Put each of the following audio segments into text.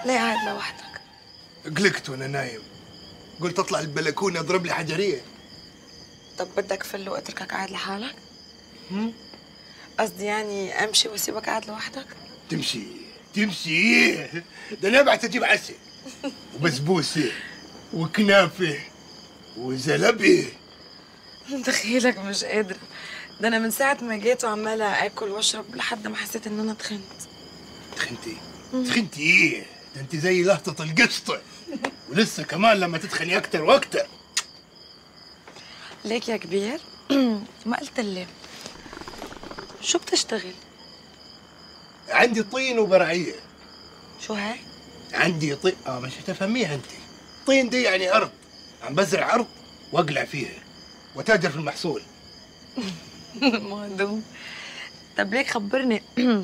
ليه قاعد لوحدك؟ قلقت وانا نايم قلت اطلع البلكونه اضرب لي حجريه طب بدك فل واتركك قاعد لحالك؟ قصدي يعني امشي واسيبك قاعد لوحدك؟ تمشي تمشي ده انا ابعت اجيب عسل وبسبوسه وكنافه وزلبيه دخيلك مش قادرة ده انا من ساعة ما جيت وعمالة اكل واشرب لحد ما حسيت ان انا تخنت تخنتي تخنتي ايه ده انت زي لهطه القسطه ولسه كمان لما تتخني اكتر واكتر ليك يا كبير ما قلت لي شو بتشتغل؟ عندي طين وبرعيه شو هاي؟ عندي طين اه مش تفهميها انت طين دي يعني ارض عم بزرع ارض واقلع فيها وتاجر في المحصول مهضوم طب ليك خبرني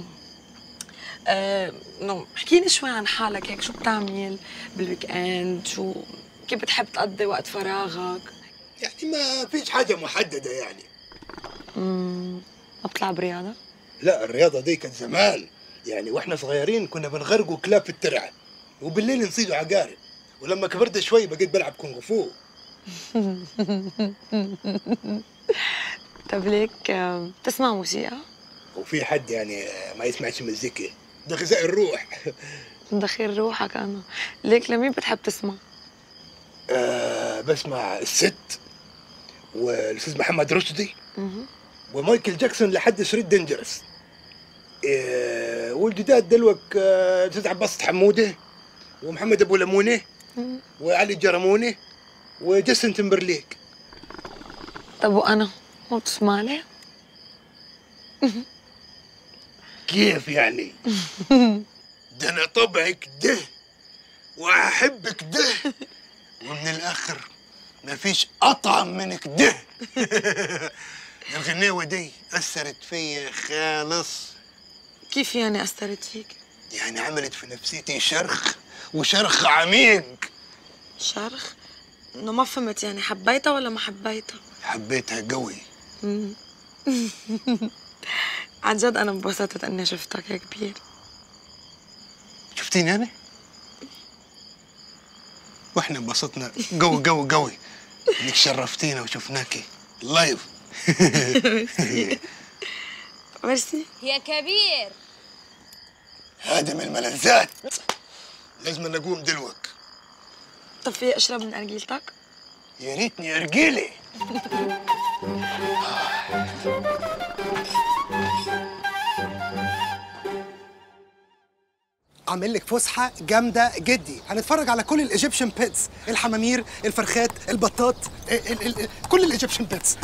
آه، نو احكيني شوي عن حالك هيك شو بتعمل بالويك اند شو كيف بتحب تقضي وقت فراغك يعني ما فيش حاجه محدده يعني مم، ما بتلعب رياضة؟ لا الرياضه دي كانت زمان يعني واحنا صغيرين كنا بنغرقوا كلاب في الترعه وبالليل نصيدوا عقارب ولما كبرت شوي بقيت بلعب كونغ فو طب ليك آه، بتسمع موسيقى؟ وفي حد يعني ما يسمعش مزيكا ده غذاء الروح دخيل روحك انا ليك لمين بتحب تسمع؟ آه بسمع الست والاستاذ محمد رشدي مهم. ومايكل جاكسون لحد شريط دينجرس آه والجداد دلوك آه، الاستاذ عباس حموده ومحمد ابو لمونه مم. وعلي جرمونه وجاستن تمبرليك طب وانا ما بتسمع لي؟ كيف يعني؟ ده انا طبعك ده واحبك ده ومن الاخر مفيش اطعم من كده الغنيوه دي اثرت فيا خالص كيف يعني اثرت فيك؟ يعني عملت في نفسيتي شرخ وشرخ عميق شرخ؟ انه ما فهمت يعني حبيتها ولا ما حبيتها؟ حبيتها قوي مم. عن جد انا انبسطت اني شفتك يا كبير شفتيني انا؟ واحنا انبسطنا قوي قوي قوي انك شرفتينا وشفناكي لايف ميرسي يا كبير هادم الملذات لازم نقوم دلوك طب في اشرب من ارجيلتك؟ يا ريتني ارجيلي عامل لك فسحه جامده جدي هنتفرج على كل الايجيبشن بيتس الحمامير الفرخات البطات ال ال ال كل الايجيبشن بيتس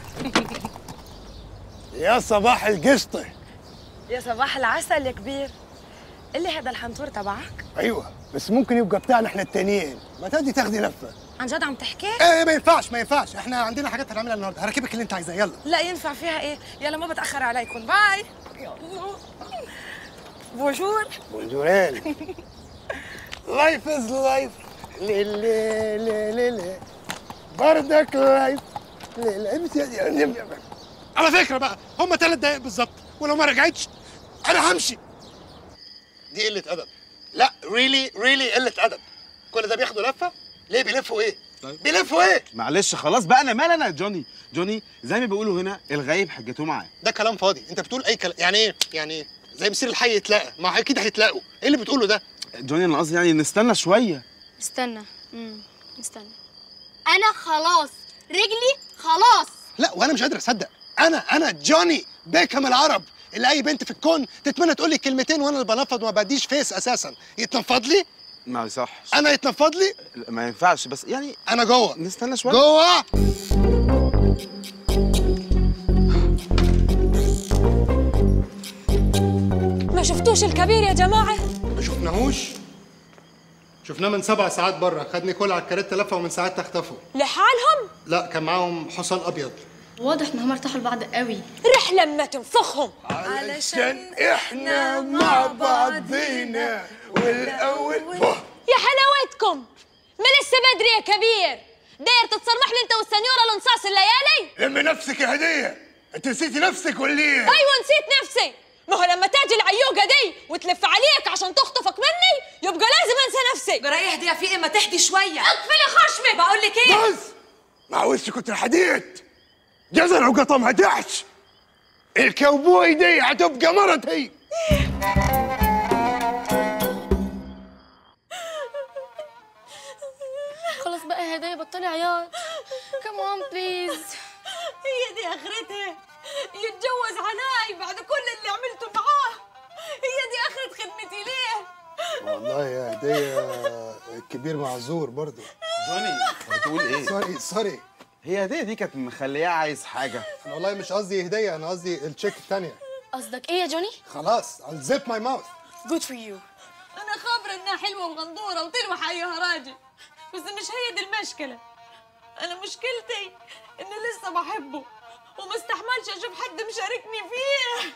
يا صباح القسطة يا صباح العسل يا كبير اللي هذا الحنطور تبعك ايوه بس ممكن يبقى بتاعنا احنا التانيين ما تدي تاخدي لفه عن جد عم تحكي؟ ايه ما ينفعش ما ينفعش احنا عندنا حاجات هنعملها النهارده هركبك اللي انت عايزاه يلا لا ينفع فيها ايه يلا ما بتاخر عليكم باي يلا بونجور بونجورين لايف از لايف لي لي لي لي لي بردك لايف لي لي على فكره بقى هم ثلاث دقايق بالظبط ولو ما رجعتش انا همشي دي قلة أدب لا ريلي ريلي قلة أدب كل ده بياخدوا لفة ليه بيلفوا إيه؟ بيلفوا إيه؟ معلش خلاص بقى انا مال انا يا جوني جوني زي ما بيقولوا هنا الغايب حجته معاه ده كلام فاضي أنت بتقول أي كلام يعني إيه؟ يعني إيه؟ زي مسير الحي يتلاقى ما أكيد هيتلاقوا إيه اللي بتقوله ده؟ جوني انا قصدي يعني نستنى شويه استنى امم استنى انا خلاص رجلي خلاص لا وأنا مش قادر أصدق أنا أنا جوني بيكهام العرب اللي أي بنت في الكون تتمنى تقول لي كلمتين وأنا اللي بنفض وما بديش فيس أساسا يتنفض لي؟ ما صح أنا يتنفض لي؟ ما ينفعش بس يعني أنا جوه نستنى شويه جوه ما شفتوش الكبير يا جماعه ما شفناهوش شفناه من سبع ساعات بره خد نيكول على الكاريتا لفه ومن ساعتها اختفوا لحالهم لا كان معاهم حصان ابيض واضح ان هم ارتاحوا لبعض قوي رح لما تنفخهم علشان إحنا مع بعضينا والأول بوه يا حلاوتكم ما لسه بدري يا كبير داير تتصرمح لي انت والسنيوره لنصاص الليالي لمي نفسك يا هدية انت نسيتي نفسك ولا ايه؟ ايوه نسيت نفسي ما هو لما تاجي العيوقة دي وتلف عليك عشان تخطفك مني يبقى لازم انسى نفسي جرايه هديه في ايه ما تهدي شويه اقفلي خشمك بقول لك ايه بس مع وشك الحديد جزر وقطمها دعش الكوبوي دي هتبقى مرتي خلاص بقى يا هدايا بطلي عياط كمان بليز هي دي اخرتها يتجوز عناي بعد كل اللي عملته معاه هي دي اخرة خدمتي ليه والله يا هدية الكبير معذور برضه جوني بتقول ايه سوري سوري هي هديه دي كانت مخلياه عايز حاجه انا والله مش قصدي هدية انا قصدي التشيك الثانية قصدك ايه يا جوني خلاص I'll zip my mouth جود فور يو انا خابرة انها حلوة وغندورة وتلوح ايها راجل بس مش هي دي المشكلة انا مشكلتي اني لسه بحبه وما استحملش اشوف حد مشاركني فيه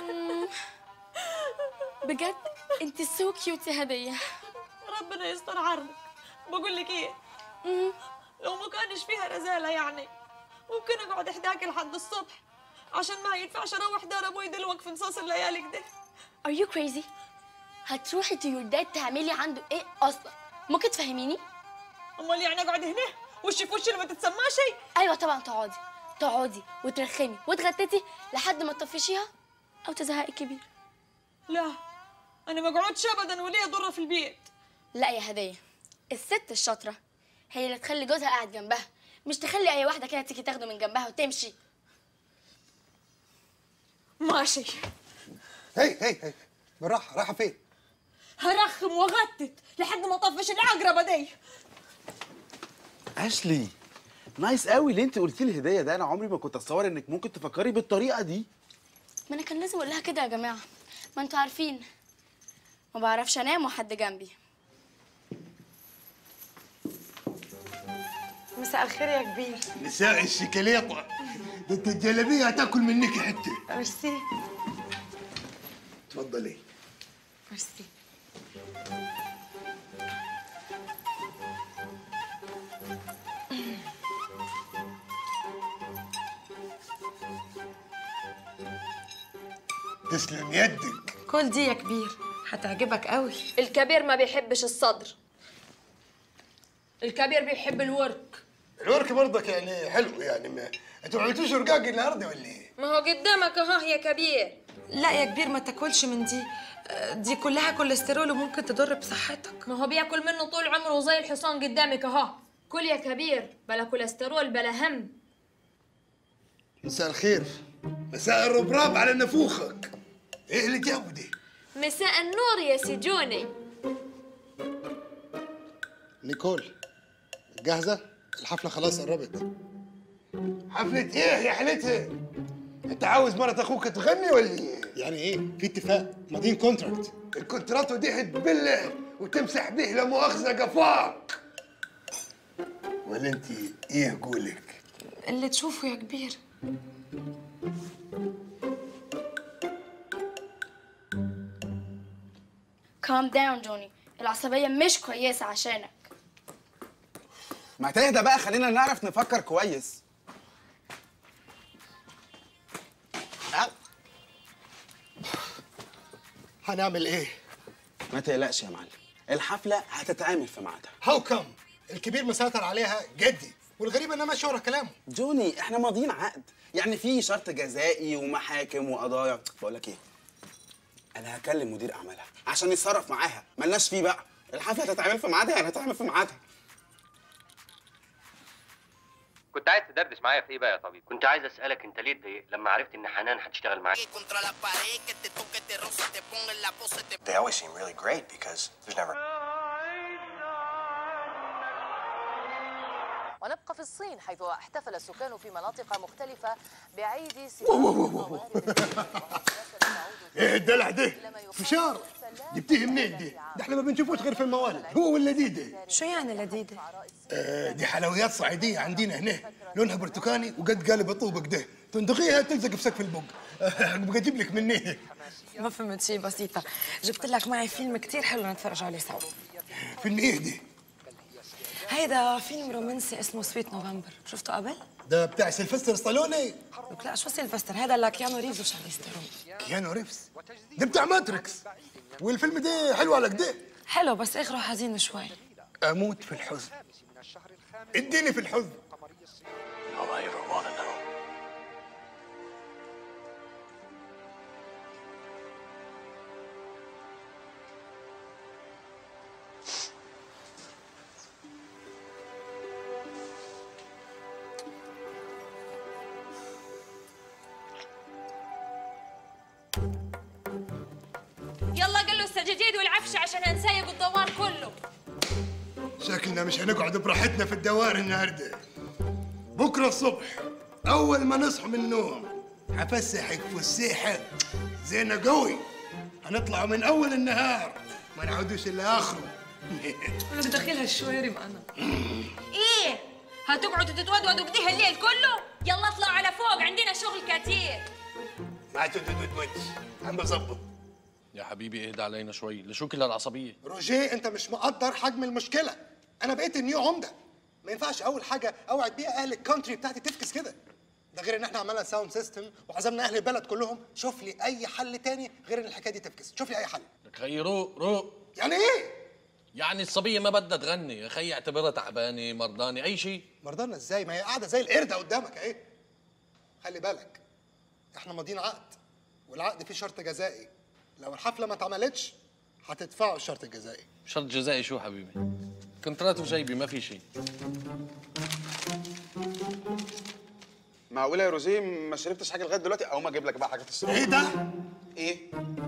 بجد انت سو كيوت يا هديه ربنا يستر عرضك بقول لك ايه لو ما كانش فيها رزالة يعني ممكن اقعد احداك لحد الصبح عشان ما ينفعش اروح دار ابوي دلوقتي في نصاص الليالي كده ار يو كريزي هتروحي تو يور داد تعملي عنده ايه اصلا ممكن تفهميني امال يعني اقعد هنا وشي في وشي اللي ما تتسماشي ايوه طبعا تقعدي تقعدي وترخمي وتغتتي لحد ما تطفشيها او تزهقي الكبير لا انا ما اقعدش ابدا وليه ضره في البيت لا يا هديه الست الشاطره هي اللي تخلي جوزها قاعد جنبها مش تخلي اي واحده كده تيجي تاخده من جنبها وتمشي ماشي هي هي هي بالراحة رايحة فين؟ هرخم واغتت لحد ما اطفش العقربه دي اشلي نايس قوي اللي انت قلتي لي هديه ده انا عمري ما كنت اتصور انك ممكن تفكري بالطريقه دي ما انا كان لازم اقول لها كده يا جماعه ما انتوا عارفين ما بعرفش انام وحد جنبي مساء الخير يا كبير نساء الشيكولاتة ده انت الجلابية هتاكل منك حتة ميرسي تفضلي ميرسي تسلم يدك كل دي يا كبير هتعجبك قوي الكبير ما بيحبش الصدر الكبير بيحب الورك الورك برضك يعني حلو يعني ما انتوا ما عملتوش رقاق النهارده ولا ايه؟ ما هو قدامك اهو يا كبير لا يا كبير ما تاكلش من دي آه، دي كلها كوليسترول وممكن تضر بصحتك ما هو بياكل منه طول عمره زي الحصان قدامك اهو كل يا كبير بلا كوليسترول بلا هم مساء الخير مساء الربراب على نفوخك ايه اللي جابه دي؟ مساء النور يا سجوني نيكول جاهزة؟ الحفلة خلاص قربت حفلة ايه يا حلتها؟ انت عاوز مرة اخوك تغني ولا ايه؟ يعني ايه؟ في اتفاق ماضيين كونتراكت الكونتراتو دي هتبله وتمسح به لا مؤاخذة قفاك ولا انت ايه قولك؟ اللي تشوفه يا كبير كام داون جوني العصبيه مش كويسه عشانك ما تهدى بقى خلينا نعرف نفكر كويس أه، هنعمل ايه؟ ما تقلقش يا معلم الحفله هتتعمل في ميعادها هاو كم؟ الكبير مسيطر عليها جدي والغريب انها ماشيه ورا كلامه جوني احنا ماضيين عقد يعني في شرط جزائي ومحاكم وقضايا بقول لك ايه انا هكلم مدير اعمالها عشان يتصرف معاها ملناش فيه بقى الحفله هتتعمل في ميعادها يعني هتتعمل في ميعادها كنت عايز تدردش معايا في ايه بقى يا طبيب؟ كنت عايز اسالك انت ليه اتضايقت لما عرفت ان حنان هتشتغل معاك؟ contra la pared, que te toque, te roce, te ponga en la pose, te They always seem really great because there's never ونبقى في الصين حيث احتفل السكان في مناطق مختلفة بعيد سياق ايه الدلع ده؟ فشار جبتيه منين دي؟ ده احنا ما بنشوفوش غير في الموالد هو ولا دي ده؟ شو يعني لذيذة؟ آه دي حلويات صعيدية عندنا هنا لونها برتقاني وقد قالب طوبك ده تندقيها تلزق في سقف البق ابقى اجيب لك مني ما فهمت شي بسيطة جبت لك معي فيلم كتير حلو نتفرج عليه سوا في ايه دي؟ هيدا فيلم رومانسي اسمه سويت نوفمبر شفته قبل؟ ده بتاع سيلفستر ستالوني لك لا شو سيلفستر هذا لكيانو ريفز وشارليز ثيرون كيانو ريفز ده بتاع ماتريكس والفيلم ده حلو على كده حلو بس اخره حزين شوي اموت في الحزن اديني في الحزن All I ever want to know. يلا قل له السجاجيد والعفش عشان هنسيق الدوار كله شكلنا مش هنقعد براحتنا في الدوار النهارده بكره الصبح اول ما نصحى من النوم هفسحك فسيحه زينه قوي هنطلع من اول النهار ما نعودوش الا اخره انا بدي ادخلها الشوارب انا ايه هتقعدوا تتودودوا كده الليل كله يلا اطلعوا على فوق عندنا شغل كتير ما تدود وجه عم بظبط يا حبيبي اهدى علينا شوي لشو كل العصبيه روجيه انت مش مقدر حجم المشكله انا بقيت النيو عمده ما ينفعش اول حاجه اوعد بيها اهل الكونتري بتاعتي تفكس كده ده غير ان احنا عملنا ساوند سيستم وعزمنا اهل البلد كلهم شوف لي اي حل تاني غير ان الحكايه دي تفكس شوف لي اي حل لك خيي روق روق يعني ايه يعني الصبيه ما بدها تغني يا خيي اعتبرها تعبانه مرضانه اي شيء مرضانا ازاي ما هي قاعده زي القرده قدامك اهي خلي بالك احنا ماضيين عقد والعقد فيه شرط جزائي لو الحفله ما اتعملتش هتدفعوا الشرط الجزائي شرط جزائي شو حبيبي كونترات وجيبي ما في شيء معقوله يا روزيه ما شربتش حاجه لغايه دلوقتي او ما اجيب لك بقى حاجه تشربها ايه ده ايه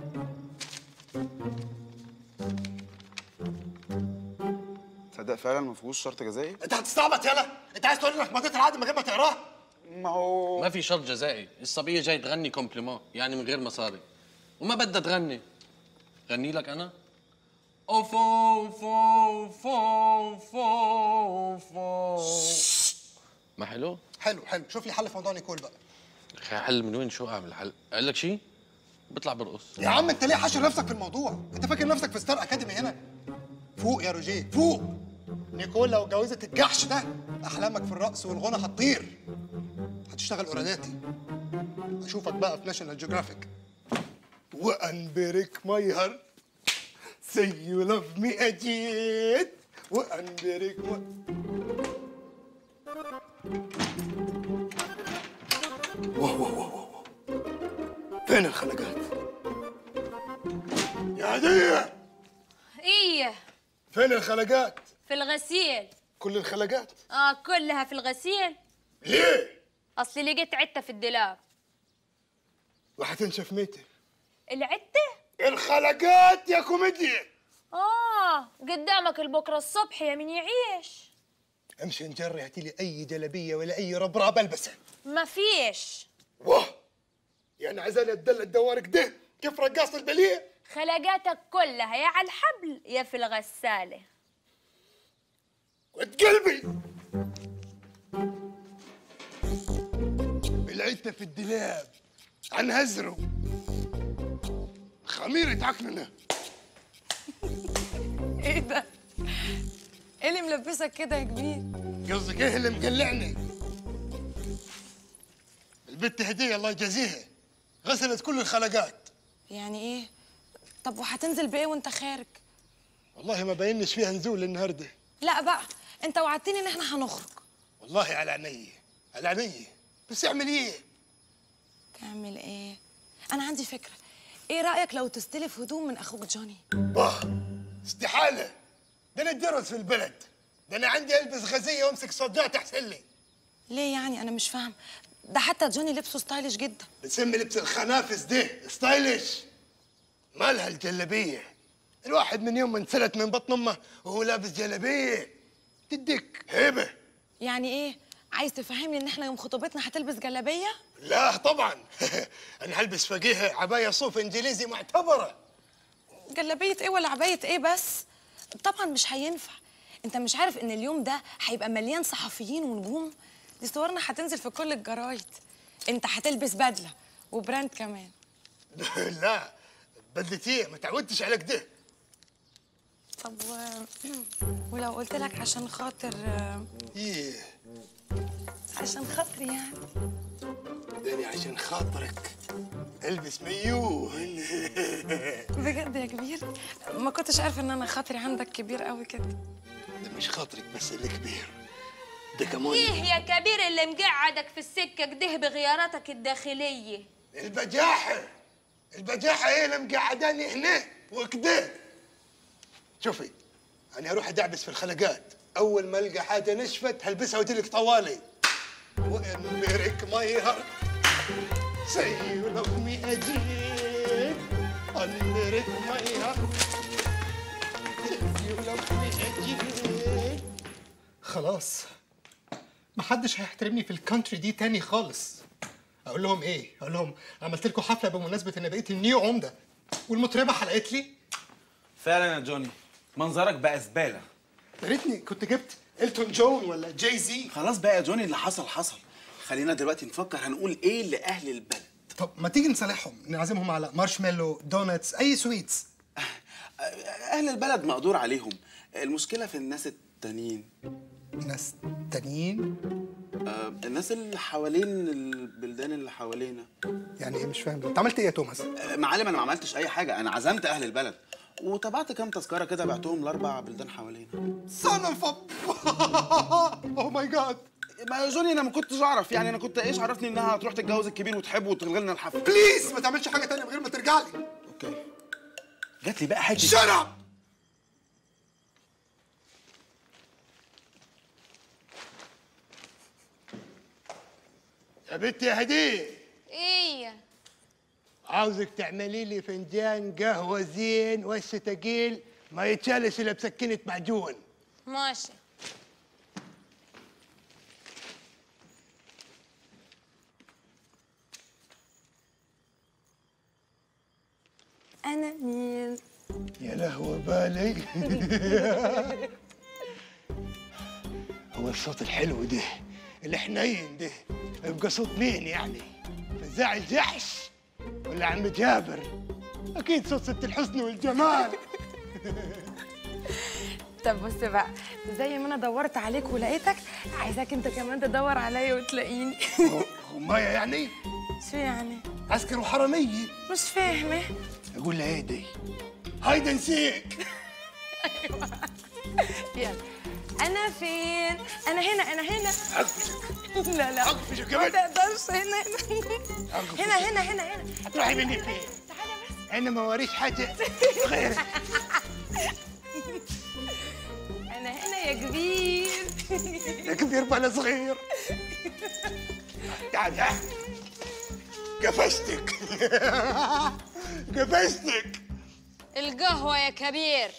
تصدق فعلا ما فيهوش شرط جزائي انت هتستعبط يلا انت عايز تقول لي انك مضيت العقد من غير ما تقراه ما هو ما في شرط جزائي الصبيه جاي تغني كومبليمون يعني من غير مصاري وما بدها تغني غني لك انا او فو فو فو فو فو ما حلو؟ حلو حلو شوف لي حل في موضوع نيكول بقى اخي حل من وين شو اعمل حل؟ اقول لك شيء؟ بطلع برقص يا عم انت ليه حاشر نفسك في الموضوع انت فاكر نفسك في ستار اكاديمي هنا فوق يا روجيه فوق نيكول لو اتجوزت الجحش ده احلامك في الرقص والغنى هتطير هتشتغل اوراداتي اشوفك بقى في ناشونال جيوغرافيك وانبرك ماي هارت say you love me اجيد وانبرك ما... واه واه واه واه. فين الخلقات؟ يا هدية ايه فين الخلقات؟ في الغسيل كل الخلقات؟ اه كلها في الغسيل ليه؟ اصلي لقيت عته في الدولاب وحتنشف ميتة العته الخلقات يا كوميديا اه قدامك البكره الصبح يا من يعيش امشي نجري هاتي لي اي جلبيه ولا اي ربراب البسها ما فيش واه يعني عايزاني اتدلع الدوار كده كيف رقاص البليه خلقاتك كلها يا على الحبل يا في الغساله قد قلبي العتة في الدولاب عن هزره خميرة عقلنا ايه ده؟ ايه اللي ملبسك كده يا كبير؟ قصدك ايه اللي مقلعني البت هدية الله يجازيها غسلت كل الخلقات يعني ايه؟ طب وهتنزل بايه وانت خارج؟ والله ما باينش فيها نزول النهارده لا بقى انت وعدتني ان احنا هنخرج والله على عيني على عيني بس اعمل ايه تعمل ايه؟ انا عندي فكره ايه رايك لو تستلف هدوم من اخوك جوني؟ باه استحالة ده انا اتدرس في البلد ده انا عندي البس غزية وامسك صدات احسن لي ليه يعني انا مش فاهم ده حتى جوني لبسه ستايلش جدا بتسمي لبس الخنافس ده ستايلش مالها الجلابية الواحد من يوم ما انسلت من بطن امه وهو لابس جلابية تديك هيبة يعني ايه؟ عايز تفهمني ان احنا يوم خطوبتنا هتلبس جلابيه؟ لا طبعا انا هلبس فوقيها عباية صوف انجليزي معتبرة جلابيه ايه ولا عبايه ايه بس؟ طبعا مش هينفع انت مش عارف ان اليوم ده هيبقى مليان صحفيين ونجوم دي صورنا هتنزل في كل الجرايد انت هتلبس بدله وبراند كمان لا بدلتي ما تعودتش على كده طب و... ولو قلت لك عشان خاطر ايه عشان خاطر يعني داني عشان خاطرك البس ميون بجد يا كبير ما كنتش عارفه ان انا خاطري عندك كبير قوي كده ده مش خاطرك بس اللي كبير ده كمان ايه يا كبير اللي مقعدك في السكه كده بغياراتك الداخليه البجاحة البجاحة هي اللي مقعداني هنا وكده شوفي أنا هروح أدعبس في الخلقات أول ما ألقى حاجة نشفت هلبسها وأجيلك طوالي وأمرك ما يهرب سيولك مي أجيب أمرك ما يهرب سيولك مي أجيب خلاص محدش هيحترمني في الكونتري دي تاني خالص اقول لهم ايه اقول لهم عملت لكم حفله بمناسبه ان بقيت النيو عمده والمطربه حلقت لي فعلا يا جوني منظرك بقى زباله يا ريتني كنت جبت التون جون ولا جاي زي خلاص بقى يا جوني اللي حصل حصل خلينا دلوقتي نفكر هنقول ايه لاهل البلد طب ما تيجي نصالحهم نعزمهم على مارشميلو دونتس اي سويتس اهل البلد مقدور عليهم المشكله في الناس التانيين ناس تانيين آه الناس اللي حوالين البلدان اللي حوالينا يعني ايه مش فاهم انت عملت ايه يا توماس آه معلم انا ما عملتش اي حاجه انا عزمت اهل البلد وطبعت كام تذكره كده بعتهم لاربع بلدان حوالينا صن اوف اوه ماي جاد ما يا جوني انا ما كنتش اعرف يعني انا كنت ايش عرفني انها هتروح تتجوز الكبير وتحبه وتلغي لنا الحفله بليز ما تعملش حاجه تانية من غير ما ترجع لي اوكي جات لي بقى حاجه شut up يا بنتي يا هديه ايه عاوزك تعملي لي فنجان قهوة زين وش تقيل ما يتشالش إلا بسكينة معجون ماشي انا مين يا لهوة بالي هو الصوت الحلو ده الحنين ده يبقى صوت مين يعني فزاع الجحش ولا عم جابر اكيد صوت ست الحسن والجمال طب بص بقى زي ما انا دورت عليك ولقيتك عايزاك انت كمان تدور عليا وتلاقيني غماية يعني شو يعني عسكر وحرامية مش فاهمه اقول لها ايه دي هايدا نسيك يلا انا فين انا هنا انا هنا عقفشك لا لا عقفشك ما كمان تقدرش هنا هنا هنا هنا هنا هنا هتروحي مني فين انا ما وريش حاجة غيرك انا هنا يا كبير يا كبير بلا صغير تعال تعال قفشتك قفشتك القهوه يا كبير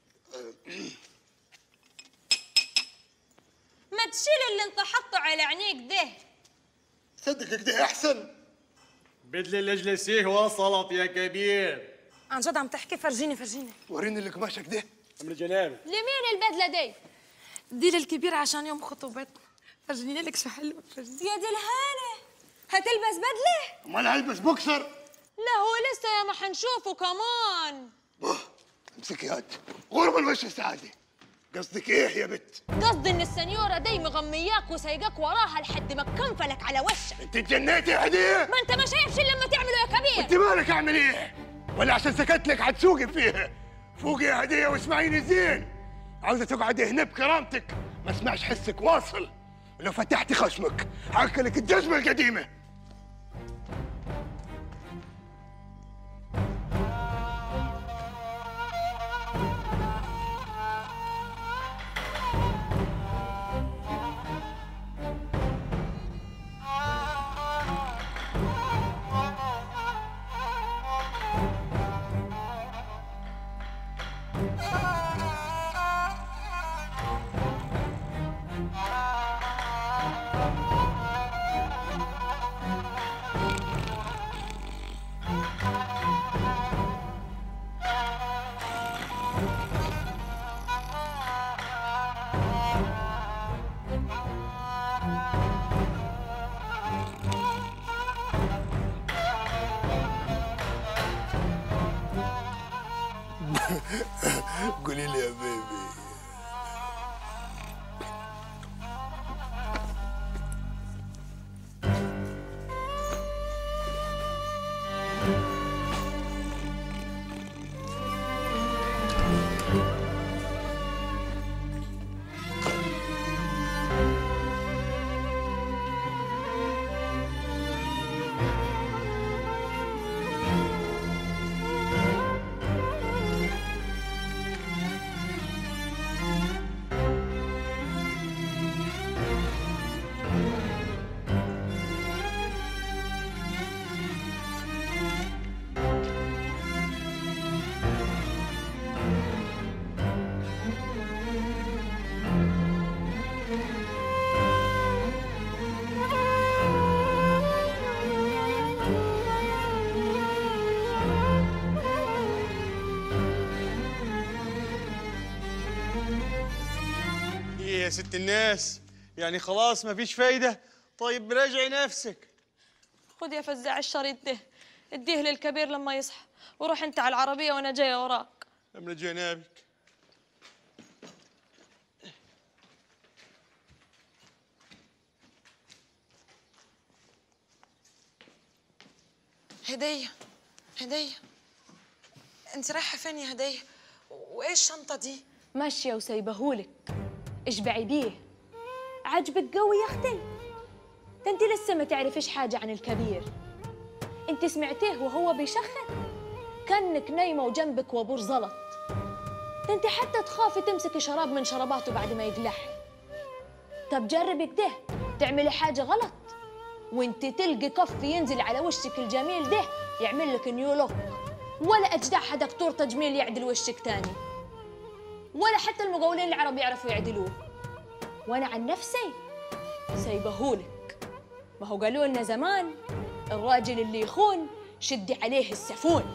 ما تشيل اللي انت حاطه على عينيك ده صدقك ده احسن بدل الاجلسيه وصلت يا كبير عن جد عم تحكي فرجيني فرجيني وريني اللي قماشك ده من جنابك لمين البدله دي دي للكبير عشان يوم خطوبتنا فرجيني لك شو حلو فرجيني يا دي الهانه هتلبس بدله امال هلبس بوكسر لا هو لسه يا ما حنشوفه كمان امسكي هات غرب الوش السعادة قصدك ايه يا بت قصدي ان السنيوره دي مغمياك وسايقاك وراها لحد ما تكنفلك على وشك انت اتجنيتي يا هديه ما انت ما شايفش إلا لما تعمله يا كبير انت مالك اعمل ايه ولا عشان سكت لك حتسوقي فيها فوقي يا هديه واسمعيني زين عاوزه تقعدي هنا بكرامتك ما اسمعش حسك واصل ولو فتحتي خشمك هاكلك الجزمه القديمه ست الناس يعني خلاص ما فيش فايدة طيب راجعي نفسك خد يا فزاع الشريط ده اديه للكبير لما يصحى وروح انت على العربية وانا جاية وراك أمر جنابك هديه هديه انت رايحه فين يا هديه وايه الشنطه دي ماشية وسايبهولك اشبعي بيه عجبك قوي يا اختي ده انت لسه ما تعرفيش حاجة عن الكبير انت سمعتيه وهو بيشخن كانك نايمة وجنبك وابور زلط ده انت حتى تخافي تمسكي شراب من شراباته بعد ما يقلح طب جربي كده تعملي حاجة غلط وانت تلقي كف ينزل على وشك الجميل ده يعمل لك نيو لوك ولا اجدعها دكتور تجميل يعدل وشك تاني ولا حتى المقاولين العرب يعرفوا يعدلوه وانا عن نفسي سايبهولك ما هو قالوا لنا زمان الراجل اللي يخون شدي عليه السفون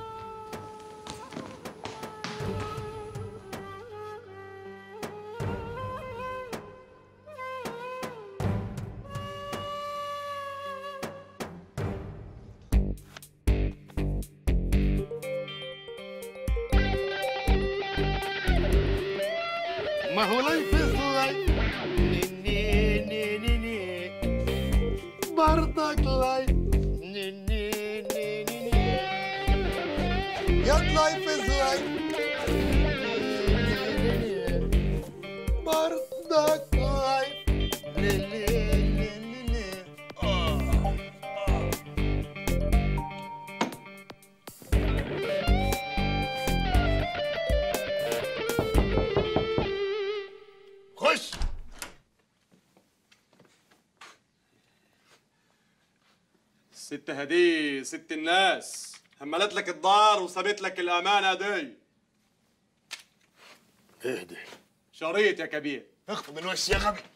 ما هو لايف از لايف ني ني ني ني برضك لايف ني ني ني ني ني يا لايف از لايف برضك لايف ني ني ني ني ني آه. خش ست هدي ست الناس هملت لك الدار وسابت لك الأمانة دي اهدي شريط يا كبير اخفى من وشي يا غبي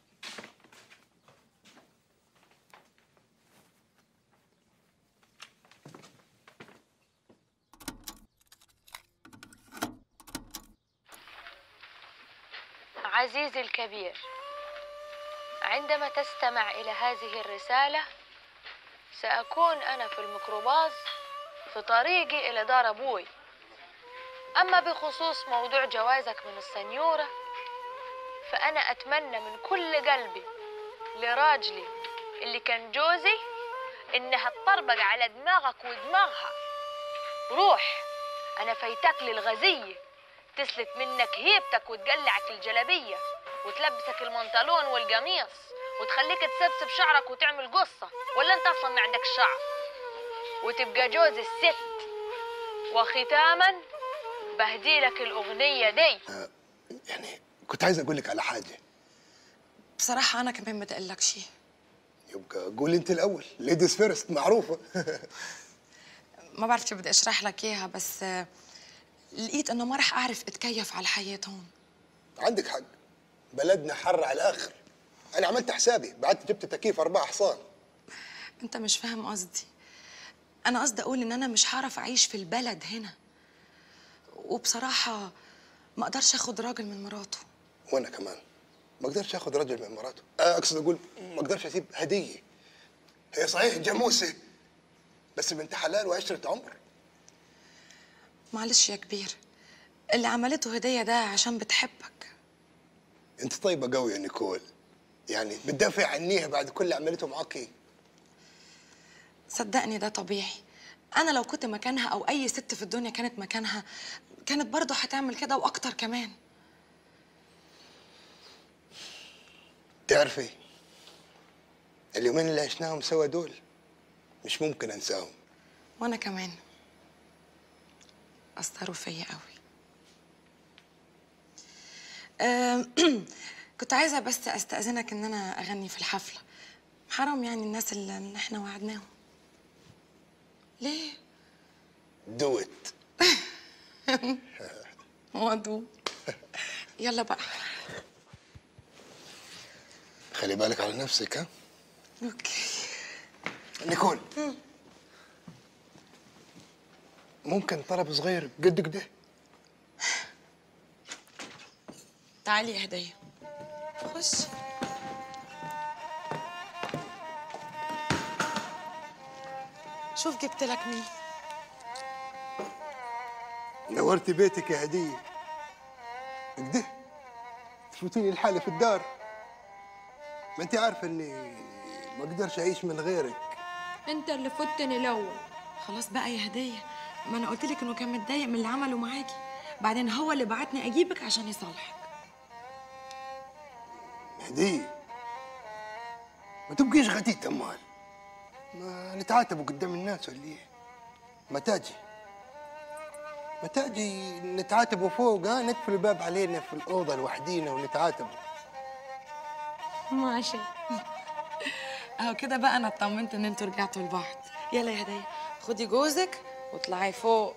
عزيزي الكبير عندما تستمع إلى هذه الرسالة سأكون أنا في الميكروباص في طريقي إلى دار أبوي أما بخصوص موضوع جوازك من السنيورة فأنا أتمنى من كل قلبي لراجلي اللي كان جوزي إنها تطربق على دماغك ودماغها روح أنا فايتك للغزية تسلت منك هيبتك وتقلعك الجلبية وتلبسك المنطلون والقميص وتخليك تسبسب شعرك وتعمل قصة ولا انت اصلا ما عندك شعر وتبقى جوز الست وختاما بهديلك الأغنية دي كنت عايز اقول لك على حاجه بصراحه انا كمان بدي اقول لك شيء يبقى قولي انت الاول ليديز فيرست معروفه ما بعرف كيف بدي اشرح لك اياها بس آه، لقيت انه ما رح اعرف اتكيف على الحياه هون عندك حق بلدنا حر على الاخر انا عملت حسابي بعد جبت تكييف اربع حصان انت مش فاهم قصدي انا قصدي اقول ان انا مش هعرف اعيش في البلد هنا وبصراحه ما اقدرش اخد راجل من مراته وانا كمان ما اقدرش اخذ رجل من مراته آه، اقصد اقول ما اقدرش اسيب هديه هي صحيح جاموسه بس بنت حلال وعشره عمر معلش يا كبير اللي عملته هديه ده عشان بتحبك انت طيبه قوي يا نيكول يعني بتدافع عنيها بعد كل اللي عملته معاكي صدقني ده طبيعي انا لو كنت مكانها او اي ست في الدنيا كانت مكانها كانت برضه هتعمل كده واكتر كمان تعرفي اليومين اللي عشناهم سوا دول مش ممكن انساهم وانا كمان اثروا فيا قوي أم، كنت عايزه بس استاذنك ان انا اغني في الحفله حرام يعني الناس اللي اللي احنا وعدناهم ليه دوت وضو يلا بقى خلي بالك على نفسك ها اوكي نيكول ممكن طلب صغير قد كده تعالي يا هديه خش شوف جبت لك مين نورتي بيتك يا هديه كده تفوتيني الحالة في الدار ما انت عارفه اني ما اقدرش اعيش من غيرك انت اللي فتني الاول خلاص بقى يا هديه ما انا قلت لك انه كان متضايق من اللي عمله معاكي بعدين هو اللي بعتني اجيبك عشان يصالحك هديه ما تبقيش غتيت امال ما نتعاتبوا قدام الناس ولا ايه ما تاجي ما تاجي نتعاتبوا فوق ها نقفل الباب علينا في الاوضه لوحدينا ونتعاتبوا ماشي اهو كده بقى انا اطمنت ان انتوا رجعتوا لبعض يلا يا هديه خدي جوزك واطلعي فوق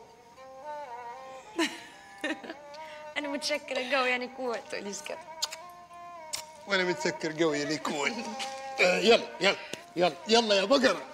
انا متشكره قوي يعني كوت تقوليش كده وانا متسكر قوي يا ليكون آه يلا يلا يلا يلا يا بقره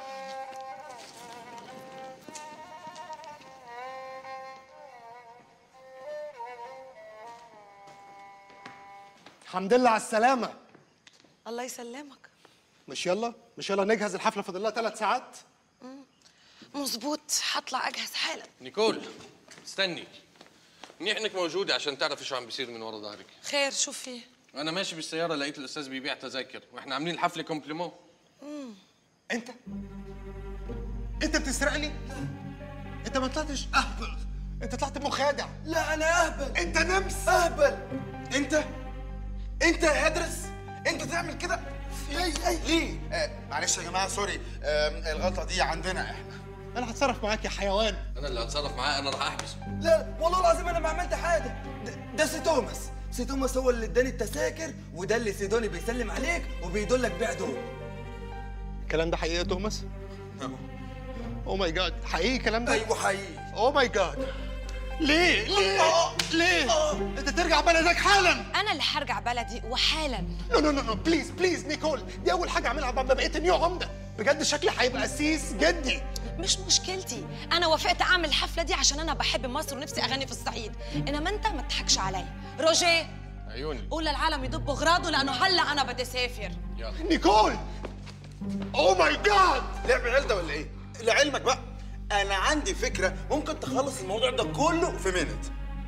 الحمد لله على السلامة الله يسلمك مش يلا مش يلا نجهز الحفلة فاضل لها ثلاث ساعات مظبوط هطلع اجهز حالا نيكول استني منيح انك موجوده عشان تعرفي شو عم بيصير من ورا ظهرك خير شو في انا ماشي بالسياره لقيت الاستاذ بيبيع تذاكر واحنا عاملين الحفله كومبليمون انت انت بتسرقني انت ما طلعتش اهبل انت طلعت مخادع لا انا اهبل انت نمس اهبل انت انت يا هدرس انت تعمل كده اي اي ليه آه معلش يا جماعه سوري آه الغلطه دي عندنا احنا انا هتصرف معاك يا حيوان انا اللي هتصرف معاه انا راح احبسه لا والله العظيم انا ما عملت حاجه ده, ده سي توماس سي توماس هو اللي اداني التذاكر وده اللي سيدوني بيسلم عليك وبيدلك بيع دول الكلام ده حقيقي يا توماس او ماي جاد حقيقي الكلام ده ايوه حقيقي او ماي جاد ليه ليه ليه انت ترجع بلدك حالا انا اللي هرجع بلدي وحالا نو نو نو نو بليز بليز نيكول دي اول حاجه اعملها بعد ما بقيت نيو عمده بجد شكلي هيبقى سيس جدي مش مشكلتي انا وافقت اعمل الحفله دي عشان انا بحب مصر ونفسي اغني في الصعيد انما انت ما تضحكش عليا روجيه عيوني قول للعالم يضبوا غراضه لانه هلا انا بدي اسافر يلا نيكول او ماي جاد لعب عيال ده ولا ايه لعلمك بقى انا عندي فكره ممكن تخلص الموضوع ده كله في مينت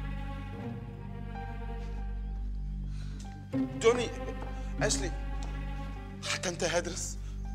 جوني اشلي حتى انت يا هدرس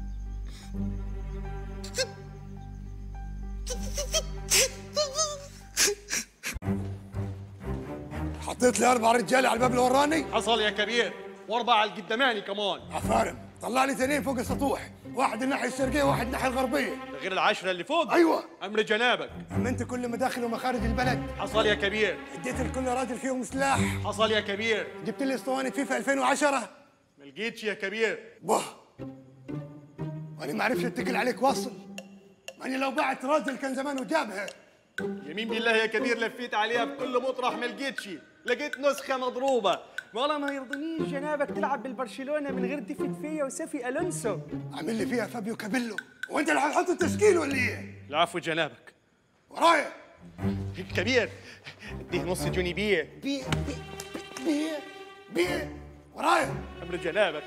حطيت لي اربع رجاله على الباب اللي وراني حصل يا كبير واربعه على القداماني كمان عفارم طلع لي اثنين فوق السطوح واحد الناحيه الشرقيه وواحد الناحيه الغربيه ده غير العشره اللي فوق ايوه امر جنابك امنت كل مداخل ومخارج البلد حصل يا كبير اديت لكل راجل فيهم سلاح حصل يا كبير جبت لي اسطوانه فيفا 2010 ما لقيتش يا كبير باه وانا ما عرفش اتكل عليك واصل ماني لو بعت راجل كان زمانه جابها يمين بالله يا كبير لفيت عليها بكل مطرح ما لقيتش لقيت نسخه مضروبه والله ما يرضنيش جنابك تلعب بالبرشلونه من غير ديفيد فيا وسافي الونسو عامل لي فيها فابيو كابيلو وانت اللي هتحط التشكيل ولا ايه؟ العفو جنابك ورايا كبير اديه نص جوني بيه بيه بيه بيه بيه ورايا امر جنابك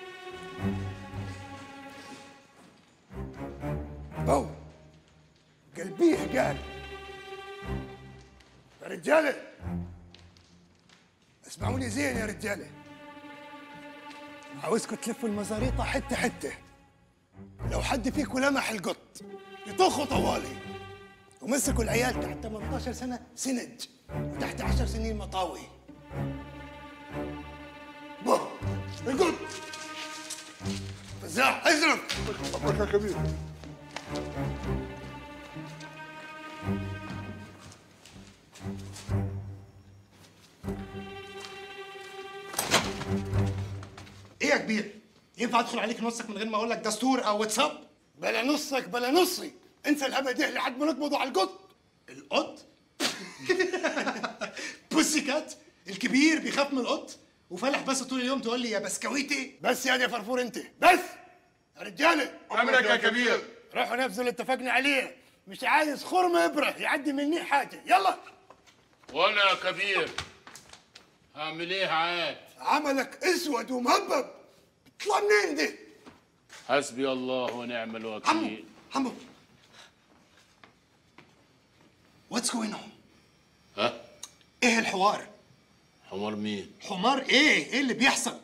بو قلبيه قال يا رجاله اسمعوني زين يا رجاله عاوزكم تلفوا المزاريطه حته حته لو حد فيكم لمح القط يطخوا طوالي ومسكوا العيال تحت 18 سنه سنج وتحت 10 سنين مطاوي بو القط فزاع ازرق مبروك يا كبير ايه يا كبير؟ ينفع ادخل عليك نصك من غير ما اقول لك دستور او واتساب؟ بلا نصك بلا نصي انسى الابد ده لحد ما نقبضوا على القط القط؟ بوسي كات الكبير بيخاف من القط وفلح بس طول اليوم تقول لي يا بسكويتي بس يا دي فرفور انت بس يا رجاله أمرك يا كبير. روحوا نفذوا اللي اتفقنا عليه مش عايز خرم ابره يعدي مني حاجه يلا وانا يا كبير هعمل ايه عاد عملك اسود ومهبب تطلع منين دي؟ حسبي الله ونعم الوكيل حمو واتس جوينج اون ها ايه الحوار حمار مين حمار ايه ايه اللي بيحصل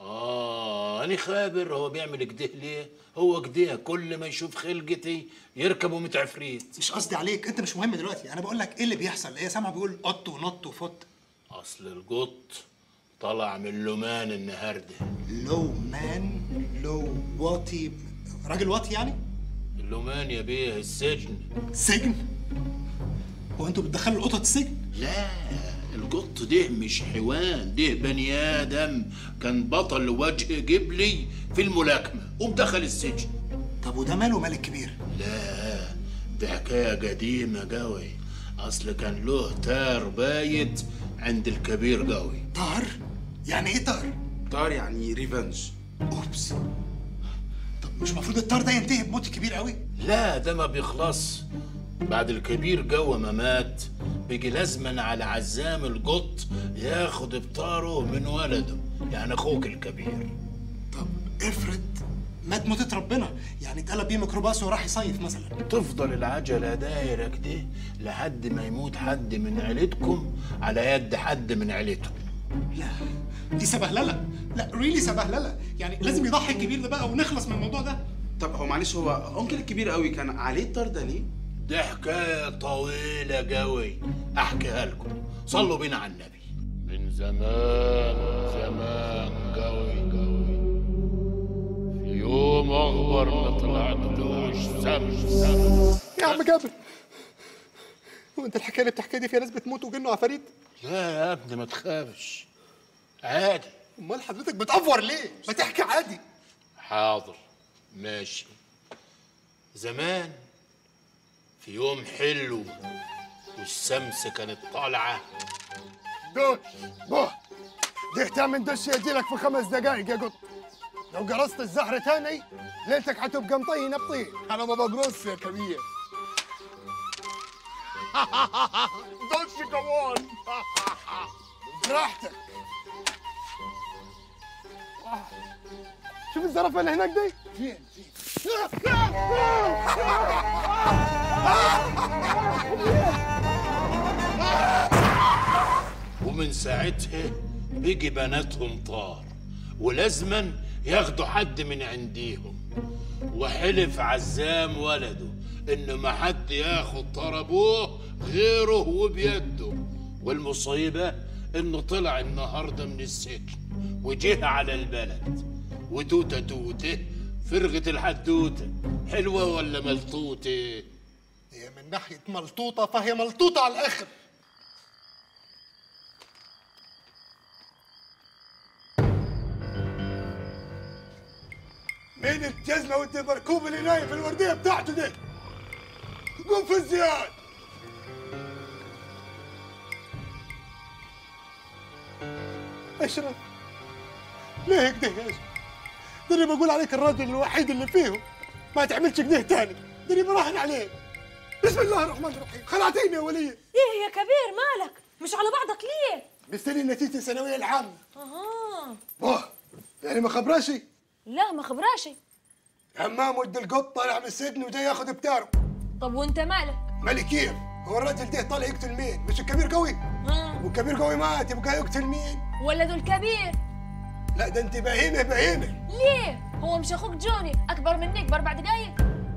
اه انا خابر هو بيعمل كده ليه هو كده كل ما يشوف خلقتي يركبوا متعفريت مش قصدي عليك انت مش مهم دلوقتي انا بقول لك ايه اللي بيحصل ايه سامع بيقول قط ونط وفط اصل القط طلع من لومان النهارده لو مان لو واطي راجل واطي يعني اللومان يا بيه السجن سجن هو انتوا بتدخلوا القطط السجن لا القط ده مش حيوان ده بني ادم كان بطل وجه جبلي في الملاكمه ودخل السجن طب وده ماله مال الكبير لا ده حكايه قديمه قوي اصل كان له تار بايت عند الكبير قوي طار يعني ايه طار طار يعني ريفنج اوبس طب مش المفروض الطار ده ينتهي بموت الكبير قوي لا ده ما بيخلص بعد الكبير جوه ما مات بيجي لازما على عزام القط ياخد بطاره من ولده يعني اخوك الكبير افرض مات موتة ربنا يعني اتقلب بيه ميكروباص وراح يصيف مثلا تفضل العجلة دايرة كده لحد ما يموت حد من عيلتكم على يد حد من عيلتهم لا دي سبهلله لا ريلي سبهلله يعني لازم يضحي الكبير ده بقى ونخلص من الموضوع ده طب هو معلش هو انكل الكبير قوي كان عليه الطار ده ليه؟ دي حكاية طويلة قوي أحكيها لكم صلوا بينا على النبي من زمان زمان قوي قوي في يوم أخبر ما طلعتلوش شمس يا عم جابر هو انت الحكايه اللي بتحكيها دي فيها ناس بتموت وجن وعفاريت لا يا ابني ما تخافش عادي امال حضرتك بتأفور ليه ما تحكي عادي حاضر ماشي زمان في يوم حلو والشمس كانت طالعة دوش بوه دي تعمل دش يجيلك في خمس دقايق يا قط لو قرصت الزهر تاني ليلتك حتبقى مطينة بطين انا ما بقرص يا كبير دش كمان براحتك شوف الزرافة اللي هناك دي فين ومن ساعتها بيجي بناتهم طار ولازما ياخدوا حد من عنديهم وحلف عزام ولده انه ما حد ياخد طار ابوه غيره وبيده والمصيبه انه طلع النهارده من السجن وجه على البلد وتوته توته فرغت الحدوته حلوه ولا ملطوته هي من ناحيه ملطوطه فهي ملطوطه على الاخر مين الجزمة وانت مركوب اللي نايم في الوردية بتاعته دي؟ قوم في الزياد اشرف ليه كده يا اشرف ده انا بقول عليك الراجل الوحيد اللي فيهم ما تعملش كده تاني ده انا براهن عليك بسم الله الرحمن الرحيم خلعتيني يا وليه ايه يا كبير مالك مش على بعضك ليه مستني نتيجة الثانوية العامة اها بوه يعني ما خبراشي لا ما خبراشي همام ود القط طالع من السجن وجاي ياخذ بتاره طب وانت مالك مالي كيف هو الراجل ده طالع يقتل مين مش الكبير قوي ها والكبير قوي مات يبقى يقتل مين ولده الكبير لا ده انت بهيمه بهيمه ليه هو مش اخوك جوني اكبر منك باربع دقايق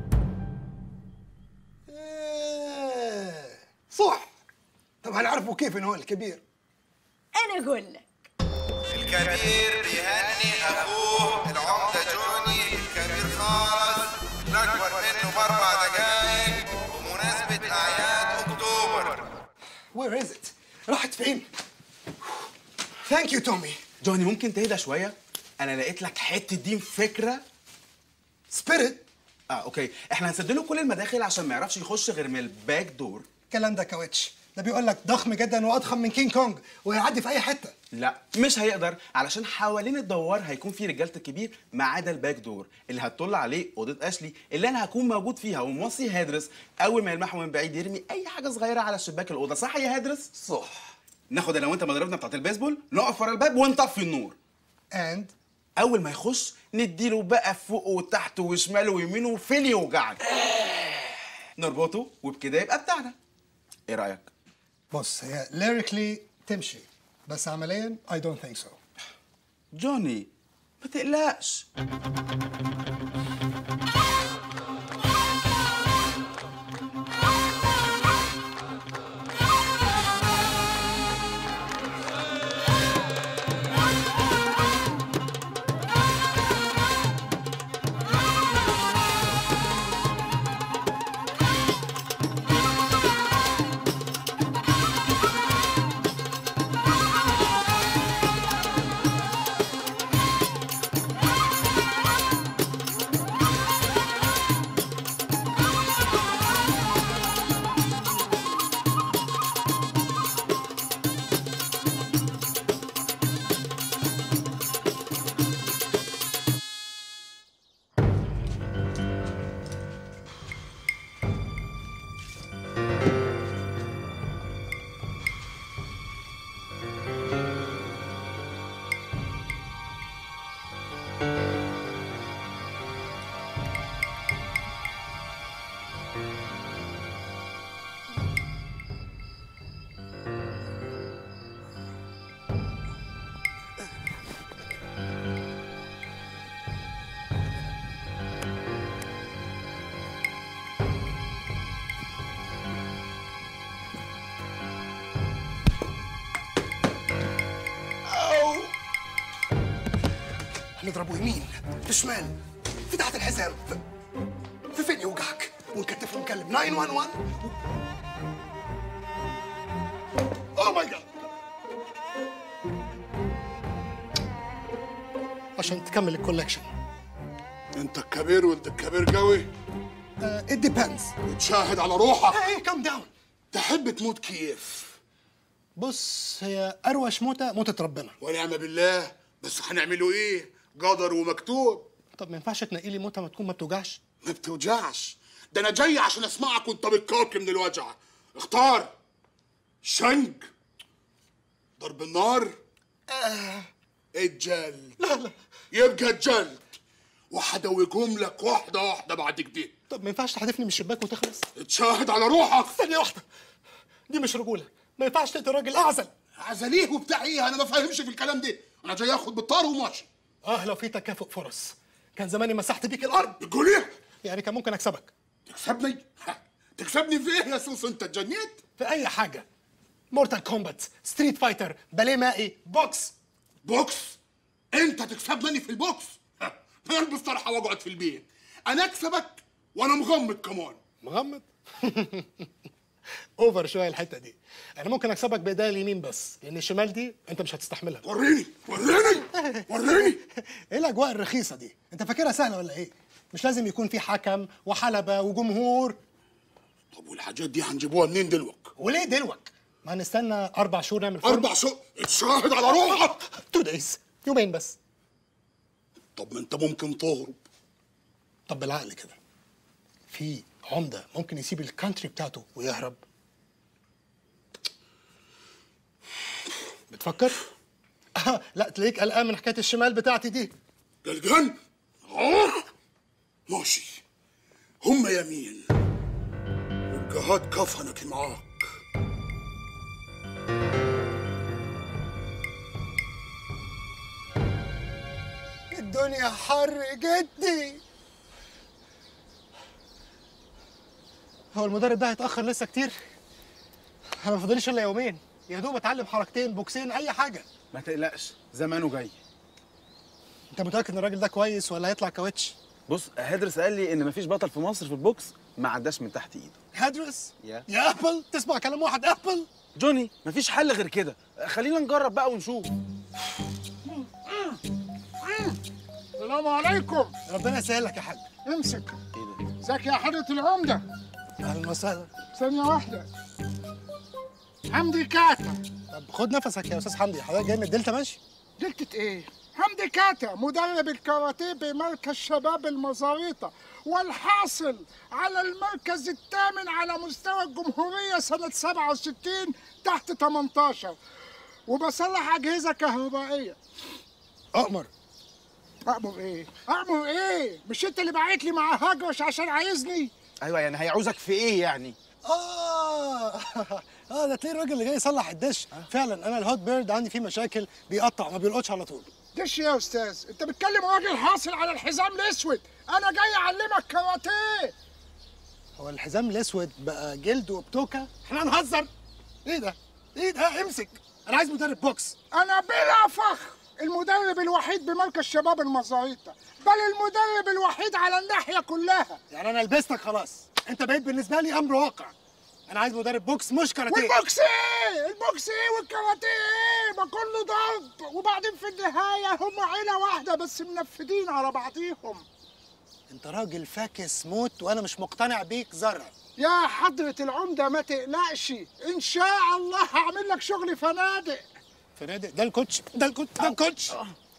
آه، صح طب هنعرفه كيف انه هو الكبير انا اقول لك الكبير بيهني اخوه العمده جوني الكبير خالص الاكبر منه باربع دقايق بمناسبه اعياد اكتوبر وير از ات راحت فين ثانك يو تومي جوني ممكن تهدى شويه انا لقيت لك حته دين فكره سبيريت اه اوكي احنا هنسد له كل المداخل عشان ما يعرفش يخش غير من الباك دور الكلام ده كاوتش ده بيقول لك ضخم جدا واضخم من كينج كونج وهيعدي في اي حته لا مش هيقدر علشان حوالين الدوار هيكون في رجاله الكبير ما عدا الباك دور اللي هتطل عليه اوضه اشلي اللي انا هكون موجود فيها وموصي هادرس اول ما يلمحه من بعيد يرمي اي حاجه صغيره على شباك الاوضه صح يا هادرس صح ناخد انا وانت مضربنا بتاعت البيسبول نقف ورا الباب ونطفي النور اند اول ما يخش نديله بقى فوق وتحت وشمال ويمين وفين يوجعك نربطه وبكده يبقى بتاعنا ايه رايك بص هي ليريكلي تمشي بس عمليا I don't think so جوني ما تقلقش هنضربه يمين في شمال في تحت الحزام في, في فين يوجعك ونكتف له نكلم 911 اوه ماي جاد عشان تكمل الكولكشن انت الكبير وانت الكبير قوي ات ديبندز وتشاهد على روحك ايه كام داون تحب تموت كيف بص هي اروش موته موته ربنا ونعم بالله بس هنعمله ايه قدر ومكتوب طب ما ينفعش تنقي لي موته ما تكون ما بتوجعش ما بتوجعش ده انا جاي عشان اسمعك وانت بتكاكي من الوجع اختار شنق ضرب النار آه. الجلد لا لا يبقى الجلد وهدوجهم لك واحده واحده بعد كده طب ما ينفعش تحدفني من الشباك وتخلص تشاهد على روحك ثانيه واحده دي مش رجوله ما ينفعش تقتل راجل اعزل اعزل ايه وبتاع ايه انا ما فاهمش في الكلام ده انا جاي اخد بالطار وماشي اه لو في تكافؤ فرص كان زماني مسحت بيك الارض بتقول ايه يعني كان ممكن اكسبك تكسبني ها، تكسبني في ايه يا سوس انت اتجنيت في اي حاجه مورتال كومبات ستريت فايتر باليه مائي بوكس بوكس انت تكسبني في البوكس ها، انا البس طرحه واقعد في البيت انا اكسبك وانا مغمض كمان مغمض اوفر شويه الحته دي انا ممكن اكسبك بايديا اليمين بس لان الشمال دي انت مش هتستحملها وريني وريني وريني ايه الاجواء الرخيصه دي انت فاكرها سهله ولا ايه مش لازم يكون في حكم وحلبه وجمهور طب والحاجات دي هنجيبوها منين دلوك وليه دلوك ما نستنى اربع شهور نعمل فورم اربع شهور اتشاهد على روحك تو دايز يومين بس طب ما انت ممكن تهرب طب بالعقل كده في عمده ممكن يسيب الكانتري بتاعته ويهرب بتفكر آه لا تلاقيك قلقان من حكايه الشمال بتاعتي دي قلقان آه. ماشي هم يمين يبقى هات كفنك معاك الدنيا حر جدي هو المدرب ده هيتاخر لسه كتير انا ما فاضليش الا يومين يا دوب اتعلم حركتين بوكسين اي حاجه ما تقلقش زمانه جاي انت متاكد ان الراجل ده كويس ولا هيطلع كاوتش بص هدرس قال لي ان مفيش بطل في مصر في البوكس ما عداش من تحت ايده هدرس يا يا ابل تسمع كلام واحد ابل جوني مفيش حل غير كده خلينا نجرب بقى ونشوف السلام عليكم ربنا يسهلك يا حاج امسك ازيك يا حضرة العمدة اهلا وسهلا ثانية واحدة حمدي كاتا طب خد نفسك يا استاذ حمدي حضرتك جاي من الدلتا ماشي دلتة ايه؟ حمدي كاتا مدرب الكاراتيه بمركز شباب المزاريطة والحاصل على المركز الثامن على مستوى الجمهورية سنة 67 تحت 18 وبصلح اجهزه كهربائيه اؤمر أأمر إيه؟ أأمر إيه؟ مش أنت اللي بعت لي مع هجرش عشان عايزني؟ ايوه يعني هيعوزك في ايه يعني اه اه ده تلاقي الراجل اللي جاي يصلح الدش فعلا انا الهوت بيرد عندي فيه مشاكل بيقطع ما بيلقطش على طول دش يا أستاذ، أنت بتكلم راجل حاصل على الحزام الأسود، أنا جاي أعلمك كاراتيه هو الحزام الاسود بقى جلد وبتوكه احنا هنهزر ايه ده ايه ده امسك انا عايز مدرب بوكس أنا بلا فخر المدرب الوحيد بمركز شباب المزاريطة، بل المدرب الوحيد على الناحية كلها يعني انا لبستك خلاص انت بقيت بالنسبه لي امر واقع انا عايز مدرب بوكس مش كاراتيه والبوكس ايه؟ البوكس ايه والكاراتيه ايه؟ ما كله ضرب وبعدين في النهاية هم عيلة واحدة بس منفذين على بعضيهم انت راجل فاكس موت وانا مش مقتنع بيك ذره يا حضرة العمدة ما تقلقش إن شاء الله هعمل لك شغل فنادق فنادق ده الكوتش ده الكوتش ده الكوتش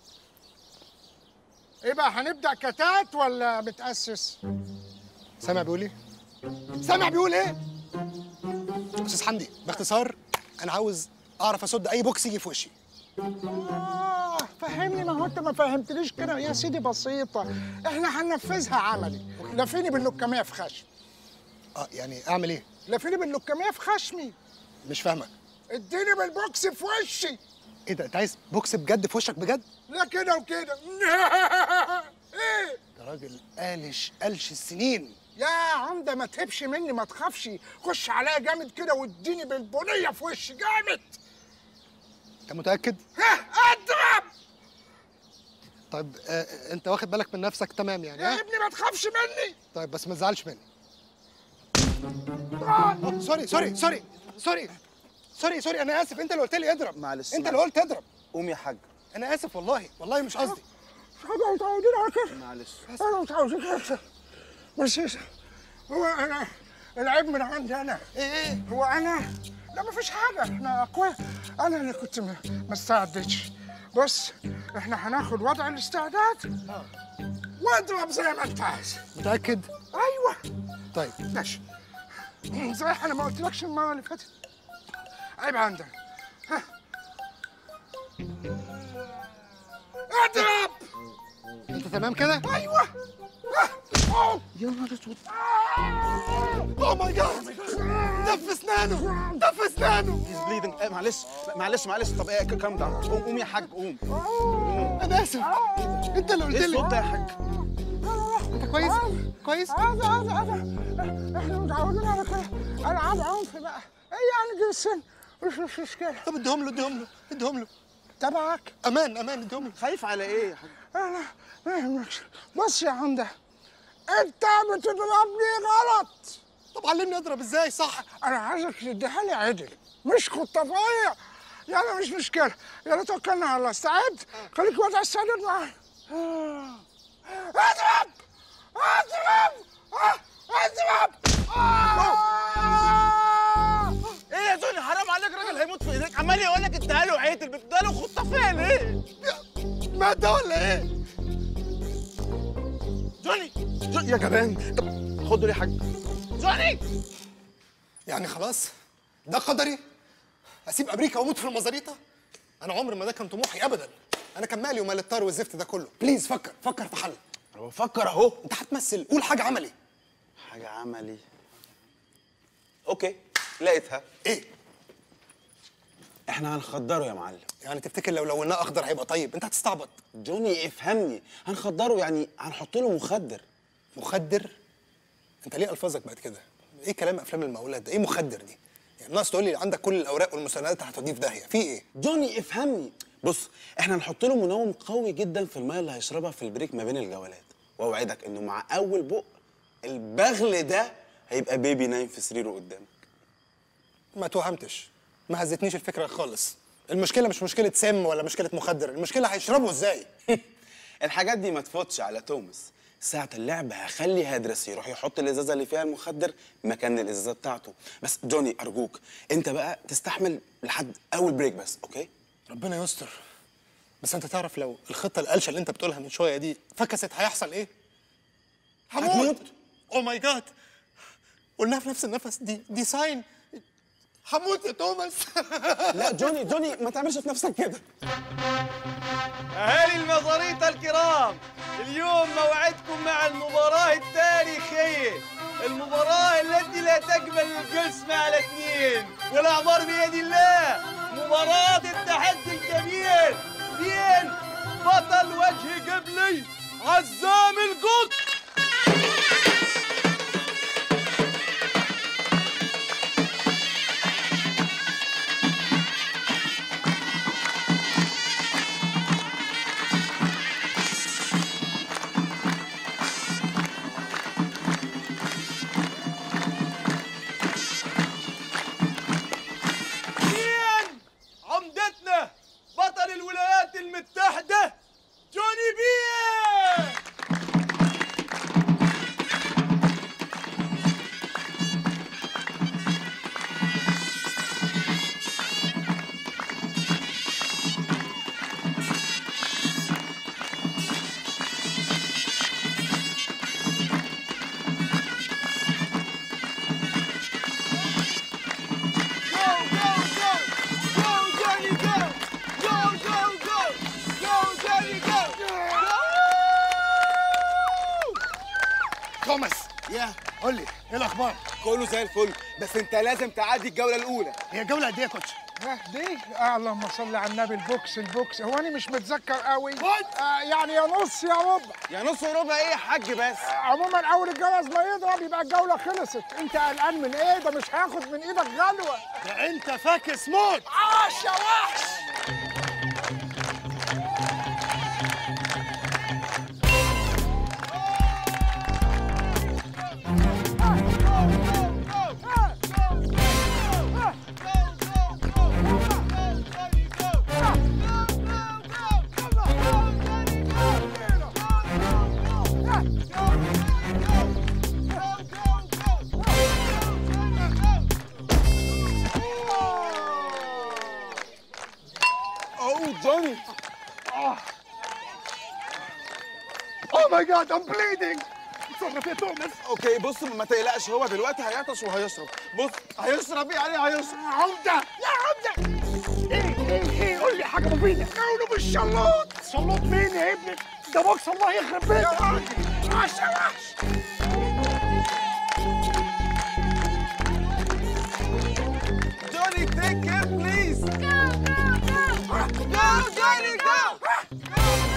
إيه بقى هنبدأ كتات ولا متأسس؟ سامع بيقول ايه سامع بيقول ايه استاذ حمدي باختصار انا عاوز اعرف اصد اي بوكس يجي في وشي آه فهمني ما هو أنت ما فهمتنيش كده يا سيدي بسيطة إحنا هننفذها عملي لفيني باللكمية في خشم اه يعني اعمل ايه لفيني باللكمية في خشمي مش فاهمك اديني بالبوكس في وشي ايه ده انت عايز بوكس بجد في وشك بجد لا كده وكده ايه ده راجل قالش قلش السنين يا عمدة ما تهبش مني ما تخافش خش عليا جامد كده واديني بالبنية في وشي جامد انت متاكد ها اضرب طيب آه انت واخد بالك من نفسك تمام يعني يا ها ابني ما تخافش مني طيب بس ما تزعلش مني أوه، سوري سوري سوري سوري سوري سوري انا اسف انت اللي قلت لي اضرب معلش انت اللي قلت اضرب قوم يا حاج انا اسف والله والله مش قصدي مش حاجة متعودين على كده معلش انا متعودين كده بس هو انا العيب من عندي انا ايه ايه هو انا لا مفيش حاجة احنا اقوياء انا اللي كنت م- ما استعدتش بص احنا هناخد وضع الاستعداد واضرب زي ما انت عايز متاكد ايوه طيب ماشي صحيح انا ما قلتلكش المره اللي فاتت عيب عندك ها. اضرب انت تمام كده ايوه ها. أوه. يا نهار اسود اوه ماي جاد دف اسنانه دف اسنانه هيز بليدنج معلش معلش معلش طب ايه كام داون قوم قوم يا حاج قوم انا اسف انت اللي قلت ايه لي الصوت ده يا حاج انت كويس كويس عادي عادي عادي احنا متعودين على كده العاب عنف بقى ايه يعني دي السن مش مش مشكله طب اديهم له اديهم له اديهم له تبعك امان امان اديهم له خايف على ايه يا حاج انا ما يهمكش بص يا عمده انت بتضربني غلط طب علمني اضرب ازاي صح انا عايزك تديها لي عدل مش خطافيه يلا مش مشكله يلا توكلنا على الله استعد خليك وضع السدد معايا آه. اضرب اضرب آه. اضرب ايه يا جوني حرام عليك راجل هيموت في ايديك عمال يقول لك اديها له عيد بتديها له خطافيه ليه؟ مات ده ولا ايه جوني جوني يا جبان طب خده ليه يا حاج جوني يعني خلاص ده قدري اسيب امريكا واموت في المزاريطه انا عمري ما ده كان طموحي ابدا انا كان مالي ومال الطار والزفت ده كله بليز فكر فكر في حل هو فكر اهو انت هتمثل قول حاجه عملي حاجه عملي اوكي لقيتها ايه احنا هنخدره يا معلم يعني تفتكر لو لوناه اخضر هيبقى طيب انت هتستعبط جوني افهمني هنخدره يعني هنحط له مخدر مخدر انت ليه الفاظك بقت كده ايه كلام افلام المقاولات ده ايه مخدر دي يعني ناقص تقول لي عندك كل الاوراق والمستندات هتوديه في داهيه في ايه جوني افهمني بص احنا هنحط له منوم قوي جدا في الميه اللي هيشربها في البريك ما بين الجولات واوعدك انه مع اول بق البغل ده هيبقى بيبي نايم في سريره قدامك ما توهمتش ما هزتنيش الفكره خالص المشكله مش مشكله سم ولا مشكله مخدر المشكله هيشربه ازاي الحاجات دي ما تفوتش على توماس ساعة اللعب هخلي هادرس يروح يحط الازازة اللي فيها المخدر مكان الازازة بتاعته بس جوني ارجوك انت بقى تستحمل لحد اول بريك بس اوكي ربنا يستر بس انت تعرف لو الخطه القلشه اللي انت بتقولها من شويه دي فكست هيحصل ايه هموت او ماي جاد قلناها في نفس النفس دي دي ساين هموت يا توماس لا جوني جوني ما تعملش في نفسك كده أهالي المزاريطة الكرام اليوم موعدكم مع المباراة التاريخية المباراة التي لا تقبل القسم على اثنين والأعمار بيد الله مباراة التحدي الكبير بين بطل وجه قبلي عزام القط مين عمدتنا بطل الولايات المتحدة جوني بيه توماس يا قول لي ايه الاخبار كله زي الفل بس انت لازم تعدي الجوله الاولى هي الجوله قد ايه يا كوتش اه دي آه اللهم صل على النبي البوكس البوكس هو انا مش متذكر قوي آه يعني يا نص يا ربع يا نص وربع ايه يا حاج بس آه عموما اول الجواز ما يضرب يبقى الجوله خلصت انت قلقان من ايه ده مش هياخد من ايدك غلوه ده انت فاكس موت عاش يا وحش اوه جوني اوه ماي جاد ام بليدنج اتصرف يا توماس اوكي بص ما تقلقش هو دلوقتي هيعطش وهيشرب بص هيشرب يعني هيشرب عمده يا عمده ايه ايه ايه قول لي حاجه مفيده كونه بالشلوط شلوط مين يا ابني ده بوكس الله يخرب بيتك يا راجل عاش يا وحش جوني تيك كير بليز جو جو جو جوني جو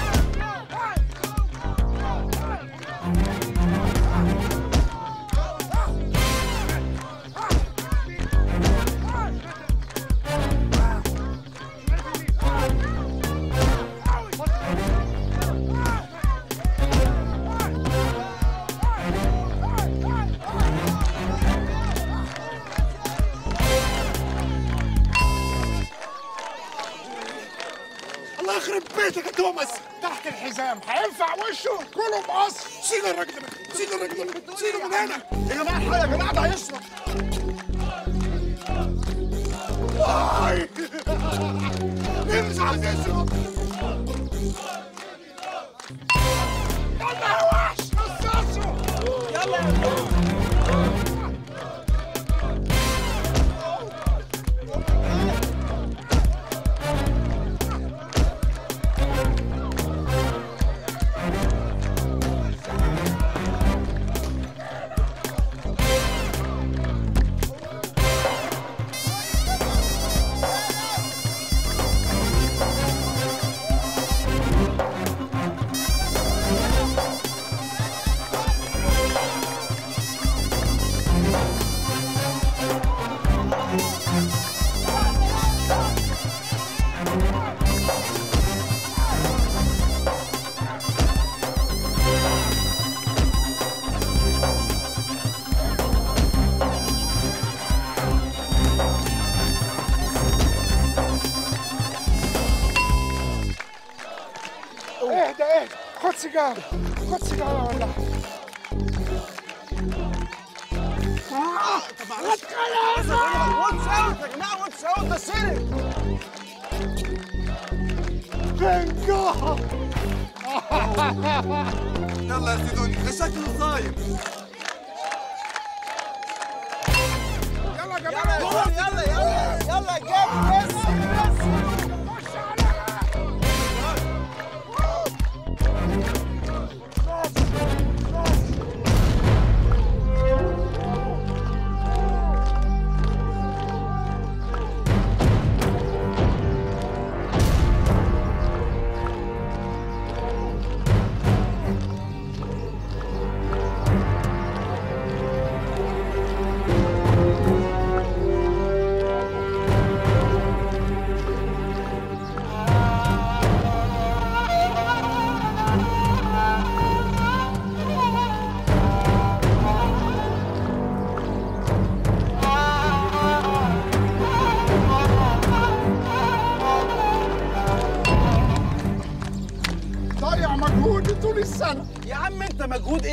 الله يخرب بيتك يا توماس تحت الحزام هينفع وشه كله مقص شيل الراجل ده شيل الراجل ده شيله من هنا يا جماعه الحق يا جماعه ده هيشرب واي مش عايز يشرب يلا يا وحش نصاصه يلا اهدى اهدى خد سيجاره خد سيجاره ولا واتس اوت يا جماعه واتس اوت ده سرق ثانك جاد يلا يا سيدوني ده شكله صايم يلا يا جماعه يلا يلا يلا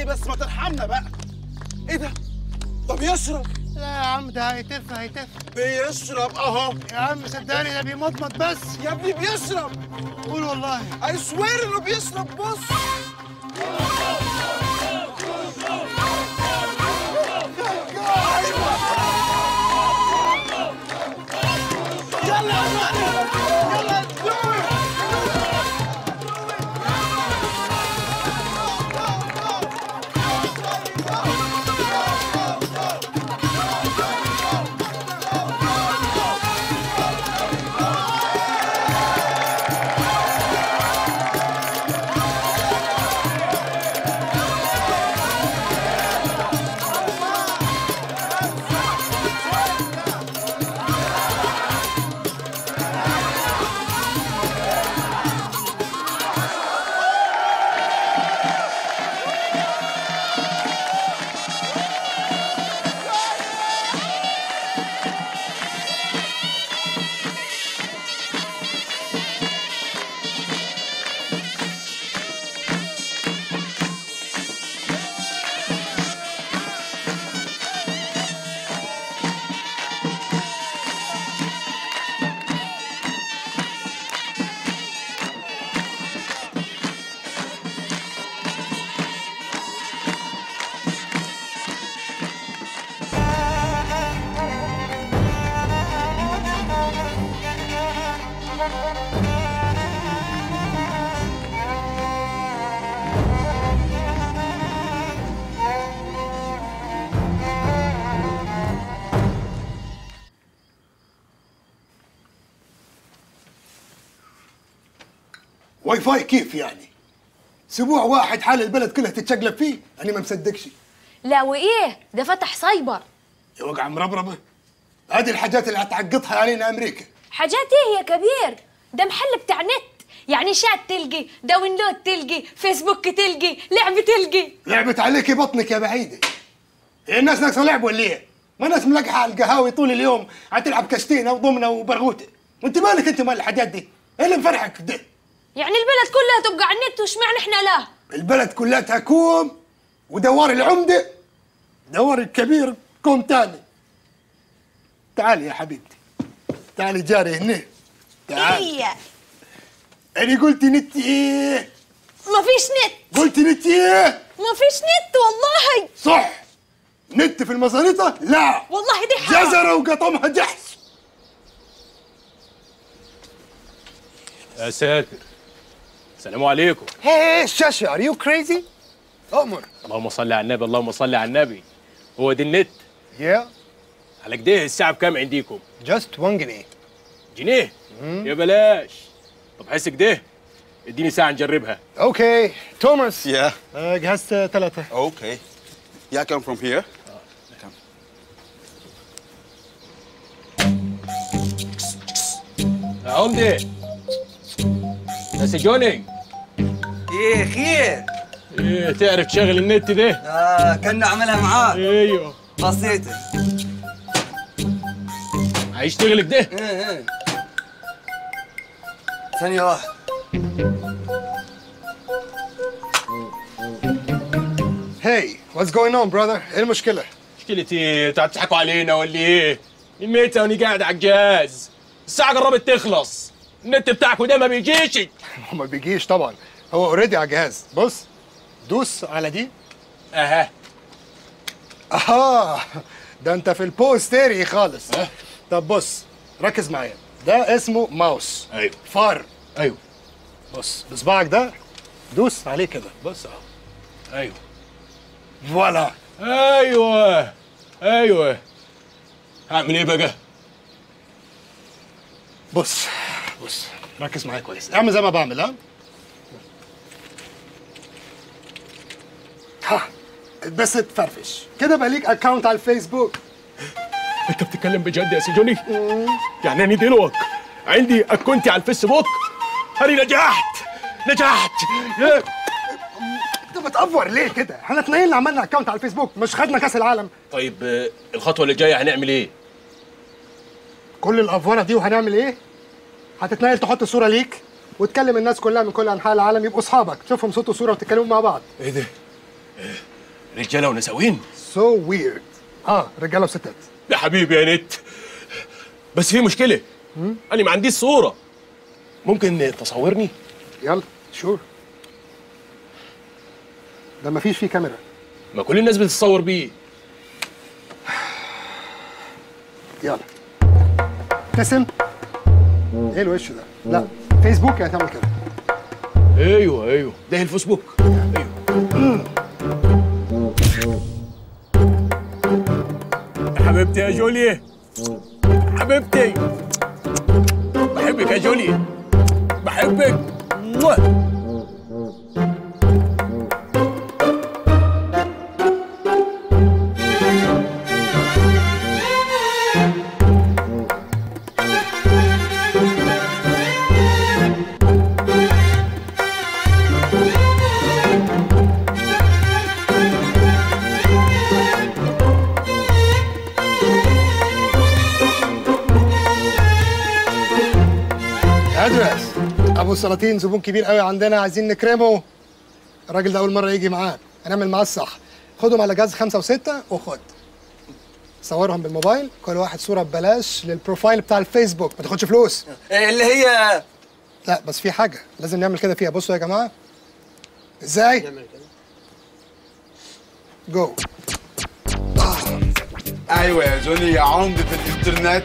ايه بس ما ترحمنا بقى ايه ده ده بيشرب لا يا عم ده هيتف هيتف بيشرب اهو يا عم صدقني ده بيمضمض بس يا ابني بيشرب قول والله اي سوير انه بيشرب بص واي فاي كيف يعني؟ اسبوع واحد حال البلد كلها تتشقلب فيه انا ما مصدقش لا وايه ده فتح سايبر يا وقع مربربه هذه الحاجات اللي هتعقدها علينا امريكا حاجات ايه يا كبير ده محل بتاع نت يعني شات تلقي داونلود تلقي فيسبوك تلقي لعبة تلقي لعبت عليكي بطنك يا بعيده إيه الناس ناقصه لعب ولا ايه؟ ما ناس ملقحه على القهاوي طول اليوم هتلعب كشتينه وضمنه وبرغوته وانت مالك انت مال الحاجات دي؟ ايه اللي مفرحك ده؟ يعني البلد كلها تبقى على النت واشمعنى احنا لا البلد كلها تكوم ودوار العمده دوار الكبير كوم تاني تعالي يا حبيبتي تعالي جاري هنا تعالي ايه انا قلت نت ايه؟ مفيش نت قلت نت ايه؟ مفيش نت والله صح نت في المزاريطة؟ لا والله دي حرام جزرة وقطمها جحس يا ساتر السلام عليكم هي الشاشة ار يو كريزي؟ أؤمر اللهم صل على النبي اللهم صل على النبي هو دي النت يا على كده الساعة بكام عنديكم؟ جاست 1 جنيه جنيه؟ يا بلاش طب حس كده اديني ساعة نجربها اوكي توماس Yeah. آه، جهزت ثلاثة Okay. Yeah, I come from here. يا عمدة يا سجوني ايه خير ايه تعرف تشغل النت ده؟ اه كنا عملها معاك ايوه بسيطة هيشتغل كده؟ ايه ايه ثانية واحدة هاي واتس جوينج اون براذر ايه المشكلة؟ مشكلتي ايه؟ انتوا تضحكوا علينا ولا ايه؟ الميتة وانا قاعد على الجهاز الساعة قربت تخلص النت بتاعكم ده ما بيجيش هو ما بيجيش طبعا هو اوريدي على الجهاز بص دوس على دي اها اها ده انت في البوستيري خالص طب بص ركز معايا ده اسمه ماوس ايوه فار ايوه بص بصبعك ده دوس عليه كده بص اهو ايوه فوالا ايوه ايوه هعمل ايه بقى؟ بص بص ركز معايا كويس اعمل زي ما بعمل ها ها بس تفرفش كده بقى ليك اكونت على الفيسبوك انت بتتكلم بجد يا سجوني؟ يعني انا دلوقتي عندي اكونتي على الفيسبوك انا نجحت نجحت يا- انت بتأفور ليه كده؟ احنا اتنين اللي عملنا اكونت على الفيسبوك مش خدنا كاس العالم طيب آه، الخطوة اللي جاية هنعمل ايه؟ كل الافوره دي وهنعمل ايه؟ هتتنقل تحط صوره ليك وتكلم الناس كلها من كل انحاء العالم يبقوا اصحابك تشوفهم صوت وصوره وتتكلموا مع بعض ايه ده؟ رجاله ونساوين سو ويرد اه رجاله وستات يا حبيبي يا نت بس في مشكله انا ما عنديش صوره ممكن تصورني يلا شور ده ما فيش فيه كاميرا ما كل الناس بتتصور بيه يلا ابتسم ايه الوش ده لا فيسبوك يعني تعمل كده ايوه ايوه ده الفيسبوك يا حبيبتي يا جولي حبيبتي بحبك يا جولي بحبك موah. ادرس ابو سلاطين زبون كبير قوي عندنا عايزين نكرمه الراجل ده اول مره يجي معاه هنعمل معاه الصح خدهم على جهاز خمسة وستة وخد صورهم بالموبايل كل واحد صورة ببلاش للبروفايل بتاع الفيسبوك ما تاخدش فلوس اللي هي لا بس في حاجة لازم نعمل كده فيها بصوا يا جماعة ازاي جو ايوه يا جوني يا عمدة الانترنت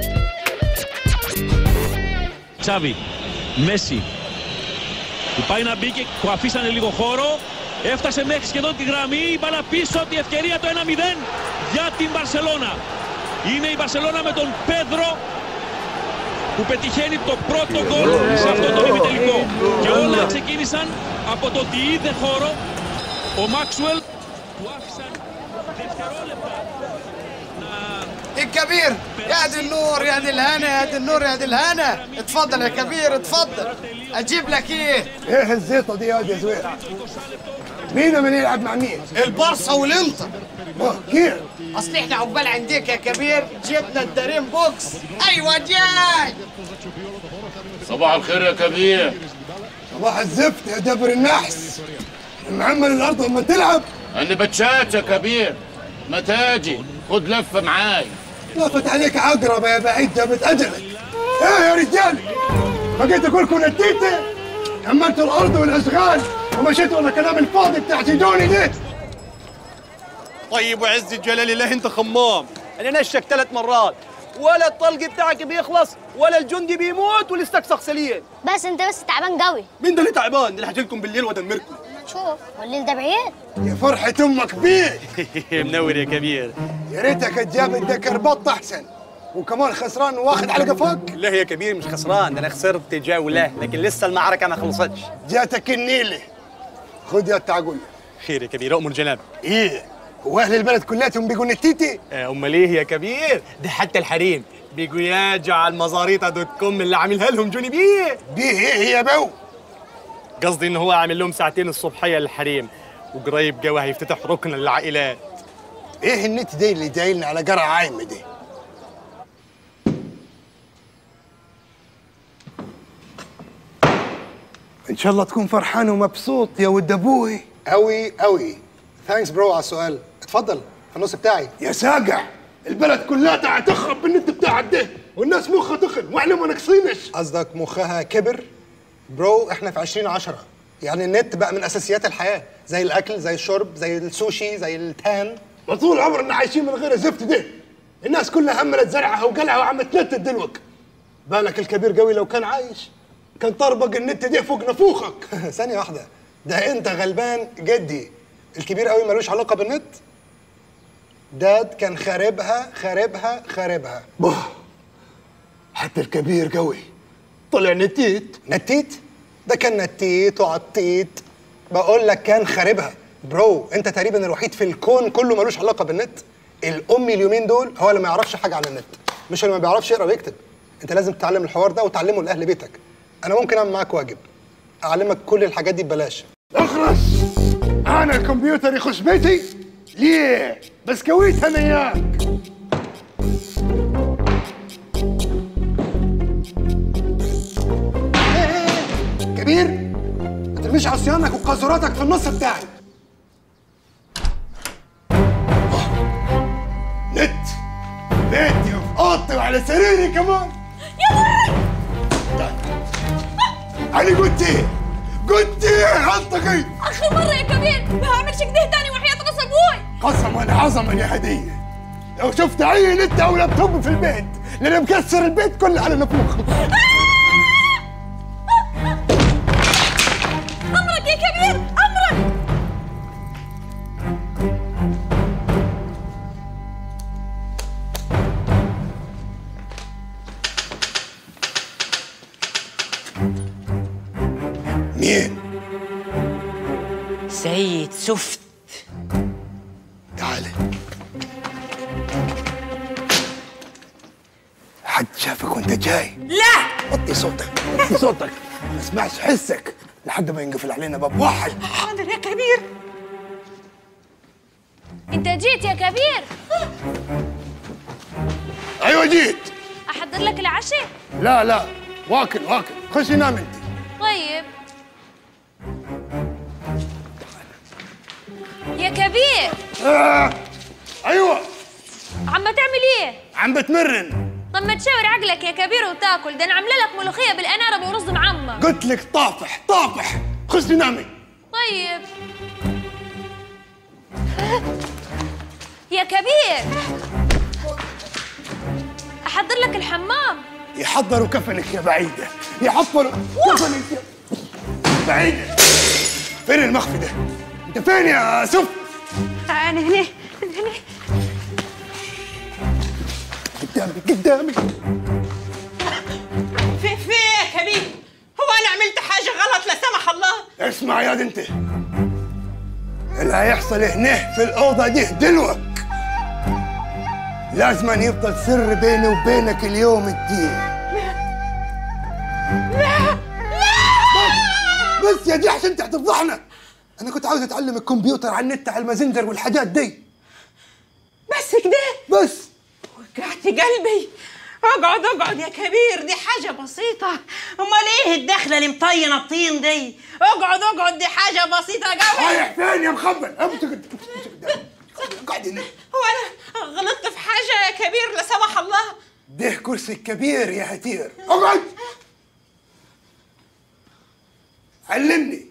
Τσάβη, Μέση. Του πάει να μπει και του αφήσανε λίγο χώρο. Έφτασε μέχρι σχεδόν τη γραμμή. Η μπάλα πίσω, τη ευκαιρία το 1-0 για την Μπαρσελώνα. Είναι η Μπαρσελώνα με τον Πέδρο που πετυχαίνει το πρώτο γκολ σε αυτό το ημιτελικό. Και όλα ξεκίνησαν από το ότι είδε χώρο ο Μάξουελ του άφησαν δευτερόλεπτα الكبير يا دي النور يا دي الهنا يا دي النور يا دي الهنا اتفضل يا كبير اتفضل اجيب لك ايه ايه الزيطة دي يا واد يا زوير مين من يلعب مع مين البارسا والانتر كيف اصل احنا عقبال عندك يا كبير جبنا الدريم بوكس ايوه جاي صباح الخير يا كبير صباح الزفت يا دبر النحس معمل الارض لما تلعب انا بتشات يا كبير ما تاجي خد لفه معاي لافت عليك عقرب يا بعيد جابت اجلك ايه يا رجال بقيت اقول لكم نتيتي حملتوا الارض والاشغال ومشيتوا ورا الكلام الفاضي بتاع سيدوني ده طيب وعز الجلال الله انت خمام انا نشك ثلاث مرات ولا الطلق بتاعك بيخلص ولا الجندي بيموت والاستكسخ سليم بس انت بس تعبان قوي مين ده اللي تعبان ده اللي هجي لكم بالليل وادمركم شوف والليل ده بعيد يا فرحة امك بيك منور يا كبير يا ريتك تجاب الدكر بط احسن وكمان خسران واخد على قفاك لا يا كبير مش خسران ده انا خسرت جولة لكن لسه المعركة ما خلصتش جاتك النيلة خد يا التعقول خير يا كبير اؤمر جناب ايه هو اهل البلد كلاتهم بيقوا نتيتي آه، امال ايه يا كبير ده حتى الحريم بيجوا ياجوا على المزاريطه دوت كوم اللي عاملها لهم جوني بيه بيه ايه يا بو قصدي ان هو عامل لهم ساعتين الصبحيه للحريم وقريب جوا هيفتتح ركن للعائلات ايه النت دي اللي دايلنا على قرع عايمة دي ان شاء الله تكون فرحان ومبسوط يا ود ابوي قوي قوي ثانكس برو على السؤال اتفضل في النص بتاعي يا ساقع البلد كلها هتخرب بالنت بتاعك ده والناس مخها تخن واحنا ما ناقصينش قصدك مخها كبر برو احنا في 2010 يعني النت بقى من اساسيات الحياه زي الاكل زي الشرب زي السوشي زي التان ما طول عمرنا عايشين من غير الزفت ده الناس كلها هملت زرعها وقلعها وعم تنتت دلوك بالك الكبير قوي لو كان عايش كان طربق النت ده فوق نفوخك ثانية واحدة ده انت غلبان جدي الكبير قوي ملوش علاقة بالنت داد كان خاربها خاربها خاربها بوه حتى الكبير قوي طلع نتيت نتيت ده كان نتيت وعطيت بقول لك كان خاربها برو انت تقريبا الوحيد في الكون كله ملوش علاقه بالنت الامي اليومين دول هو اللي ما يعرفش حاجه عن النت مش اللي ما بيعرفش يقرا ويكتب انت لازم تتعلم الحوار ده وتعلمه لاهل بيتك انا ممكن اعمل معاك واجب اعلمك كل الحاجات دي ببلاش اخرس انا الكمبيوتر يخش بيتي ليه بسكويت انا اياك كبير ما ترميش عصيانك وقاذوراتك في النص بتاعي بت بيتي وفي اوضتي وعلى سريري كمان انا قلت ايه؟ قلت ايه انطقي اخر مره يا كبير ما هعملش كده تاني وحياة راس ابوي قسما عظما يا هديه لو شفت اي نت او لابتوب في البيت لان مكسر البيت كله على نفوخ امرك يا كبير امرك مين؟ سيد سفت تعالي حد شافك وانت جاي لا وطي صوتك وطي صوتك ما اسمعش حسك لحد ما ينقفل علينا باب واحد حاضر يا كبير انت جيت يا كبير ايوه جيت احضر لك العشاء لا لا واكل واكل خشي نام انت طيب يا كبير آه. ايوه عم تعمل ايه عم بتمرن طب ما تشاور عقلك يا كبير وتاكل ده انا عامله لك ملوخيه بالاناره ورز معمر قلت لك طافح طافح خشي نامي طيب يا كبير احضر لك الحمام يحضروا كفنك يا بعيدة يحضروا كفنك يا بعيدة فين المخفي ده؟ انت فين يا سف؟ انا هنا قدامي قدامي في في يا كبير هو انا عملت حاجه غلط لا سمح الله اسمع يا انت اللي هيحصل هنا في الأوضة دي دلوك لازم أن يفضل سر بيني وبينك اليوم الدين لا بس يا دي عشان انت هتفضحنا انا كنت عاوز اتعلم الكمبيوتر على النت على المازنجر والحاجات دي بس كده بس وجعت قلبي اقعد اقعد يا كبير دي حاجة بسيطة امال ايه الدخلة اللي مطينة الطين دي اقعد اقعد دي حاجة بسيطة قوي رايح فين يا مخبل امسك قاعد هنا هو انا غلطت في حاجة يا كبير لا سمح الله ده كرسي كبير يا هتير اقعد علمني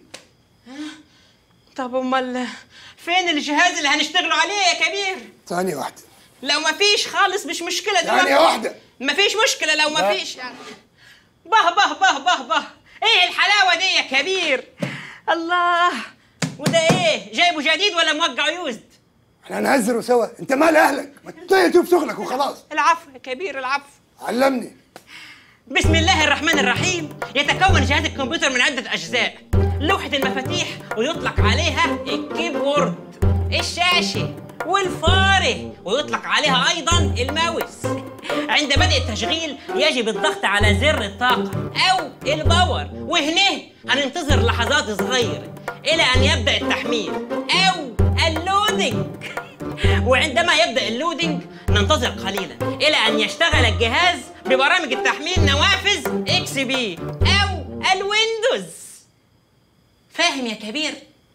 طب امال فين الجهاز اللي هنشتغلوا عليه يا كبير ثانية واحدة لو ما فيش خالص مش مشكلة ثانية واحدة ما فيش مشكلة لو ما لا. فيش يعني به به به به به ايه الحلاوة دي يا كبير الله وده ايه جايبه جديد ولا موقع يوزد احنا نهزروا سوا انت مال اهلك ما تطير تشوف شغلك وخلاص العفو يا كبير العفو علمني بسم الله الرحمن الرحيم يتكون جهاز الكمبيوتر من عدة أجزاء لوحة المفاتيح ويطلق عليها الكيبورد الشاشة والفارة ويطلق عليها أيضا الماوس عند بدء التشغيل يجب الضغط على زر الطاقة أو الباور وهنا هننتظر لحظات صغيرة إلى أن يبدأ التحميل أو اللودينج وعندما يبدأ اللودينج ننتظر قليلا إلى أن يشتغل الجهاز ببرامج التحميل نوافذ اكس بي أو الويندوز فاهم يا كبير؟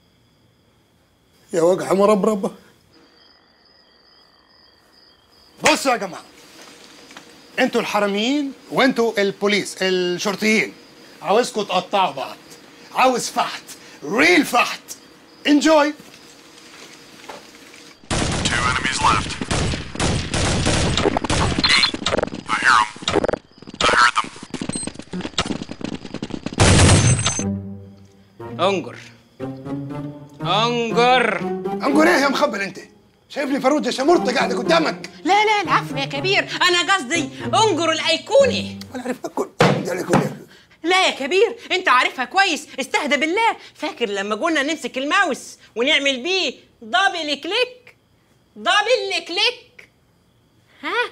يا وجع مربربة بصوا يا جماعة انتوا الحراميين وانتوا البوليس الشرطيين عاوزكم تقطعوا بعض عاوز فحت ريل فحت انجوي Two enemies left. I hear them. I heard them. انجر انجر انجر ايه يا مخبل انت شايف لي فروجة شمرطة قاعدة قدامك لا لا العفو يا كبير انا قصدي انجر الايقوني انا عارفها كل ده الايقوني لا يا كبير انت عارفها كويس استهدى بالله فاكر لما قلنا نمسك الماوس ونعمل بيه دبل كليك دبل كليك ها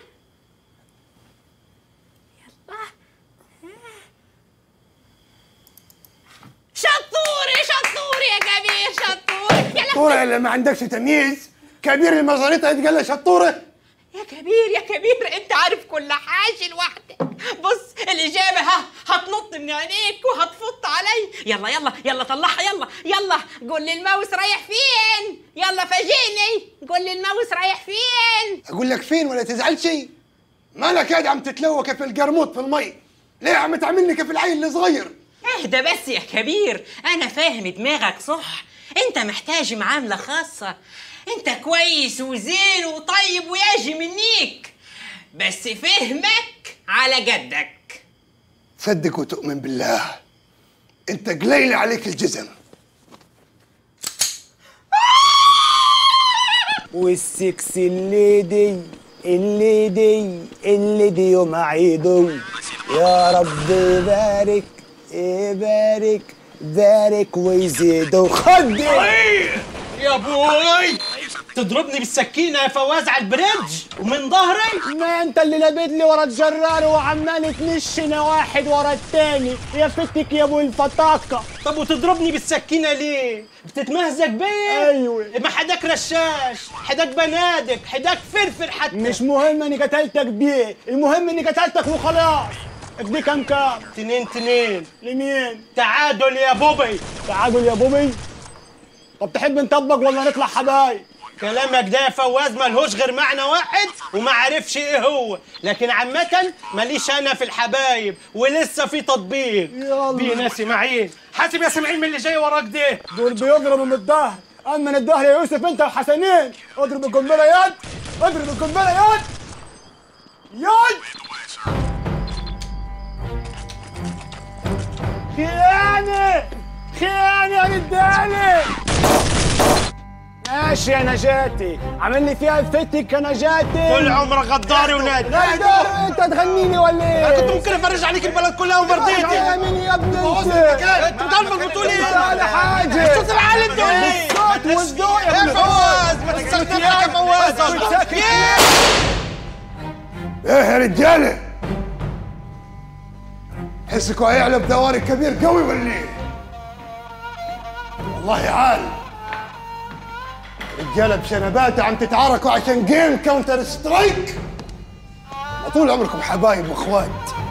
شطوري شطوري يا كبير شطوري يا شطورة اللي ما عندكش تمييز كبير المزاريطة يتقال له شطورة يا كبير يا كبير انت عارف كل حاجه لوحدك بص الاجابه ها هتنط من عينيك وهتفط علي يلا يلا يلا طلعها يلا يلا قول لي الماوس رايح فين يلا فاجئني قول لي الماوس رايح فين اقول لك فين ولا تزعل شيء مالك قاعد عم تتلوى كيف القرموط في المي ليه عم تعملني كيف العيل الصغير اهدى بس يا كبير انا فاهم دماغك صح انت محتاج معامله خاصه انت كويس وزين وطيب ويجي منيك بس فهمك على قدك تصدق وتؤمن بالله انت قليل عليك الجزم والسكس الليدي الليدي الليدي يوم عيدو يا رب يبارك يبارك بارك ويزيدوا خدي يا ابوي تضربني بالسكينه يا فواز على البريدج ومن ظهري ما انت اللي لبيت لي ورا الجرار وعمال تنشنا واحد ورا التاني يا فتك يا ابو الفطاقه طب وتضربني بالسكينه ليه بتتمهزق بيا ايوه ما حداك رشاش حداك بنادق حداك فرفر حتى مش مهم اني قتلتك بيه المهم اني قتلتك وخلاص ادي كام كام تنين تنين لمين تعادل يا بوبي تعادل يا بوبي طب تحب نطبق ولا نطلع حبايب كلامك ده يا فواز ملهوش غير معنى واحد وما عرفش ايه هو لكن عامة ماليش انا في الحبايب ولسه في تطبيق في ناس معين حاسب يا سمعين من اللي جاي وراك ده دول بيضربوا من الظهر اما من الظهر يا يوسف انت وحسنين اضرب القنبله يد اضرب القنبله يد يد خيانه خيانه يا رجاله ماشي يا نجاتي عامل لي فيها فتك يا نجاتي طول عمرك غداري ونادي غدار انت تغنيني ولا ايه؟ انا كنت ممكن افرج عليك البلد كلها ومرضيتي يا مين يا ابني انت؟ انت بتعرف بتقول ايه؟ ولا حاجه الصوت العالي انت ولا ايه؟ الصوت والذوق يا يا ابني فواز ما تكسرش يا فواز ايه يا رجاله حسكوا هيعلى دواري كبير قوي ولا ايه؟ والله عال رجاله بشنبات عم تتعاركوا عشان جيم كاونتر سترايك ما طول عمركم حبايب واخوات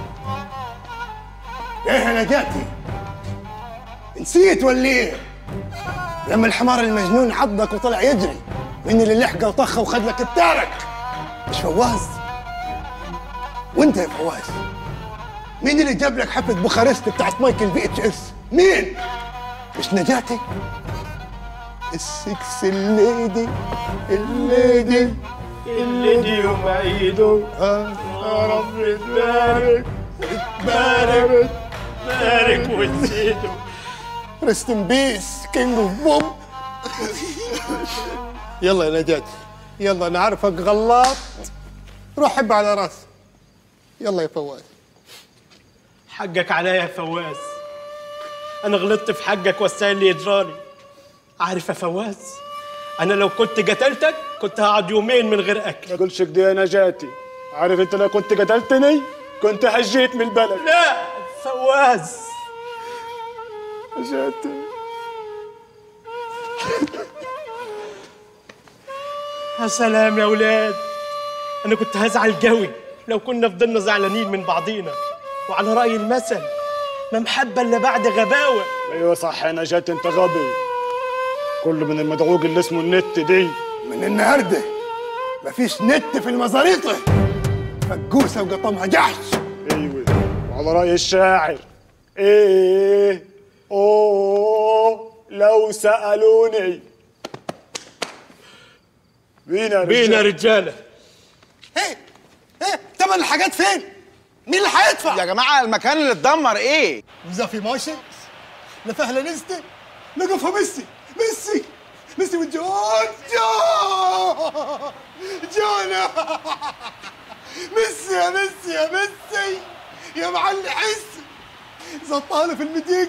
ايه يا نجاتي نسيت ولا ايه؟ لما الحمار المجنون عضك وطلع يجري من اللي لحقه وطخه وخذ لك بتارك مش فواز وانت يا فواز مين اللي جاب لك حفله بوخارست بتاعت مايكل بي اتش اس؟ مين؟ مش نجاتي؟ السكس الليدي الليدي الليدي يوم عيده يا رب تبارك بارك بارك وتزيده ريست ان بيس كينج اوف بوم يلا يا نجاتي يلا انا عارفك غلاط روح حب على راسي يلا يا فواز حقك عليا يا فواز انا غلطت في حقك واستاهل اللي يجرالي عارف يا فواز انا لو كنت قتلتك كنت هقعد يومين من غير اكل ما تقولش كده يا نجاتي عارف انت لو كنت قتلتني كنت هجيت من البلد لا فواز نجاتي يا سلام يا ولاد انا كنت هزعل قوي لو كنا فضلنا زعلانين من بعضينا وعلى راي المثل ما محبه الا بعد غباوه ايوه صح يا نجاتي انت غبي كله من المدعوق اللي اسمه النت دي من النهارده مفيش نت في المزاريطه فقوسه وقطمها جحش ايوه وعلى راي الشاعر ايه اوه لو سالوني بينا بينا رجاله ايه ايه تمن الحاجات فين؟ مين اللي هيدفع؟ يا جماعه المكان اللي اتدمر ايه إذا في ماشي لفهلة نزلة نقفها ميسي ميسي ميسي والجون جون جون ميسي يا ميسي يا ميسي يا معلم حس زطانة في المدق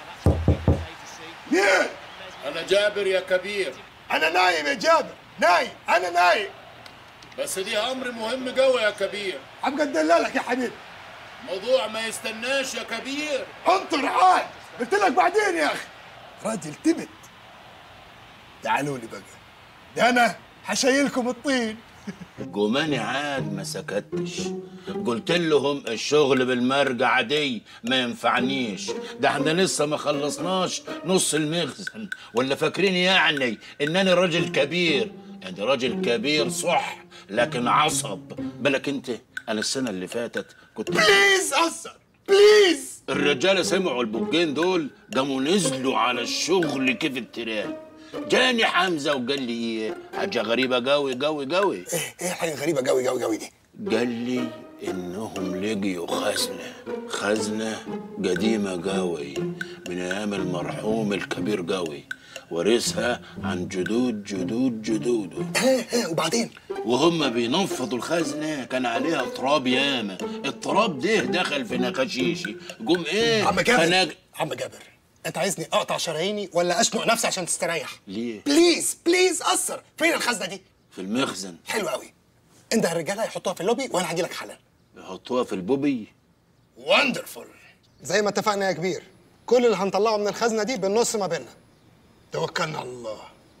مين؟ انا جابر يا كبير أنا نايم يا جابر نايم أنا نايم بس دي امر مهم قوي يا كبير عم قد دلالك يا حبيبي موضوع ما يستناش يا كبير انطر عاد قلت لك بعدين يا اخي راجل تبت تعالوا لي بقى ده انا حشيلكم الطين جماني عاد ما سكتش قلت لهم الشغل بالمرجع دي ما ينفعنيش ده احنا لسه ما خلصناش نص المخزن ولا فاكرين يعني انني راجل كبير يعني راجل كبير صح لكن عصب بالك انت انا السنه اللي فاتت كنت بليز اثر بليز الرجاله سمعوا البوجين دول قاموا نزلوا على الشغل كيف التراب جاني حمزه وقال لي ايه حاجه غريبه قوي قوي قوي ايه حاجه غريبه قوي قوي قوي دي قال لي انهم لقيوا خزنه خزنه قديمه قوي من ايام المرحوم الكبير قوي ورثها عن جدود جدود جدوده وبعدين وهم بينفضوا الخزنه كان عليها تراب ياما التراب ده دخل في نقاشيشي قوم ايه عم جابر فنج- عم جابر انت عايزني اقطع شراييني ولا اشنق نفسي عشان تستريح ليه بليز بليز اثر فين الخزنه دي في المخزن حلو قوي انت الرجاله هيحطوها في اللوبي وانا هجي لك حالا يحطوها في البوبي وندرفول زي ما اتفقنا يا كبير كل اللي هنطلعه من الخزنه دي بالنص ما بيننا توكلنا على الله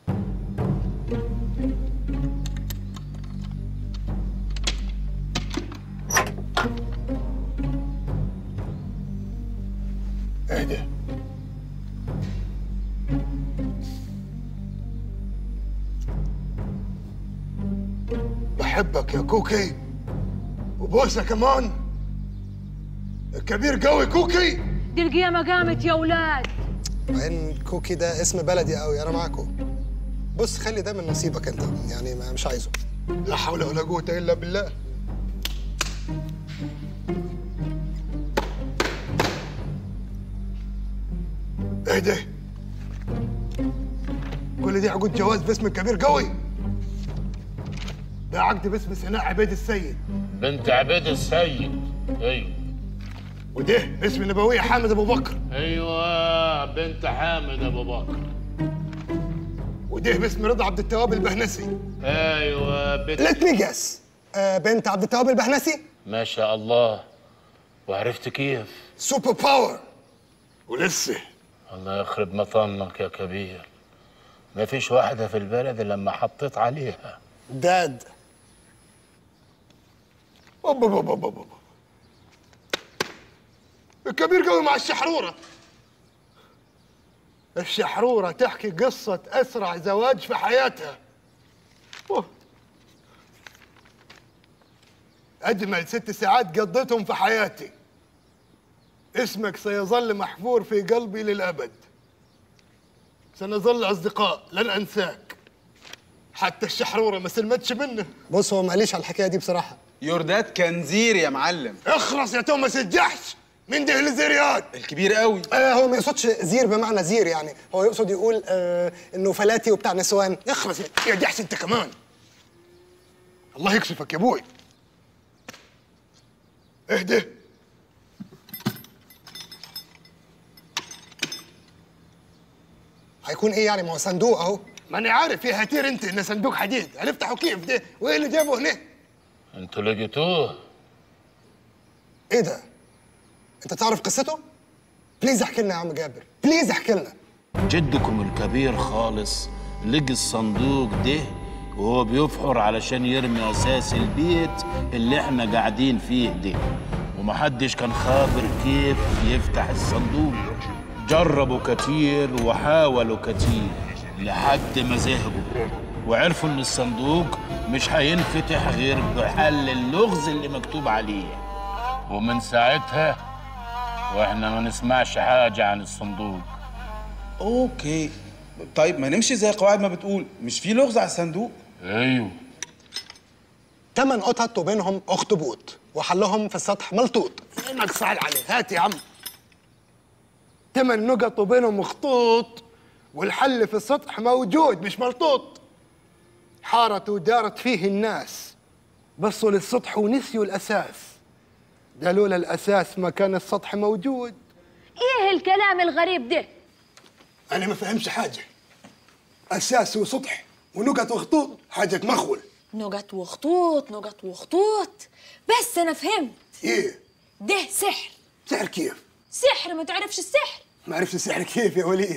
اهدى بحبك يا كوكي وبوسه كمان الكبير قوي كوكي دي القيامة قامت يا ولاد بعدين كوكي ده اسم بلدي قوي انا معاكم بص خلي ده من نصيبك انت يعني ما مش عايزه لا حول ولا قوه الا بالله اهدى كل دي عقود جواز باسم الكبير قوي ده عقد باسم سناء عبيد السيد بنت عبيد السيد ايوه وده باسم النبوية حامد ابو بكر ايوه بنت حامد ابو بكر وده باسم رضا عبد التواب البهنسي ايوه بنت ليت مي جاس بنت عبد التواب البهنسي ما شاء الله وعرفت كيف سوبر باور ولسه الله يخرب مطنك يا كبير ما فيش واحدة في البلد إلا لما حطيت عليها داد أوب أوب أوب أوب أوب. الكبير قوي مع الشحرورة الشحرورة تحكي قصة أسرع زواج في حياتها أوه. أجمل ست ساعات قضيتهم في حياتي اسمك سيظل محفور في قلبي للأبد سنظل أصدقاء لن أنساك حتى الشحرورة ما سلمتش منه بص هو معليش على الحكاية دي بصراحة يوردات كان زير يا معلم اخرس يا توماس الجحش من ده الزيريات الكبير قوي آه هو ما يقصدش زير بمعنى زير يعني هو يقصد يقول آه انه فلاتي وبتاع نسوان اخرس يا جحش انت كمان الله يكشفك يا ابوي اهدى هيكون ايه يعني ما هو صندوق اهو ما انا عارف يا هتير انت ان صندوق حديد هنفتحه كيف ده وايه اللي جابه هنا انتوا لقيتوه ايه ده انت تعرف قصته بليز احكي لنا يا عم جابر بليز احكي لنا جدكم الكبير خالص لقي الصندوق ده وهو بيفحر علشان يرمي اساس البيت اللي احنا قاعدين فيه ده ومحدش كان خابر كيف يفتح الصندوق جربوا كتير وحاولوا كتير لحد ما زهقوا وعرفوا ان الصندوق مش هينفتح غير بحل اللغز اللي مكتوب عليه ومن ساعتها واحنا ما نسمعش حاجه عن الصندوق اوكي طيب ما نمشي زي القواعد ما بتقول مش في لغز على الصندوق ايوه تمن قطط وبينهم اخطبوط وحلهم في السطح ملطوط انك صعد عليه هات يا عم تمن نقط وبينهم خطوط والحل في السطح موجود مش ملطوط حارت ودارت فيه الناس بصوا للسطح ونسيوا الاساس ده لولا الاساس ما كان السطح موجود ايه الكلام الغريب ده انا ما فهمش حاجه اساس وسطح ونقط وخطوط حاجه مخول نقط وخطوط نقط وخطوط بس انا فهمت ايه ده سحر سحر كيف سحر ما تعرفش السحر ما عرفت السحر كيف يا ولي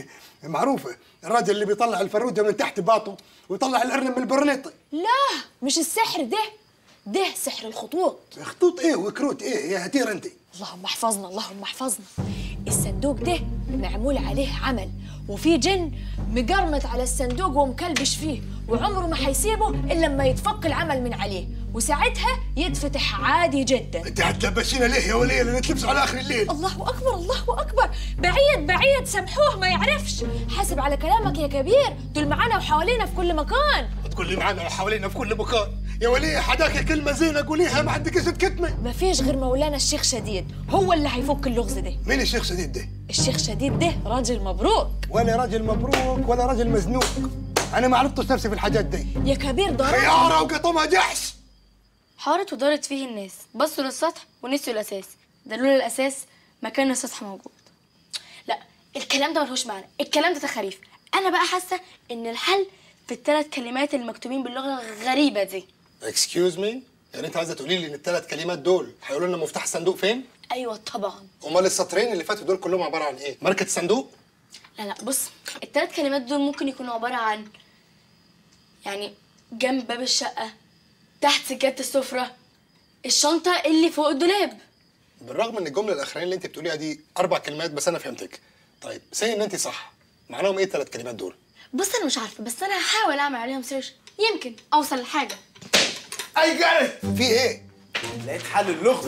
معروفه الراجل اللي بيطلع الفروده من تحت باطه ويطلع الارنب من البرنيطه لا مش السحر ده ده سحر الخطوط خطوط ايه وكروت ايه يا هتير انت اللهم احفظنا اللهم احفظنا الصندوق ده معمول عليه عمل وفي جن مقرمط على الصندوق ومكلبش فيه وعمره ما حيسيبه الا لما يتفك العمل من عليه وساعتها يتفتح عادي جدا انت هتلبسينا ليه يا وليه اللي نتلبسوا على اخر الليل الله اكبر الله اكبر بعيد بعيد سامحوه ما يعرفش حاسب على كلامك يا كبير دول معانا وحوالينا في كل مكان تقول لي معانا وحوالينا في كل مكان يا وليه حداك كلمه زينه قوليها ما عندك اسم كتمه ما فيش غير مولانا الشيخ شديد هو اللي هيفك اللغز ده مين الشيخ شديد ده الشيخ شديد ده راجل مبروك ولا راجل مبروك ولا راجل مزنوق انا ما عرفتش نفسي في الحاجات دي يا كبير ده خياره وقطمها جحش حارت ودارت فيه الناس بصوا للسطح ونسوا الاساس ده لولا الاساس ما كان السطح موجود لا الكلام ده ملهوش معنى الكلام ده تخاريف انا بقى حاسه ان الحل في الثلاث كلمات المكتوبين باللغه الغريبه دي اكسكيوز مي يعني انت عايزه تقولي لي ان الثلاث كلمات دول هيقولوا لنا مفتاح الصندوق فين ايوه طبعا امال السطرين اللي فاتوا دول كلهم عباره عن ايه ماركه الصندوق لا لا بص الثلاث كلمات دول ممكن يكونوا عباره عن يعني جنب باب الشقه تحت سجاده السفره الشنطه اللي فوق الدولاب بالرغم ان الجمله الاخرانيه اللي انت بتقوليها دي اربع كلمات بس انا فهمتك طيب سي ان انت صح معناهم ايه الثلاث كلمات دول بص انا مش عارفه بس انا هحاول اعمل عليهم سيرش يمكن اوصل لحاجه اي جارت في ايه لقيت حل اللغز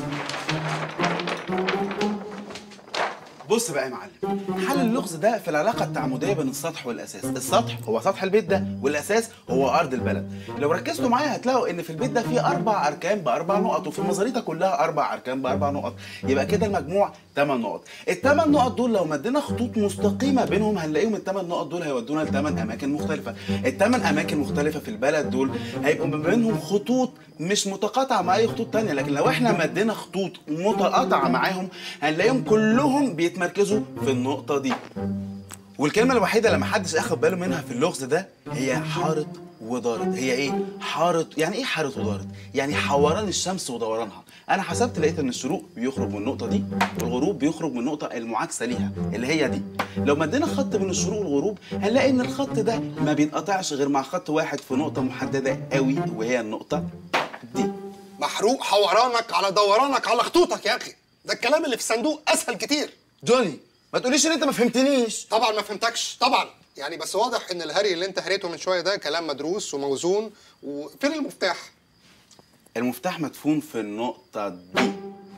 بص بقى يا معلم حل اللغز ده في العلاقه التعامديه بين السطح والاساس السطح هو سطح البيت ده والاساس هو ارض البلد لو ركزتوا معايا هتلاقوا ان في البيت ده فيه اربع اركان باربع نقط وفي المزاريطه كلها اربع اركان باربع نقط يبقى كده المجموع 8 نقط الثمان نقط دول لو مدينا خطوط مستقيمه بينهم هنلاقيهم الثمان نقط دول هيودونا لثمان اماكن مختلفه الثمان اماكن مختلفه في البلد دول هيبقوا ما بينهم خطوط مش متقاطعه مع اي خطوط تانية لكن لو احنا مدينا خطوط متقاطعه معاهم هنلاقيهم كلهم بيتمركزوا في النقطه دي والكلمه الوحيده اللي محدش اخد باله منها في اللغز ده هي حارت ودارت هي ايه حارت يعني ايه حارت ودارت يعني حوران الشمس ودورانها انا حسبت لقيت ان الشروق بيخرج من النقطه دي والغروب بيخرج من النقطه المعاكسه ليها اللي هي دي لو مدينا خط بين الشروق والغروب هنلاقي ان الخط ده ما بينقطعش غير مع خط واحد في نقطه محدده قوي وهي النقطه محروق حورانك على دورانك على خطوطك يا اخي ده الكلام اللي في الصندوق اسهل كتير جوني ما تقوليش ان انت ما فهمتنيش طبعا ما فهمتكش طبعا يعني بس واضح ان الهري اللي انت هريته من شويه ده كلام مدروس وموزون وفين المفتاح المفتاح مدفون في النقطه دي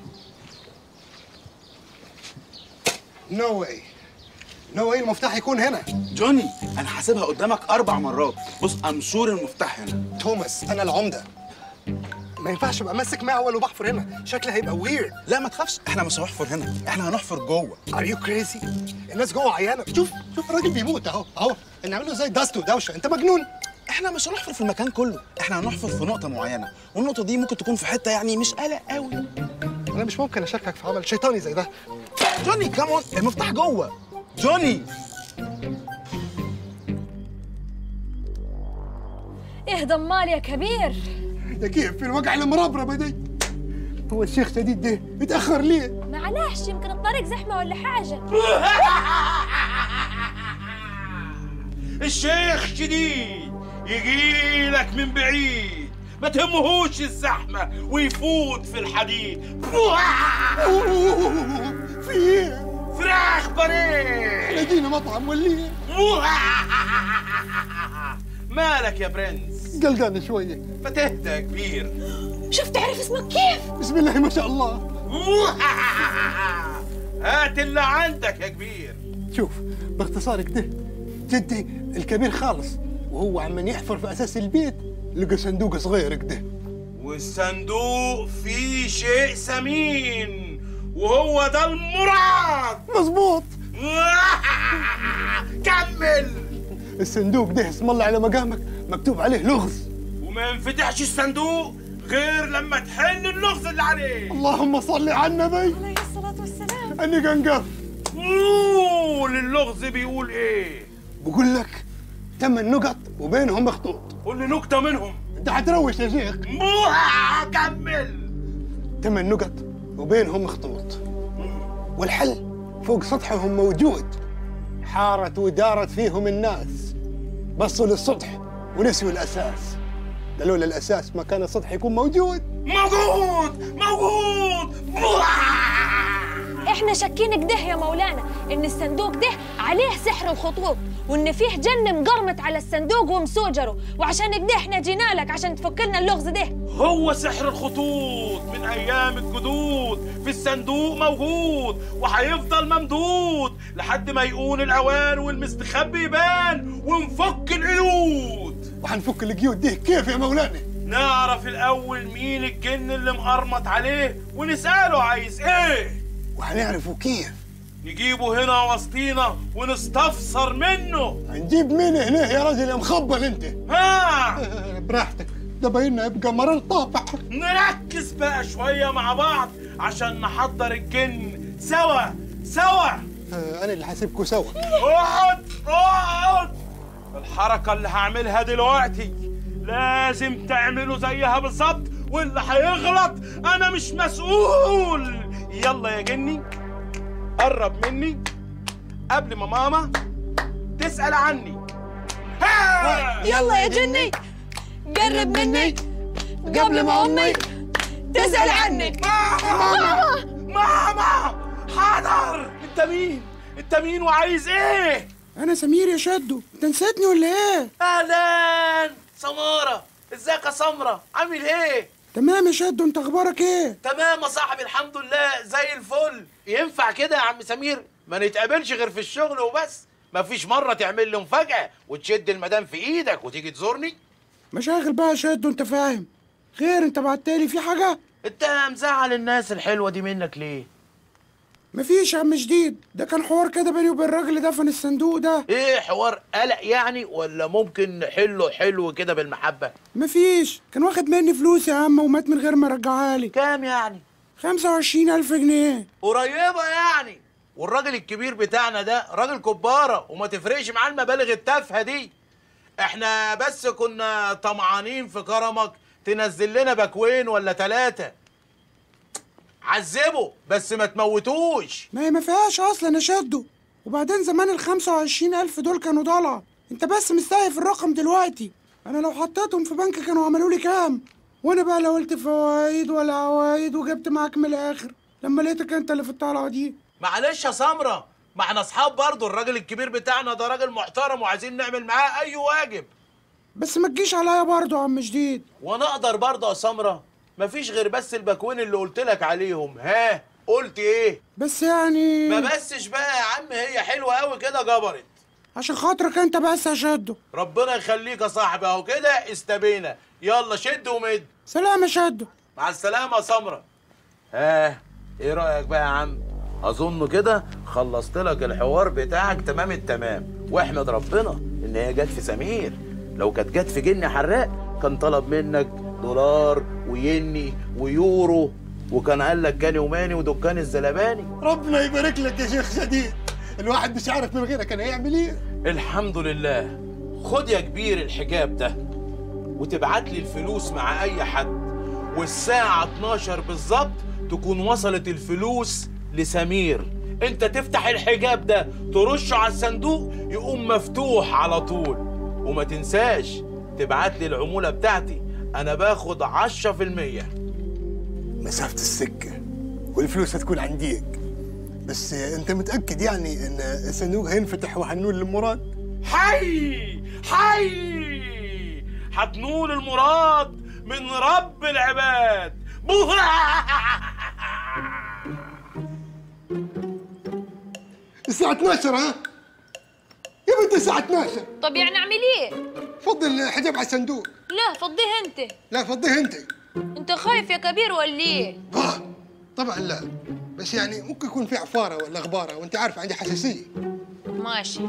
نو واي نو واي المفتاح يكون هنا جوني انا حاسبها قدامك اربع مرات بص امشور المفتاح هنا توماس انا العمده ما ينفعش ابقى ماسك معول وبحفر هنا شكلي هيبقى ويرد لا ما تخافش احنا مش هنحفر هنا احنا هنحفر جوه ار يو كريزي الناس جوه عيانه شوف شوف الراجل بيموت اهو اهو نعمل له زي دست ودوشه انت مجنون احنا مش هنحفر في المكان كله احنا هنحفر في نقطه معينه والنقطه دي ممكن تكون في حته يعني مش قلق قوي انا مش ممكن اشاركك في عمل شيطاني زي ده جوني كامون المفتاح جوه جوني اهدى امال يا كبير ده كيف في الوقع المربربه دي هو الشيخ شديد ده اتاخر ليه معلش يمكن الطريق زحمه ولا حاجه الشيخ شديد يجي لك من بعيد ما تهمهوش الزحمة ويفوت في الحديد في ايه؟ فراخ بانيه لقينا مطعم ولا ايه؟ مالك يا برنس قلقان شويه فتهدى يا كبير شفت عرف اسمك كيف بسم الله ما شاء الله هات اللي عندك يا كبير شوف باختصار كده جدي الكبير خالص وهو عمال يحفر في اساس البيت لقى صندوق صغير كده والصندوق فيه شيء ثمين وهو ده المراد مظبوط كمل الصندوق ده اسم الله على مقامك مكتوب عليه لغز وما ينفتحش الصندوق غير لما تحل اللغز اللي عليه اللهم صل على النبي عليه الصلاه والسلام اني قنقف قول اللغز بيقول ايه بقول لك ثمان نقط وبينهم خطوط قول لي نكته منهم انت هتروش يا شيخ موها كمل ثمان نقط وبينهم خطوط والحل فوق سطحهم موجود حارت ودارت فيهم الناس بصوا للسطح ونسيوا الاساس ده لولا الاساس ما كان السطح يكون موجود موجود موجود احنا شاكين كده يا مولانا ان الصندوق ده عليه سحر الخطوط وان فيه جن مقرمت على الصندوق ومسوجره وعشان كده احنا جينا لك عشان تفك لنا اللغز ده هو سحر الخطوط من ايام الجدود في الصندوق موجود وهيفضل ممدود لحد ما يقول الاوان والمستخبي يبان ونفك القيود وهنفك القيود دي كيف يا مولانا نعرف الاول مين الجن اللي مقرمط عليه ونساله عايز ايه وهنعرفوا كيف نجيبه هنا وسطينا ونستفسر منه هنجيب مين هنا يا راجل يا مخبل انت ها براحتك ده بايننا يبقى مرار طابع نركز بقى شوية مع بعض عشان نحضر الجن سوا سوا انا اللي هسيبكوا سوا اقعد اقعد الحركة اللي هعملها دلوقتي لازم تعملوا زيها بالظبط واللي هيغلط انا مش مسؤول يلا يا جني قرب مني قبل ما ماما تسأل عني ها! يلا يا جني قرب مني قبل ما امي تسال عنك ماما ماما حاضر انت مين انت مين وعايز ايه انا سمير يا شدو انت نسيتني ولا ايه اهلا سمارة ازيك يا سمرة عامل ايه تمام يا شدو انت اخبارك ايه تمام يا صاحبي الحمد لله زي الفل ينفع كده يا عم سمير ما نتقابلش غير في الشغل وبس مفيش مرة تعمل لي مفاجأة وتشد المدام في ايدك وتيجي تزورني مشاغل بقى يا شدو انت فاهم خير انت بعتلي في حاجه انت مزعل الناس الحلوة دي منك ليه مفيش يا عم جديد ده كان حوار كده بيني وبين الراجل اللي دفن الصندوق ده ايه حوار قلق يعني ولا ممكن نحله حلو كده بالمحبة مفيش كان واخد مني فلوس يا عم ومات من غير ما يرجعها لي كام يعني 25000 جنيه قريبة يعني والراجل الكبير بتاعنا ده راجل كبارة وما تفرقش معاه المبالغ التافهة دي احنا بس كنا طمعانين في كرمك تنزل لنا باكوين ولا ثلاثة عذبه بس ما تموتوش ما هي ما فيهاش اصلا يا شدو وبعدين زمان ال 25000 دول كانوا ضلع انت بس مستهيف الرقم دلوقتي انا لو حطيتهم في بنك كانوا عملوا لي كام وانا بقى لا قلت فوايد ولا عوايد وجبت معاك من الاخر لما لقيتك انت اللي في الطلعه دي معلش يا سمرة ما احنا اصحاب برضه الراجل الكبير بتاعنا ده راجل محترم وعايزين نعمل معاه اي واجب بس ما تجيش عليا برضه يا عم جديد وانا اقدر برضه يا سمرة مفيش غير بس الباكوين اللي قلت لك عليهم ها قلت ايه بس يعني ما بسش بقى يا عم هي حلوه قوي كده جبرت عشان خاطرك انت بس يا شدو ربنا يخليك يا صاحبي اهو كده استبينا يلا شد ومد سلام يا شدو مع السلامه يا سمره ها ايه رايك بقى يا عم اظن كده خلصت لك الحوار بتاعك تمام التمام واحمد ربنا ان هي جت في سمير لو كانت جت في جني حراق كان طلب منك دولار ويني ويورو وكان قال لك كاني وماني ودكان الزلباني ربنا يبارك لك يا شيخ سديد الواحد مش عارف من غيرك كان هيعمل ايه الحمد لله خد يا كبير الحجاب ده وتبعت لي الفلوس مع اي حد والساعة 12 بالظبط تكون وصلت الفلوس لسمير انت تفتح الحجاب ده ترشه على الصندوق يقوم مفتوح على طول وما تنساش تبعت لي العمولة بتاعتي انا باخد 10% مسافة السكة والفلوس هتكون عنديك بس انت متأكد يعني ان الصندوق هينفتح وهنقول للمراد حي حي هتنول المراد من رب العباد الساعة 12 ها؟ يا بنت الساعة 12 طب يعني اعمل ايه فضي الحجاب على الصندوق لا فضيه انت لا فضيه انت انت خايف يا كبير ولا ايه آه طبعا لا بس يعني ممكن يكون في عفارة ولا غبارة وانت عارف عندي حساسية ماشي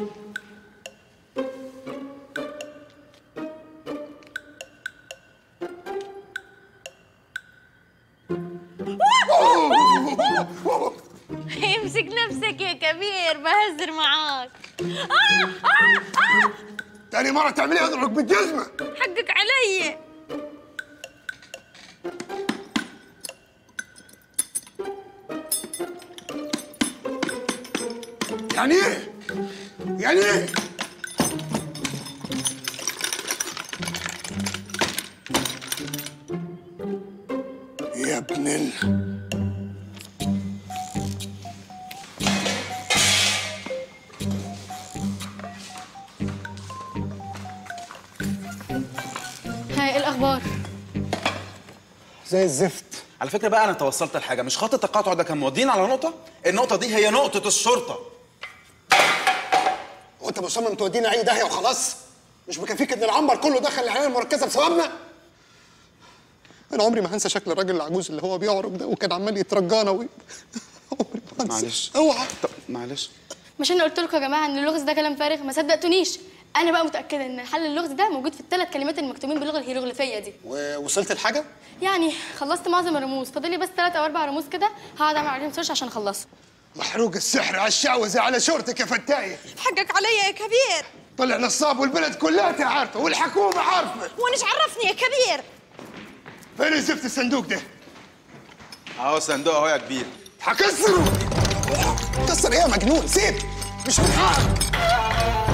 امسك نفسك يا كبير بهزر معاك آه آه آه تاني مرة تعمليها اضربك بالجزمة حقك علي يعني ايه؟ يعني ايه يا ابن ال هاي ايه الاخبار زي الزفت على فكره بقى انا توصلت لحاجه مش خط التقاطع ده كان مودينا على نقطه النقطه دي هي نقطه الشرطه وانت مصمم تودينا اي داهيه وخلاص مش مكفيك ان العنبر كله دخل العنايه المركزه بسببنا انا عمري ما هنسى شكل الراجل العجوز اللي هو بيعرج ده وكان عمال يترجانا و... معلش اوعى طب معلش مش انا قلت لكم يا جماعه ان اللغز ده كلام فارغ ما صدقتونيش انا بقى متاكده ان حل اللغز ده موجود في الثلاث كلمات المكتوبين باللغه الهيروغليفيه دي ووصلت لحاجه يعني خلصت معظم الرموز فاضل لي بس ثلاث او اربع رموز كده هقعد اعمل عليهم سيرش عشان اخلصهم محروق السحر على الشعوذه على شورتك يا فتايه حقك عليا يا كبير طلع نصاب والبلد كلها عارفه والحكومه عارفه ونش عرفني يا كبير فين زفت الصندوق ده؟ اهو صندوق اهو يا كبير هكسره كسر ايه يا مجنون سيب مش من حقك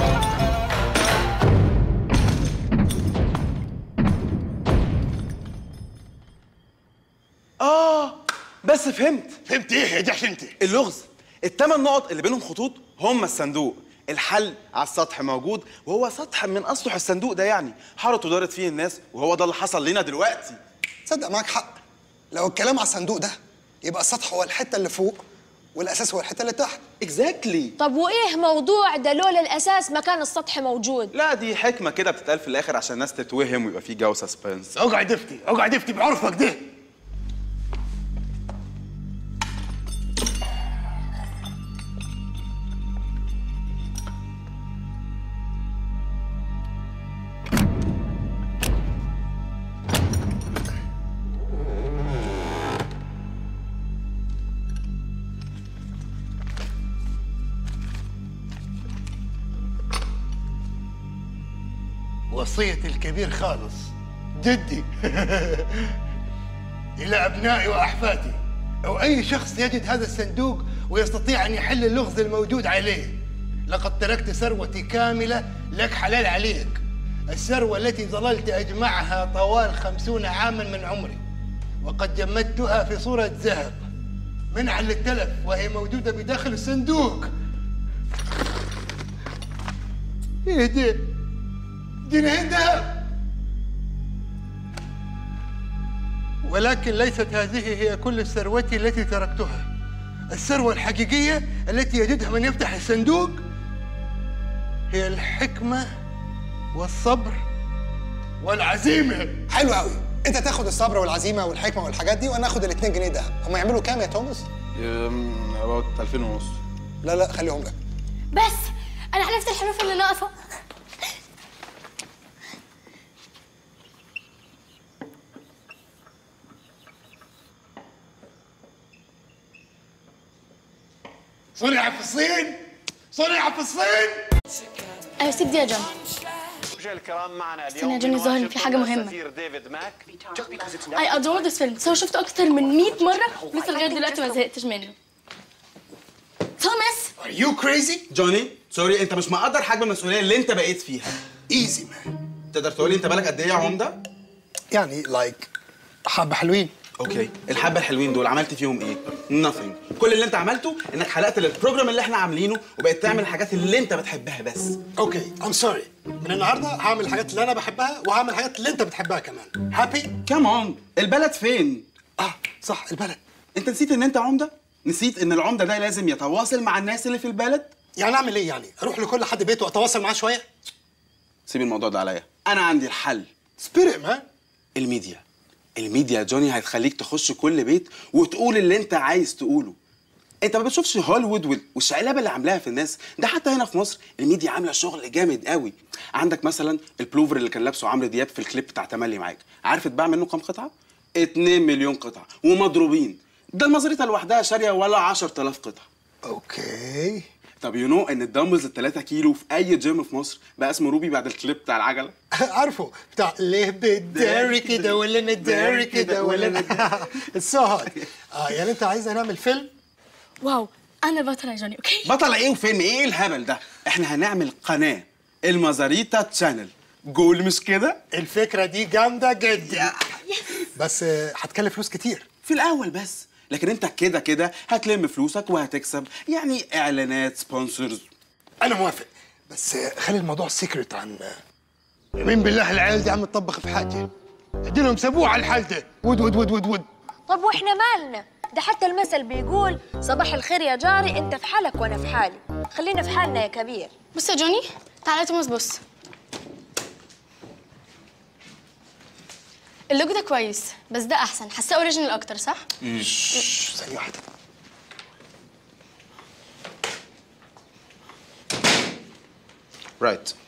اه بس فهمت فهمت ايه يا جحش انت اللغز الثمان نقط اللي بينهم خطوط هم الصندوق الحل على السطح موجود وهو سطح من اسطح الصندوق ده يعني حارت ودارت فيه الناس وهو ده اللي حصل لنا دلوقتي تصدق معاك حق لو الكلام على الصندوق ده يبقى السطح هو الحته اللي فوق والاساس هو الحته اللي تحت اكزاكتلي طب وايه موضوع ده لولا الاساس ما كان السطح موجود لا دي حكمه كده بتتقال في الاخر عشان الناس تتوهم ويبقى في جو سسبنس اقعد افتي اقعد افتي بعرفك ده وصية الكبير خالص جدي إلى أبنائي وأحفادي أو أي شخص يجد هذا الصندوق ويستطيع أن يحل اللغز الموجود عليه لقد تركت ثروتي كاملة لك حلال عليك الثروة التي ظللت أجمعها طوال خمسون عاما من عمري وقد جمدتها في صورة ذهب منعا للتلف وهي موجودة بداخل الصندوق ايه ده؟ جنيه ذهب ولكن ليست هذه هي كل ثروتي التي تركتها الثروة الحقيقية التي يجدها من يفتح الصندوق هي الحكمة والصبر والعزيمة حلو قوي انت تاخد الصبر والعزيمه والحكمه والحاجات دي وانا اخد ال 2 جنيه دهب هم يعملوا كام يا توماس اباوت 2000 ونص لا لا خليهم لك بس انا حلفت الحروف اللي ناقصه صنع في الصين صنع في الصين ايوه سيب دي يا جون مشاهدينا الكرام معنا استنى اليوم يا جوني ظهر إن في حاجة مهمة. السفير ديفيد ماك اي ادور ذس فيلم سو شفته اكتر من 100 مره لسه لغايه دلوقتي ما زهقتش منه توماس Are you crazy? جوني سوري انت مش مقدر حجم المسؤوليه اللي انت بقيت فيها ايزي مان تقدر تقول لي انت بالك قد ايه يا عمده يعني لايك حبه حلوين اوكي الحبه الحلوين دول عملت فيهم ايه nothing كل اللي انت عملته انك حلقت للبروجرام اللي احنا عاملينه وبقيت تعمل الحاجات اللي انت بتحبها بس اوكي ام سوري من النهارده هعمل الحاجات اللي انا بحبها وهعمل الحاجات اللي انت بتحبها كمان هابي كمان البلد فين اه صح البلد انت نسيت ان انت عمده نسيت ان العمده ده لازم يتواصل مع الناس اللي في البلد يعني اعمل ايه يعني اروح لكل حد بيته واتواصل معاه شويه سيب الموضوع ده عليا انا عندي الحل سبيريت مان الميديا الميديا يا جوني هتخليك تخش كل بيت وتقول اللي انت عايز تقوله انت ما بتشوفش هوليوود وال- والشقلبه اللي عاملاها في الناس ده حتى هنا في مصر الميديا عامله شغل جامد قوي عندك مثلا البلوفر اللي كان لابسه عمرو دياب في الكليب بتاع تملي معاك عارف اتباع منه كام قطعه 2 مليون قطعه ومضروبين ده المزريطه لوحدها شاريه ولا 10000 قطعه اوكي طب يو نو ان الدمبلز ال 3 كيلو في اي جيم في مصر بقى اسمه روبي بعد الكليب بتاع العجله عارفه بتاع ليه بتداري كده ولا نداري كده ولا اتس سو هارد اه يعني انت عايزنا نعمل فيلم واو انا بطل يا جوني اوكي بطل ايه وفيلم ايه الهبل ده احنا هنعمل قناه المزاريتا تشانل جول مش كده الفكره دي جامده جدا بس آه، هتكلف فلوس كتير في الاول بس لكن انت كده كده هتلم فلوسك وهتكسب يعني اعلانات سبونسرز انا موافق بس آه، خلي الموضوع سيكريت عن مين بالله العيال دي عم تطبخ في حاجه اديلهم سابوه على الحال ده ود ود ود ود ود طب واحنا مالنا ده حتى المثل بيقول صباح الخير يا جاري انت في حالك وانا في حالي خلينا في حالنا يا كبير بص يا جوني تعالى يا توماس بص اللوجو ده كويس بس ده احسن حاساه اوريجينال اكتر صح شش، ثانيه واحده رايت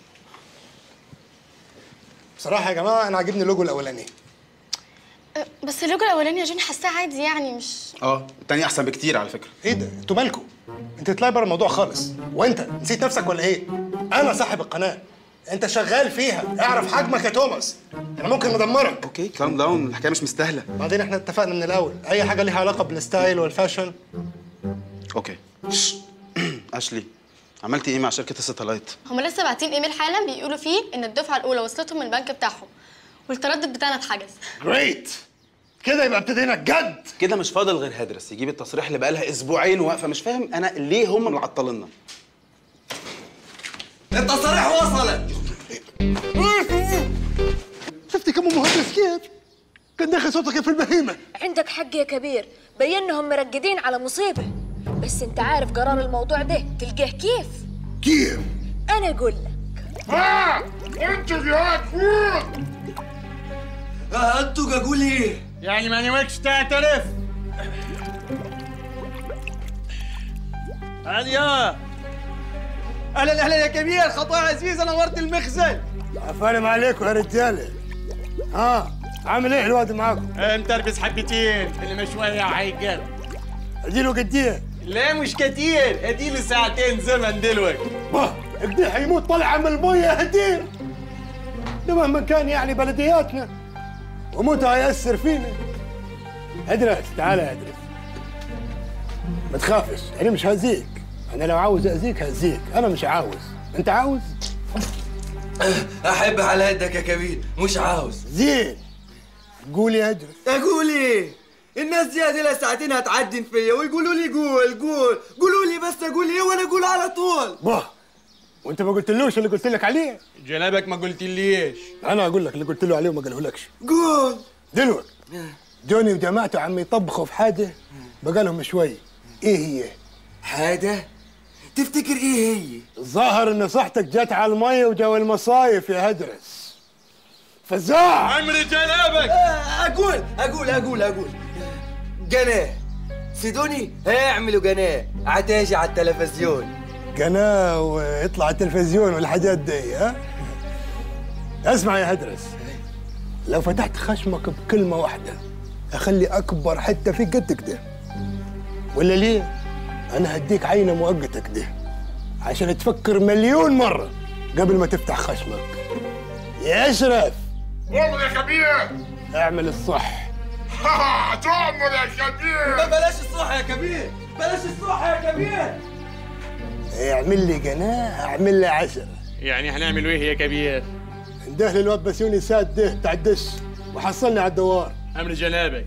بصراحه يا جماعه انا عاجبني اللوجو الاولاني أه، بس اللوجو الاولاني يا جوني حاساه عادي يعني مش اه التاني احسن بكتير على فكره ايه ده انتوا مالكم انت تطلعي بره الموضوع خالص وانت نسيت نفسك ولا ايه انا صاحب القناه انت شغال فيها اعرف حجمك يا توماس انا ممكن ادمرك اوكي كام داون الحكايه مش مستاهله بعدين احنا اتفقنا من الاول اي حاجه ليها علاقه بالستايل والفاشن اوكي شش. اشلي عملتي ايه مع شركه الستلايت هما لسه باعتين ايميل حالا بيقولوا فيه ان الدفعه الاولى وصلتهم من البنك بتاعهم والتردد بتاعنا اتحجز جريت كده يبقى ابتدينا الجد كده مش فاضل غير هدرس يجيب التصريح اللي بقالها اسبوعين واقفه مش فاهم انا ليه هم اللي عطلنا التصاريح وصلت شفتي كم مهندس كيف كان داخل صوتك في البهيمه عندك حق يا كبير بينهم مرقدين على مصيبه بس انت عارف قرار الموضوع ده تلقاه كيف كيف انا اقول لك ها انتوا جهاد فوق انتوا اقول ايه يعني ما نويتش تعترف هادية اهلا اهلا يا كبير خطوة عزيزة نورت المخزن عفارم عليكم يا رجاله ها عامل ايه الواد معاكم؟ متربس حبتين اللي شوية هيقل اديله قديه لا مش كتير اديله ساعتين زمن دلوقتي باه قديه حيموت طلع من المية هدير ده مهما كان يعني بلدياتنا وموته هيأثر فينا ادرس تعال يا ادرس ما تخافش انا مش هأذيك انا لو عاوز اذيك هأذيك انا مش عاوز انت عاوز احب على يدك يا كبير مش عاوز زين قول يا ادرس اقول ايه الناس دي هذه ساعتين هتعدن فيا ويقولوا لي قول قول قولوا لي بس اقول ايه وانا اقول على طول باه وانت ما قلتلوش اللي قلت لك عليه جنابك ما قلتليش انا اقول لك اللي قلت له عليه وما قالهولكش قول دلوقتي جوني وجماعته عم يطبخوا في حاجه بقالهم شوي ايه هي حاجه تفتكر ايه هي الظاهر ان صحتك جت على الميه وجو المصايف يا هدرس فزاع عمري جنابك اقول اقول اقول اقول قناه سيدوني هيعملوا قناه عتاجي على التلفزيون قناه ويطلع التلفزيون والحاجات دي ها اسمع يا هدرس لو فتحت خشمك بكلمه واحده اخلي اكبر حته فيك قد كده ولا ليه انا هديك عينه مؤقته كده عشان تفكر مليون مره قبل ما تفتح خشمك يا اشرف قوم يا كبير اعمل الصح تؤمر يا كبير بلاش الصح يا كبير بلاش الصح يا كبير اعمل لي قناه اعمل لي عشرة يعني هنعمل ايه يا كبير انده لي الواد بسيوني ساد ده بتاع الدش وحصلني على الدوار امر جنابك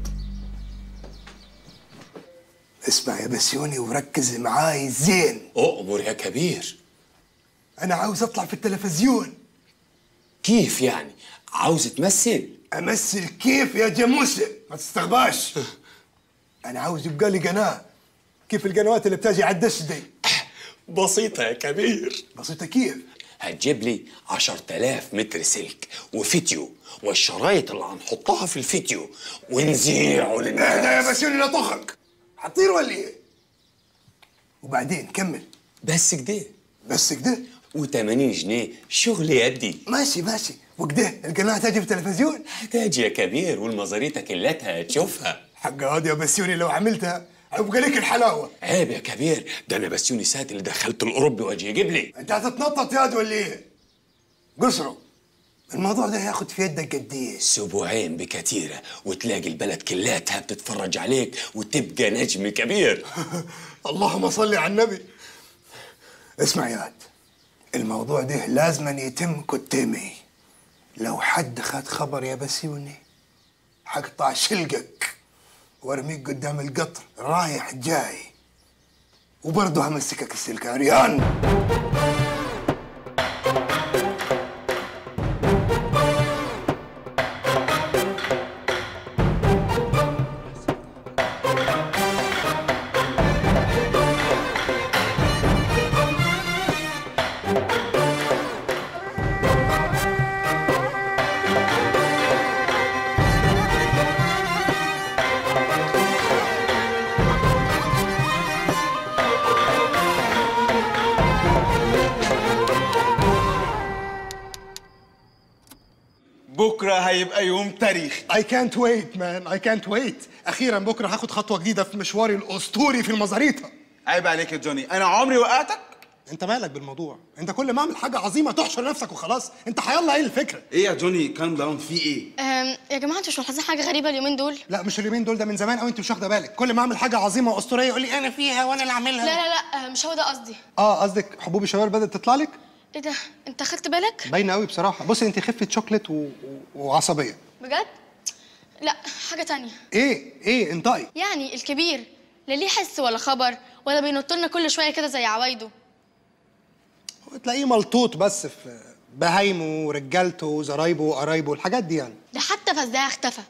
اسمع يا بسيوني وركز معاي زين أؤمر يا كبير انا عاوز اطلع في التلفزيون كيف يعني عاوز تمثل امثل كيف يا جاموسه ما تستغباش انا عاوز يبقى لي قناه كيف القنوات اللي بتجي على الدش دي بسيطة يا كبير بسيطة كيف هتجيب لي 10000 متر سلك وفيديو والشرايط اللي هنحطها في الفيديو ونذيعه اهدى للناس يا بسيوني لا طخك هتطير ولا ايه وبعدين كمل بس كده بس كده و80 جنيه شغل يدي ماشي ماشي وكده القناه تجي في التلفزيون هتاج يا كبير والمزاريطة كلتها هتشوفها حق هادي يا بسيوني لو عملتها هيبقى لك الحلاوه عيب يا كبير ده انا بسيوني سات اللي دخلت الاوروبي واجي يجيب لي انت هتتنطط ياد ولا ايه قصره الموضوع ده هياخد في يدك قد ايه اسبوعين بكثيرة وتلاقي البلد كلاتها بتتفرج عليك وتبقى نجم كبير اللهم صل على النبي اسمع يا واد الموضوع ده لازم يتم قدامي لو حد خد خبر يا بسيوني حقطع شلقك وارميك قدام القطر رايح جاي وبرضه همسكك السلك عريان بكره هيبقى يوم تاريخي I can't wait man I can't wait أخيرا بكرة هاخد خطوة جديدة في مشواري الأسطوري في المزاريطة عيب عليك يا جوني انا عمري وقعتك أنت مالك بالموضوع أنت كل ما أعمل حاجة عظيمة تحشر نفسك وخلاص أنت حيالله إيه الفكرة ايه يا جوني كان داون في ايه أم، يا جماعه انتوا مش ملاحظين حاجه غريبه اليومين دول لا مش اليومين دول ده من زمان قوي أنت مش واخدة بالك كل ما أعمل حاجة عظيمة وأسطورية يقول لي أنا فيها وأنا اللي لا أعملها لا لا مش هو ده قصدي اه قصدك حبوب الشباب بدأت تطلع لك ايه ده انت خدت بالك باينة قوي بصراحة بصي أنت خفة شوكليت و... و... وعصبية بجد لا حاجه تانية إيه إيه انطقي يعني الكبير لا ليه حس ولا خبر ولا بينط لنا كل شويه كده زي عوايده تلاقيه ملطوط بس في بهايمه ورجالته وزرايبه وقرايبه الحاجات دي يعني ده حتى فزاع اختفى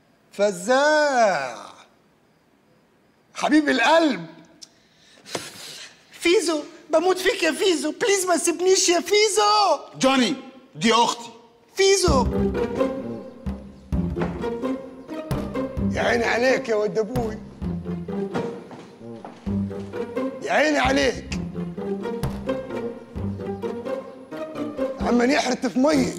فزاع حبيب القلب فيزو بموت فيك يا فيزو بليز ما تسيبنيش يا فيزو جوني دي اختي فيزو يا عيني عليك يا ود ابوي يا عيني عليك عمال يحرت في ميه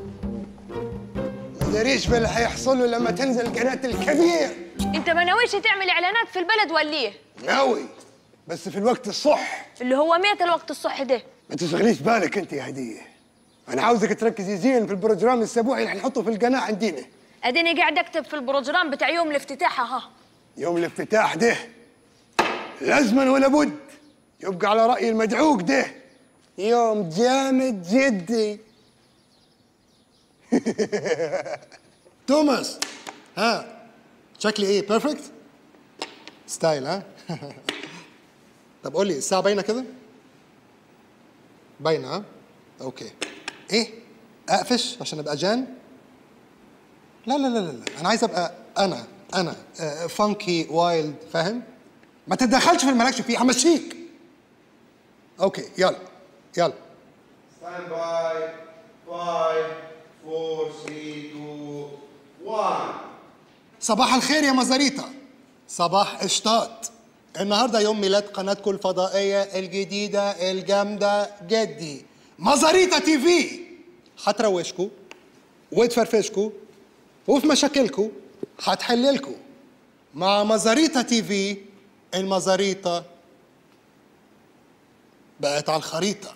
ما داريش باللي هيحصل له لما تنزل قناه الكبير انت ما ناويش تعمل اعلانات في البلد ولا ايه ناوي بس في الوقت الصح اللي هو ميت الوقت الصح ده ما تشغليش بالك انت يا هديه انا عاوزك تركزي زين في البروجرام الاسبوعي اللي هنحطه في القناه عندنا اديني قاعد اكتب في البروجرام بتاع يوم الافتتاح ها يوم الافتتاح ده لازما ولا بد يبقى على راي المدعوك ده يوم جامد جدي توماس ها شكلي ايه بيرفكت ستايل ها طب قول لي الساعه باينه كده باينه ها اوكي ايه اقفش عشان ابقى جان لا لا لا لا لا. انا عايز ابقى انا انا فانكي وايلد فاهم ما تتدخلش في اللي مالكش فيه همشيك اوكي يلا يلا ستاند باي 5 4 3 2 1 صباح الخير يا مزاريطة صباح قشطات النهاردة يوم ميلاد قناتكم الفضائية الجديدة الجامدة جدي مزاريطة تي في هتروشكوا وتفرفشكوا وفي مشاكلكوا هتحللكوا مع مزاريطة تي في المزاريطة بقت على الخريطة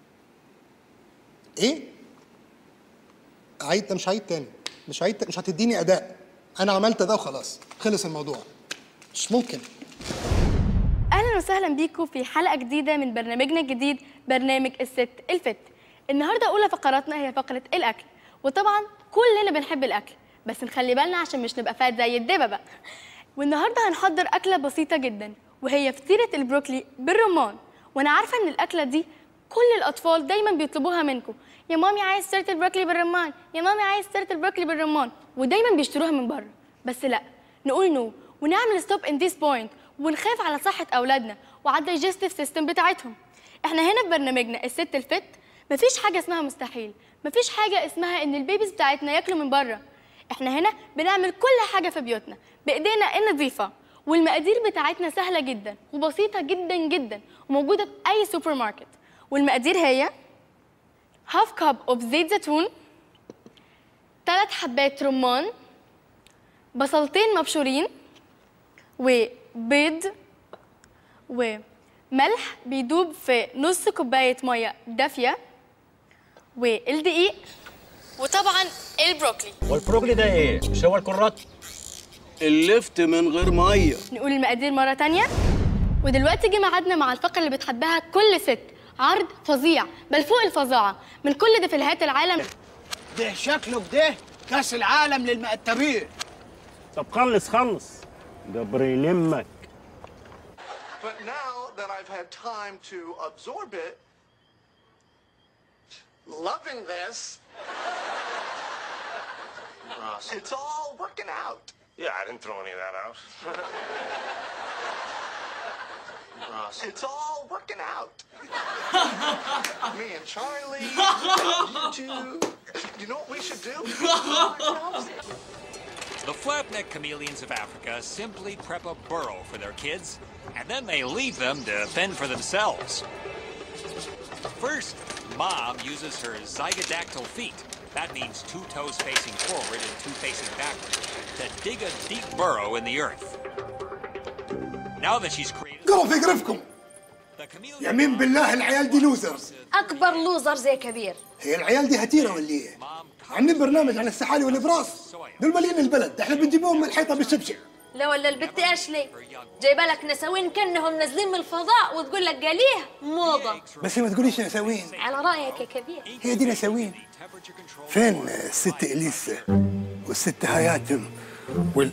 ايه؟ عيد ده مش عيد تاني مش عيد مش هتديني اداء انا عملت ده وخلاص خلص الموضوع مش ممكن اهلا وسهلا بيكم في حلقه جديده من برنامجنا الجديد برنامج الست الفت النهارده اولى فقراتنا هي فقره الاكل وطبعا كلنا بنحب الاكل بس نخلي بالنا عشان مش نبقى فات زي الدببه والنهارده هنحضر اكله بسيطه جدا وهي فطيره البروكلي بالرمان وانا عارفه ان الاكله دي كل الاطفال دايما بيطلبوها منكم يا مامي عايز فطيره البروكلي بالرمان يا مامي عايز فطيره البروكلي بالرمان ودايما بيشتروها من بره بس لا نقول نو ونعمل ستوب ان ذيس بوينت ونخاف على صحه اولادنا وعلى الدايجستيف سيستم بتاعتهم احنا هنا في برنامجنا الست الفت مفيش حاجه اسمها مستحيل مفيش حاجه اسمها ان البيبيز بتاعتنا ياكلوا من بره احنا هنا بنعمل كل حاجه في بيوتنا بايدينا النظيفه والمقادير بتاعتنا سهله جدا وبسيطه جدا جدا وموجوده في اي سوبر ماركت والمقادير هي هاف كاب اوف زيت زيتون ثلاث حبات رمان بصلتين مبشورين وبيض وملح بيدوب في نص كوباية مية دافية والدقيق وطبعا البروكلي والبروجلي ده ايه؟ مش هو الكرات؟ اللفت من غير ميه نقول المقادير مرة تانية ودلوقتي جه ميعادنا مع الفقرة اللي بتحبها كل ست عرض فظيع بل فوق الفظاعة من كل دفلهات العالم ده شكله كده كاس العالم للمقتبين طب خلص خلص جبر يلمك But now that I've had time to absorb it, loving this, it's all working out. Yeah, I didn't throw any of that out. It's all working out. Me and Charlie, you two. You know what we should do? The flapneck chameleons of Africa simply prep a burrow for their kids, and then they leave them to fend for themselves. First, mom uses her zygodactyl feet, that means two toes facing forward and two facing backward, to dig a deep burrow in the earth. Now that she's created قرا في قرفكم يمين بالله العيال دي لوزرز اكبر لوزر زي كبير هي العيال دي هتيره ولا ايه؟ عاملين برنامج عن السحالي والابراص دول مالين البلد احنا بنجيبهم من الحيطه بالشبشب لا ولا البت اشلي جايبه لك نساوين كانهم نازلين من الفضاء وتقول لك قاليه موضه بس ما تقوليش نساوين على رايك يا كبير هي دي نساوين فين الست اليسا والست هياتم وال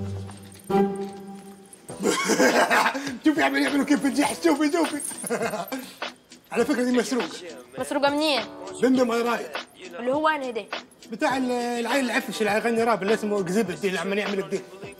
شوفي عم يعملوا كيف الجحش شوفي شوفي على فكره دي مسروقه مسروقه منين؟ بندم اي رايت اللي هو انا ده بتاع ال- العيل العفش اللي هيغني راب اللي اسمه اكزيبت دي اللي عمال يعمل كده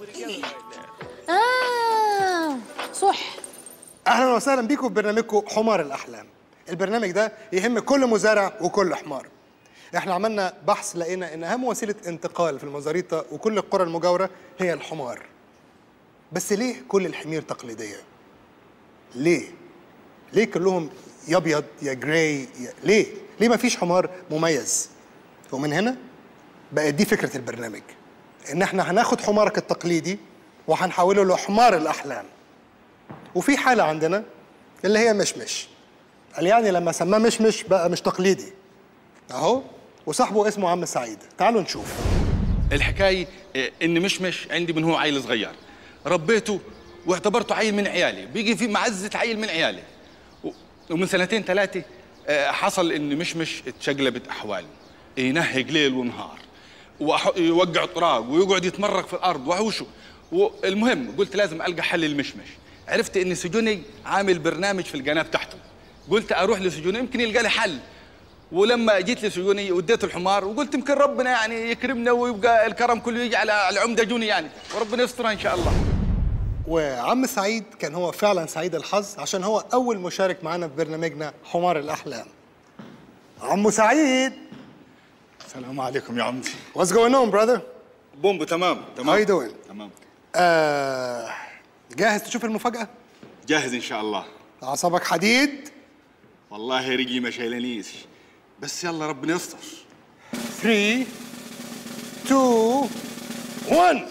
اه صح اهلا وسهلا بيكم في برنامجكم حمار الاحلام البرنامج ده يهم كل مزارع وكل حمار احنا عملنا بحث لقينا ان اهم وسيله انتقال في المزاريطه وكل القرى المجاوره هي الحمار بس ليه كل الحمير تقليديه ليه ليه كلهم يا ابيض يا جراي يا... ليه ليه ما فيش حمار مميز ومن هنا بقت دي فكره البرنامج ان احنا هناخد حمارك التقليدي وهنحوله لحمار الاحلام وفي حالة عندنا اللي هي مشمش قال يعني لما سماه مشمش بقى مش تقليدي اهو وصاحبه اسمه عم سعيد تعالوا نشوف الحكايه آه، ان مشمش عندي من هو عيل صغير ربيته واعتبرته عيل من عيالي بيجي في معزه عيل من عيالي و- ومن سنتين ثلاثه آه، حصل ان مشمش اتشقلبت احواله ينهج ليل ونهار ويوقع طراق ويقعد يتمرق في الارض وحوشه والمهم قلت لازم القى حل للمشمش عرفت ان سجوني عامل برنامج في القناه بتاعته قلت اروح لسجوني يمكن يلقى لي حل ولما جيت لسجوني وديته الحمار وقلت يمكن ربنا يعني يكرمنا ويبقى الكرم كله يجي على العمده جوني يعني وربنا يسترها ان شاء الله وعم سعيد كان هو فعلا سعيد الحظ عشان هو اول مشارك معانا في برنامجنا حمار الاحلام عمو سعيد السلام عليكم يا عمتي What's going on brother? بومبو تمام تمام How you doing? تمام آه جاهز تشوف المفاجأة؟ جاهز ان شاء الله أعصابك حديد والله رجلي ما شايلانيش بس يلا ربنا يستر 3 2 1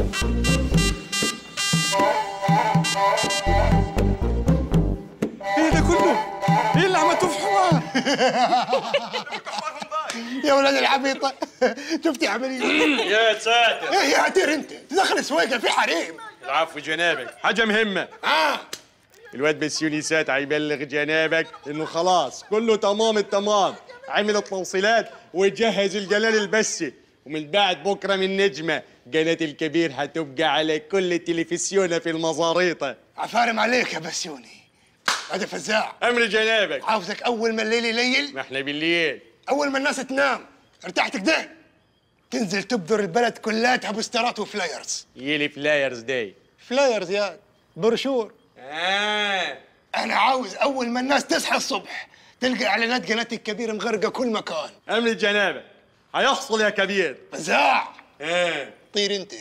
ايه ده كله؟ ايه اللي عملته في حمار؟ يا ولاد العبيطة شفتي عملية يا ساتر ايه يا عتير انت تدخل سويقة في حريم العفو جنابك حاجة مهمة اه الواد بسيونيسات هيبلغ جنابك انه خلاص كله تمام التمام عمل التوصيلات وجهز الجلال البسي ومن بعد بكره من نجمه قناة الكبير هتبقى على كل تلفزيون في المزاريطة عفارم عليك يا بسيوني هذا فزاع امر جنابك عاوزك اول ما الليل يليل ما احنا بالليل اول ما الناس تنام ارتحت كده تنزل تبذر البلد كلها بوسترات وفلايرز يلي فلايرز داي فلايرز يا بروشور آه. انا عاوز اول ما الناس تصحى الصبح تلقى اعلانات قناه الكبير مغرقه كل مكان امر جنابك هيحصل يا كبير فزاع آه. طير انت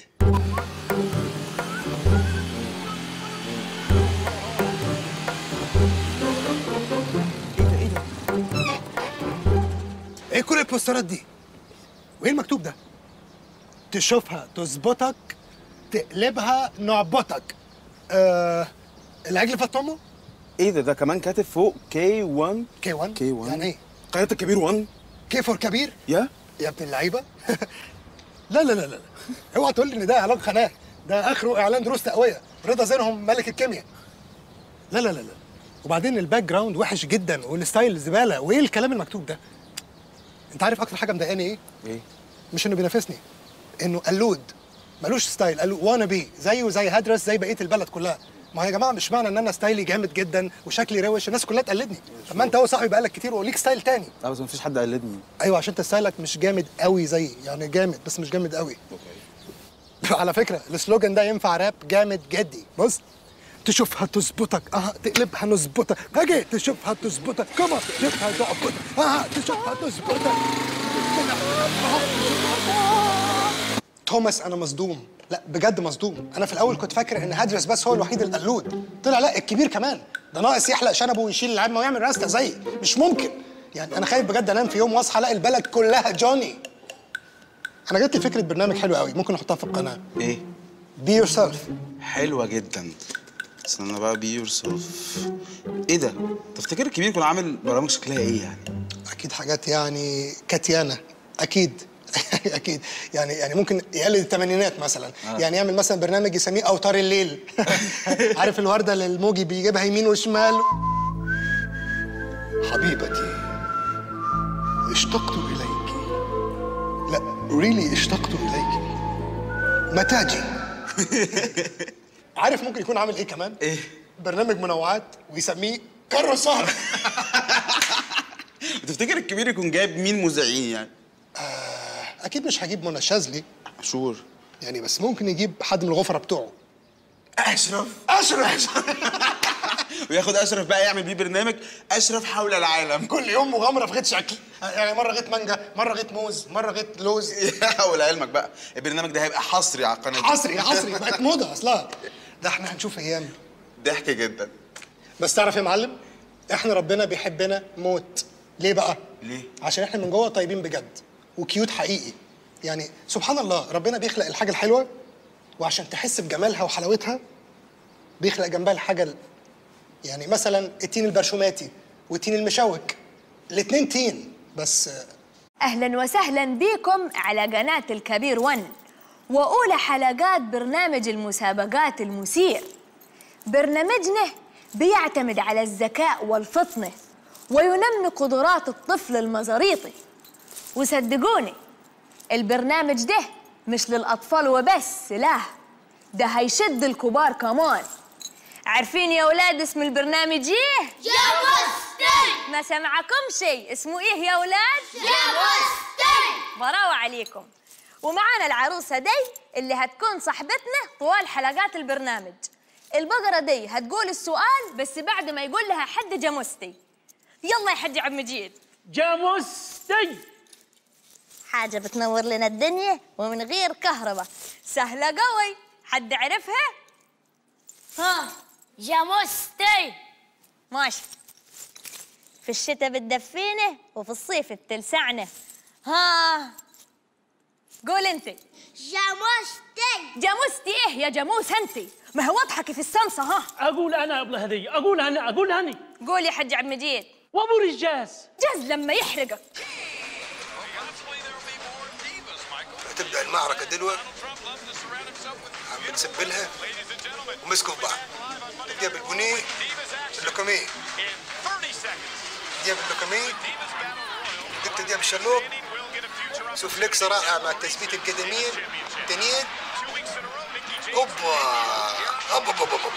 ايه كل البوسترات دي؟ وايه المكتوب ده؟ تشوفها تظبطك تقلبها نعبطك آه العجل فطمه؟ ايه ده ده كمان كاتب فوق كي 1 كي 1 كي 1 يعني ايه؟ قناه الكبير 1 كي فور كبير؟ يا يا ابن اللعيبه لا لا لا لا اوعى تقول لي ان ده اعلان قناه ده اخره اعلان دروس تقويه رضا زينهم ملك الكيمياء لا لا لا لا وبعدين الباك جراوند وحش جدا والستايل زباله وايه الكلام المكتوب ده انت عارف اكتر حاجه مضايقاني ايه ايه مش انه بينافسني انه قلود ملوش ستايل قالوا وانا بي زيه زي هدرس زي بقيه البلد كلها ما هو يا جماعه مش معنى ان انا ستايلي جامد جدا وشكلي روش الناس كلها تقلدني طب ما انت هو صاحبي بقالك كتير وليك ستايل تاني لا بس مفيش حد قلدني ايوه عشان انت ستايلك مش جامد قوي زيي يعني جامد بس مش جامد قوي على فكره السلوجان ده ينفع راب جامد جدي بص تشوفها تظبطك اه تقلبها نظبطك هاجي تشوفها تظبطك كما تشوفها تعبطك اه تشوفها تظبطك توماس انا مصدوم لا بجد مصدوم انا في الاول كنت فاكر ان هدرس بس هو الوحيد القلود طلع لا الكبير كمان ده ناقص يحلق شنبه ويشيل العمه ويعمل راسته زيي مش ممكن يعني انا خايف بجد انام في يوم واصحى الاقي البلد كلها جوني انا جات لي فكره برنامج حلو قوي ممكن احطها في القناه ايه بي يور سيلف حلوه جدا استنى بقى بي يور سيلف ايه ده تفتكر الكبير يكون عامل برامج شكلها ايه يعني اكيد حاجات يعني كاتيانا اكيد اكيد يعني يعني ممكن يقلد الثمانينات مثلا آه. آه. يعني يعمل مثلا برنامج يسميه اوتار الليل عارف الورده اللي الموجي بيجيبها يمين وشمال حبيبتي اشتقت اليك لا ريلي اشتقت اليك متاجي عارف ممكن يكون عامل ايه كمان ايه برنامج منوعات ويسميه كرة سهر تفتكر الكبير يكون جايب مين مذيعين يعني اكيد مش هجيب منى الشاذلي شور يعني بس ممكن يجيب حد من الغفره بتوعه اشرف اشرف وياخد اشرف بقى يعمل بيه برنامج اشرف حول العالم كل يوم مغامره في غيط شكل يعني مره غيط مانجا مره غيط موز مره غيط لوز ولعلمك بقى البرنامج ده هيبقى حصري على القناه دي. حصري حصري بقت موضه اصلا ده احنا هنشوف ايام ضحك جدا بس تعرف يا معلم احنا ربنا بيحبنا موت ليه بقى ليه عشان احنا من جوه طيبين بجد وكيوت حقيقي يعني سبحان الله ربنا بيخلق الحاجه الحلوه وعشان تحس بجمالها وحلاوتها بيخلق جنبها الحاجه ال- يعني مثلا التين البرشوماتي والتين المشوك الاتنين تين بس آه، أهلا وسهلا بكم على قناة الكبير ون وأولى حلقات برنامج المسابقات المثير برنامجنا بيعتمد على الذكاء والفطنة وينمي قدرات الطفل المزاريطي وصدقوني البرنامج ده مش للأطفال وبس لا ده هيشد الكبار كمان عارفين يا ولاد اسم البرنامج ايه؟ جاموستي ما سمعكم شيء اسمه ايه يا ولاد؟ جاموستي براو عليكم ومعانا العروسة دي اللي هتكون صاحبتنا طوال حلقات البرنامج البقرة دي هتقول السؤال بس بعد ما يقول لها حد جاموستي يلا يا حد عبد مجيد جاموستي حاجة بتنور لنا الدنيا ومن غير كهرباء سهلة قوي حد عرفها؟ ها جاموستي ماشي في الشتاء بتدفينا وفي الصيف بتلسعنا ها قول انت جاموستي جاموستي ايه يا جاموس انت ما هو اضحكي في السمسة ها اقول انا يا ابله هديه اقول انا اقول هني قول يا حج عبد المجيد وابو رجاس جاز لما يحرقك هتبدا المعركه دلوقتي عم بنسبلها ومسكوا في بعض دياب البني اللوكمي دياب اللوكمي دكتور دياب الشلوك سوفليكس رائع مع التثبيت القدمين تنين اوبا اوبا اوبا اوبا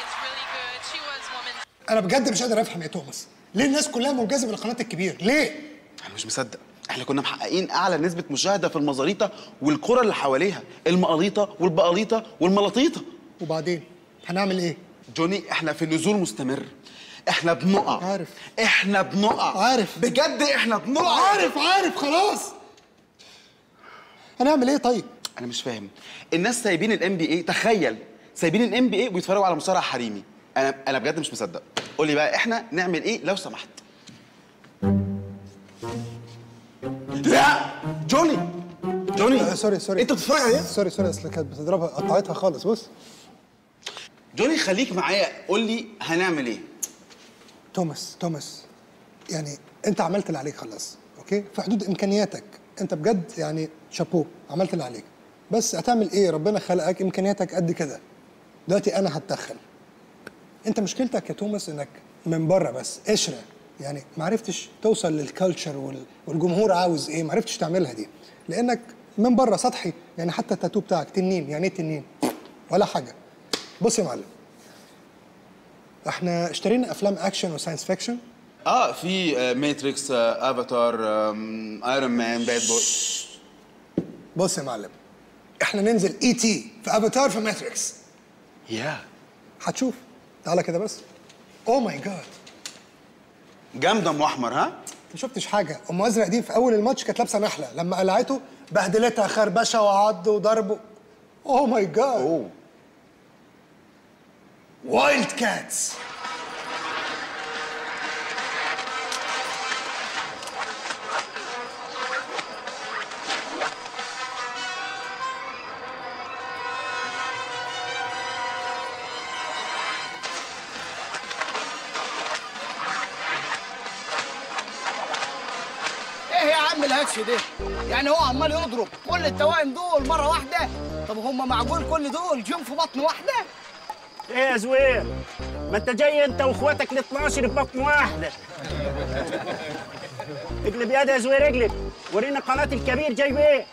انا بجد مش قادر افهم يا توماس ليه الناس كلها منجذبه للقناه الكبير ليه انا مش مصدق احنا كنا محققين اعلى نسبه مشاهده في المزاريطه والقرى اللي حواليها المقاليطه والبقاليطه والملاطيطه وبعدين هنعمل ايه جوني احنا في نزول مستمر احنا بنقع عارف احنا بنقع عارف بجد احنا بنقع عارف عارف خلاص هنعمل ايه طيب انا مش فاهم الناس سايبين الام بي اي تخيل سايبين الام بي اي ويتفرجوا على مصارع حريمي انا انا بجد مش مصدق قول لي بقى احنا نعمل ايه لو سمحت لا جوني جوني آه سوري سوري انت بتتفرج عليها سوري سوري اصل كانت بتضربها قطعتها خالص بص جوني خليك معايا قول لي هنعمل ايه توماس توماس يعني انت عملت اللي عليك خلاص اوكي في حدود امكانياتك انت بجد يعني شابو عملت اللي عليك بس هتعمل ايه ربنا خلقك امكانياتك قد كده دلوقتي انا هتدخل انت مشكلتك يا توماس انك من بره بس قشره يعني ما عرفتش توصل للكالتشر وال- والجمهور عاوز ايه ما عرفتش تعملها دي لانك من بره سطحي يعني حتى التاتو بتاعك تنين يعني ايه تنين ولا حاجه بص يا معلم احنا اشترينا افلام اكشن وساينس فيكشن اه في آه، ماتريكس آه، افاتار آم، ايرون مان باد بوي بص يا معلم احنا ننزل اي تي في افاتار في ماتريكس يا هتشوف تعالى كده بس اوه ماي جاد جامده ام احمر ها ما شفتش حاجه ام ازرق دي في اول الماتش كانت لابسه نحله لما قلعته بهدلتها خربشه وعض وضرب اوه ماي جاد اوه وايلد كاتس ايه يا عم الهكش ده يعني هو عمال يضرب كل التوائم دول مره واحده طب هم معقول كل دول جم في بطن واحده ايه يا زوير ما انت جاي انت واخواتك ال 12 ببطن واحده اقلب يا يا زوير اقلب ورينا قناه الكبير جايب ايه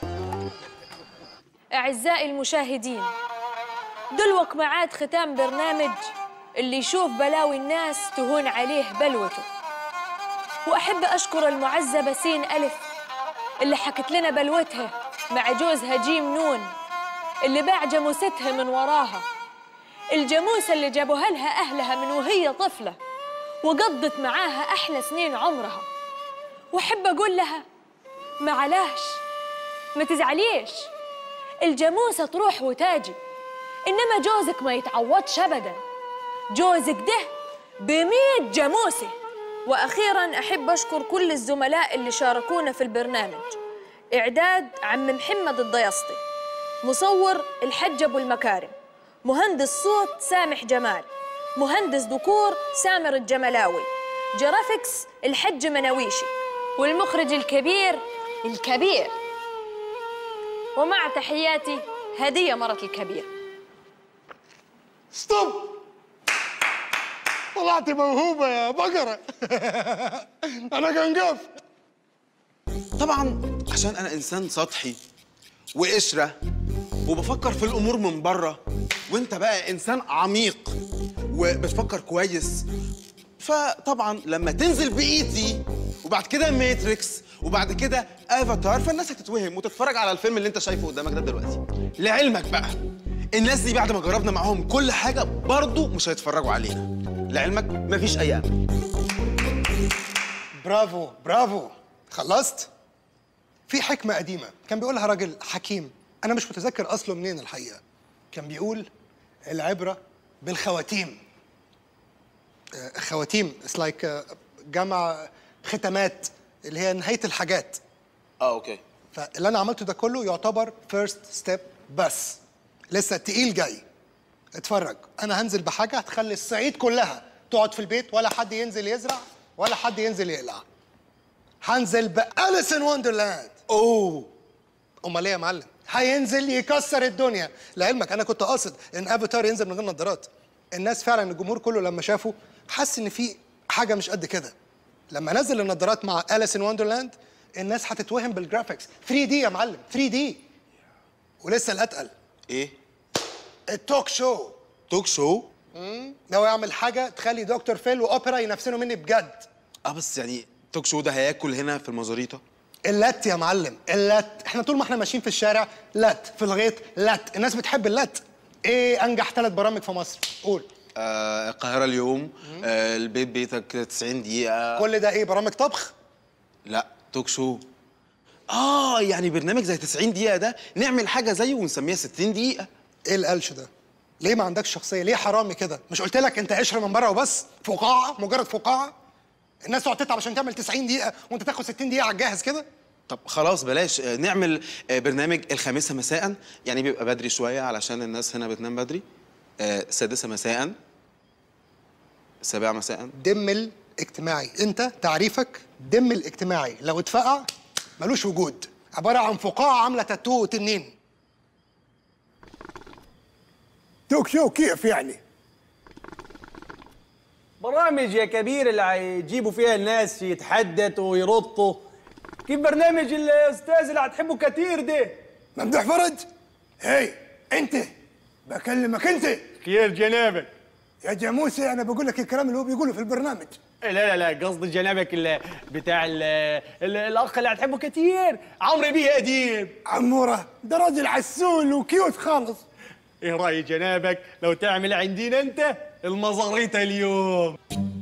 أعزائي المشاهدين دلوك معاد ختام برنامج اللي يشوف بلاوي الناس تهون عليه بلوته وأحب أشكر المعزة بسين ألف اللي حكت لنا بلوتها مع جوزها جيم نون اللي باع جاموستها من وراها الجاموسة اللي جابوها لها أهلها من وهي طفلة وقضت معاها أحلى سنين عمرها وأحب أقول لها معلاش ما تزعليش الجاموسة تروح وتاجي إنما جوزك ما يتعوضش أبدا جوزك ده بمية جاموسة وأخيرا أحب أشكر كل الزملاء اللي شاركونا في البرنامج إعداد عم محمد الضيسطي مصور الحج أبو المكارم مهندس صوت سامح جمال مهندس ديكور سامر الجملاوي جرافيكس الحج مناويشي والمخرج الكبير الكبير ومع تحياتي هدية مرة الكبير ستوب طلعت موهوبة يا بقرة أنا قنقف طبعا عشان انا انسان سطحي وقشره وبفكر في الامور من بره وانت بقى انسان عميق وبتفكر كويس فطبعا لما تنزل بايتي وبعد كده ماتريكس وبعد كده افاتار فالناس هتتوهم وتتفرج على الفيلم اللي انت شايفه قدامك ده دلوقتي لعلمك بقى الناس دي بعد ما جربنا معاهم كل حاجه برضه مش هيتفرجوا علينا لعلمك مفيش اي امل برافو برافو خلصت في حكمة قديمة كان بيقولها راجل حكيم أنا مش متذكر أصله منين الحقيقة كان بيقول العبرة بالخواتيم آه، خواتيم اتس لايك جمع ختمات اللي هي نهاية الحاجات اه اوكي فاللي أنا عملته ده كله يعتبر فيرست ستيب بس لسه التقيل جاي اتفرج أنا هنزل بحاجة هتخلي الصعيد كلها تقعد في البيت ولا حد ينزل يزرع ولا حد ينزل يقلع هنزل بأليس ان وندرلاند اوه امال ايه يا معلم هينزل يكسر الدنيا لعلمك انا كنت قاصد ان افاتار ينزل من غير نظارات الناس فعلا الجمهور كله لما شافه حس ان في حاجه مش قد كده لما نزل النظارات مع أليس ان وندرلاند الناس هتتوهم بالجرافيكس 3 دي يا معلم 3 دي ولسه الاتقل ايه التوك شو توك شو امم ناوي اعمل حاجه تخلي دكتور فيل واوبرا ينافسوا مني بجد اه بس يعني توك شو ده هياكل هنا في المزاريطه اللت يا معلم اللت احنا طول ما احنا ماشيين في الشارع لت في الغيط لت الناس بتحب اللت ايه انجح ثلاث برامج في مصر قول آه القاهره اليوم آه البيت بيتك 90 دقيقه كل ده ايه برامج طبخ لا توك شو اه يعني برنامج زي 90 دقيقه ده نعمل حاجه زيه ونسميها 60 دقيقه ايه القلش ده ليه ما عندكش شخصيه ليه حرامي كده مش قلت لك انت قشره من بره وبس فقاعه مجرد فقاعه الناس تقعد تتعب عشان تعمل 90 دقيقه وانت تاخد 60 دقيقه على الجاهز كده طب خلاص بلاش آه، نعمل آه، برنامج الخامسة مساء يعني بيبقى بدري شوية علشان الناس هنا بتنام بدري آه، السادسة مساء السابعة مساء دم الاجتماعي انت تعريفك دم الاجتماعي لو اتفقع ملوش وجود عباره عن فقاعه عامله تاتو وتنين توك شو كيف يعني؟ برامج يا كبير اللي هيجيبوا فيها الناس يتحدثوا ويرطوا كيف برنامج الاستاذ اللي هتحبه كتير ده ممدوح فرج هي انت بكلمك انت خير جنابك يا جاموسي انا بقول لك الكلام اللي هو بيقوله في البرنامج لا لا لا قصدي جنابك ال- بتاع ال ال الاخ اللي هتحبه كتير عمرو بيه اديب عموره ده راجل عسول وكيوت خالص ايه راي جنابك لو تعمل عندنا انت المزاريطه اليوم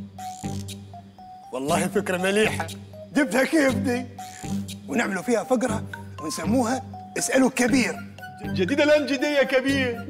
والله فكره مليحه جبتها كيف دي ونعملوا فيها فقره ونسموها اسالوا الكبير جديده الانجديه يا كبير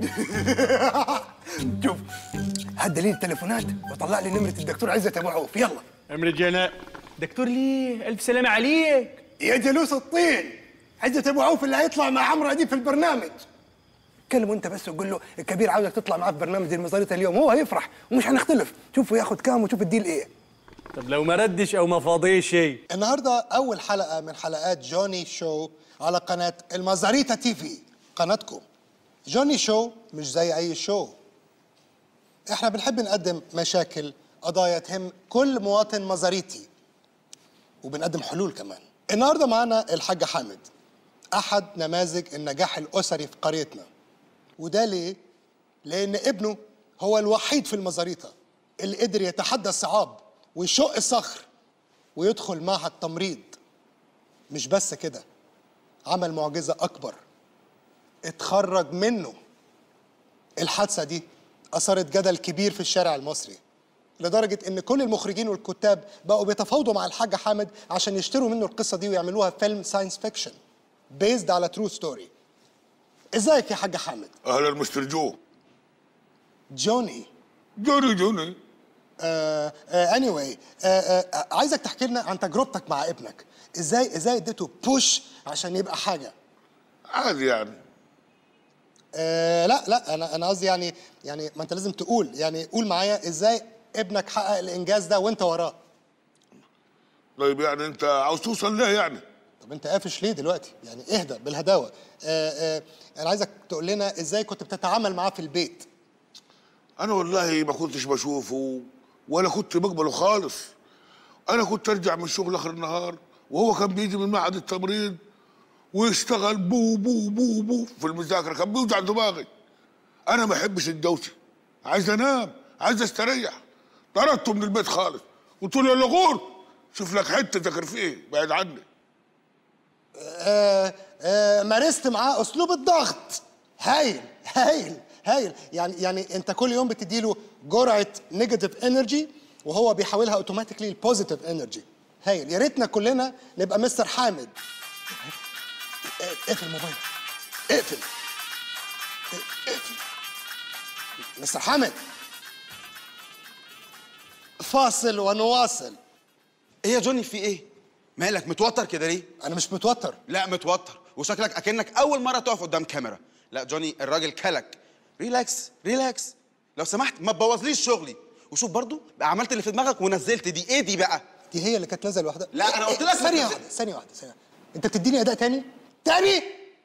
شوف هات دليل التليفونات وطلع لي نمره الدكتور عزت ابو عوف يلا امر جناب دكتور ليه الف سلامه عليك يا جلوس الطين عزت ابو عوف اللي هيطلع مع عمرو اديب في البرنامج كلمه انت بس وقول له الكبير عاوزك تطلع معاه في برنامج المزاريطه اليوم هو هيفرح ومش هنختلف شوفوا ياخد كام وشوف الديل ايه طب لو ما ردش او ما فاضيش شيء النهارده اول حلقه من حلقات جوني شو على قناه المزاريتا تي في قناتكم جوني شو مش زي اي شو احنا بنحب نقدم مشاكل قضايا تهم كل مواطن مزاريتي وبنقدم حلول كمان النهارده معانا الحاج حامد احد نماذج النجاح الاسري في قريتنا وده ليه لان ابنه هو الوحيد في المزاريطه اللي قدر يتحدى الصعاب ويشق الصخر ويدخل معهد تمريض مش بس كده عمل معجزه اكبر اتخرج منه الحادثه دي اثارت جدل كبير في الشارع المصري لدرجه ان كل المخرجين والكتاب بقوا بيتفاوضوا مع الحاج حامد عشان يشتروا منه القصه دي ويعملوها فيلم ساينس فيكشن بيزد على ترو ستوري ازيك يا حاج حامد اهلا مستر جو جوني جوني جوني آه آه anyway آه آه عايزك تحكي لنا عن تجربتك مع ابنك ازاي ازاي اديته بوش عشان يبقى حاجه عادي يعني آه لا لا انا انا قصدي يعني يعني ما انت لازم تقول يعني قول معايا ازاي ابنك حقق الانجاز ده وانت وراه طيب يعني انت عاوز توصل ليه يعني طب انت قافش ليه دلوقتي يعني اهدى بالهداوه آه آه انا عايزك تقول لنا ازاي كنت بتتعامل معاه في البيت انا والله ما كنتش بشوفه ولا كنت بقبله خالص انا كنت ارجع من الشغل اخر النهار وهو كان بيجي من معهد التمريض ويشتغل بو بو بو بو في المذاكره كان بيوجع دماغي انا ما احبش الدوشه عايز انام عايز استريح طردته من البيت خالص قلت له يلا غور شوف لك حته ذاكر فيه بعيد عني آه آه مارست معاه اسلوب الضغط هايل هايل هايل يعني يعني انت كل يوم بتديله جرعه نيجاتيف انرجي وهو بيحولها اوتوماتيكلي لبوزيتيف انرجي هايل يا ريتنا كلنا نبقى مستر حامد آه، اقفل الموبايل اقفل اقفل مستر حامد فاصل ونواصل ايه يا جوني في ايه؟ مالك متوتر كده ليه؟ انا مش متوتر لا متوتر وشكلك اكنك اول مره تقف قدام كاميرا لا جوني الراجل كلك ريلاكس ريلاكس لو سمحت ما تبوظليش شغلي وشوف برضو بقى عملت اللي في دماغك ونزلت دي ايه دي بقى دي هي اللي كانت نازله لوحدها لا انا قلت لك ثانيه واحده ثانيه واحده ثانيه انت بتديني اداء تاني تاني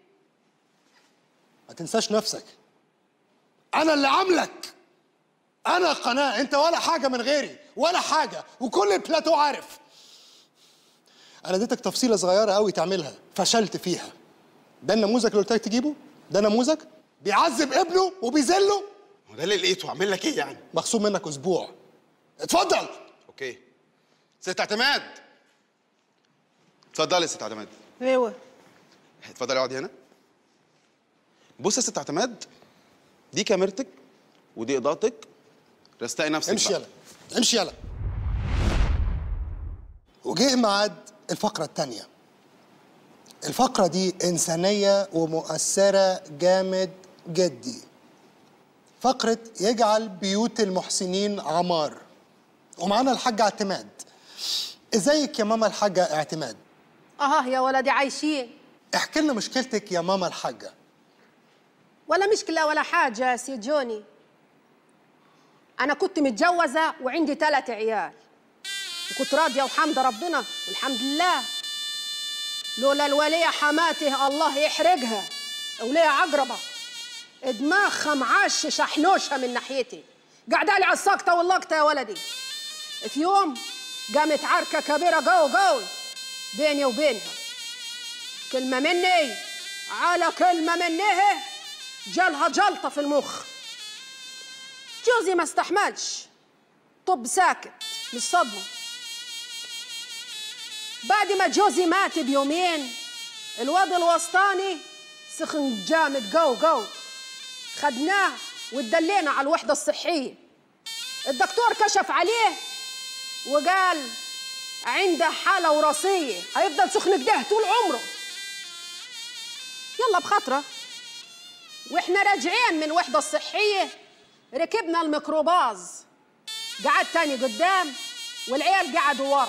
ما تنساش نفسك انا اللي عاملك انا قناه انت ولا حاجه من غيري ولا حاجه وكل البلاتو عارف انا اديتك تفصيله صغيره قوي تعملها فشلت فيها ده النموذج اللي قلت لك تجيبه ده نموذج بيعذب ابنه وبيذله هو ده اللي لقيته اعمل لك ايه يعني مخصوم منك اسبوع اتفضل اوكي ست اعتماد اتفضلي يا ست اعتماد ايوه اتفضلي اقعدي هنا بص يا ست اعتماد دي كاميرتك ودي اضاءتك رستقي نفسك امشي بقى. يلا امشي يلا وجه ميعاد الفقرة التانية الفقرة دي إنسانية ومؤثرة جامد جدي فقرة يجعل بيوت المحسنين عمار ومعانا الحاجة اعتماد ازيك يا ماما الحاجة اعتماد اه يا ولدي عايشين احكي لنا مشكلتك يا ماما الحاجة ولا مشكلة ولا حاجة يا سي جوني أنا كنت متجوزة وعندي ثلاث عيال وكنت راضية وحمد ربنا والحمد لله لولا الولية حماته الله يحرقها وليه عقربة دماغها معشش حنوشها من ناحيتي قاعدة لي على الساقطة واللقطة يا ولدي في يوم قامت عركة كبيرة قوي قوي بيني وبينها كلمة مني على كلمة منها جالها جلطة في المخ جوزي ما استحملش طب ساكت من الصدمة بعد ما جوزي مات بيومين الواد الوسطاني سخن جامد قو قو خدناه واتدلينا على الوحدة الصحية الدكتور كشف عليه وقال عنده حالة وراثية هيفضل سخن كده طول عمره يلا بخاطره واحنا راجعين من الوحدة الصحية ركبنا الميكروباص قعد تاني قدام والعيال قعدوا ورا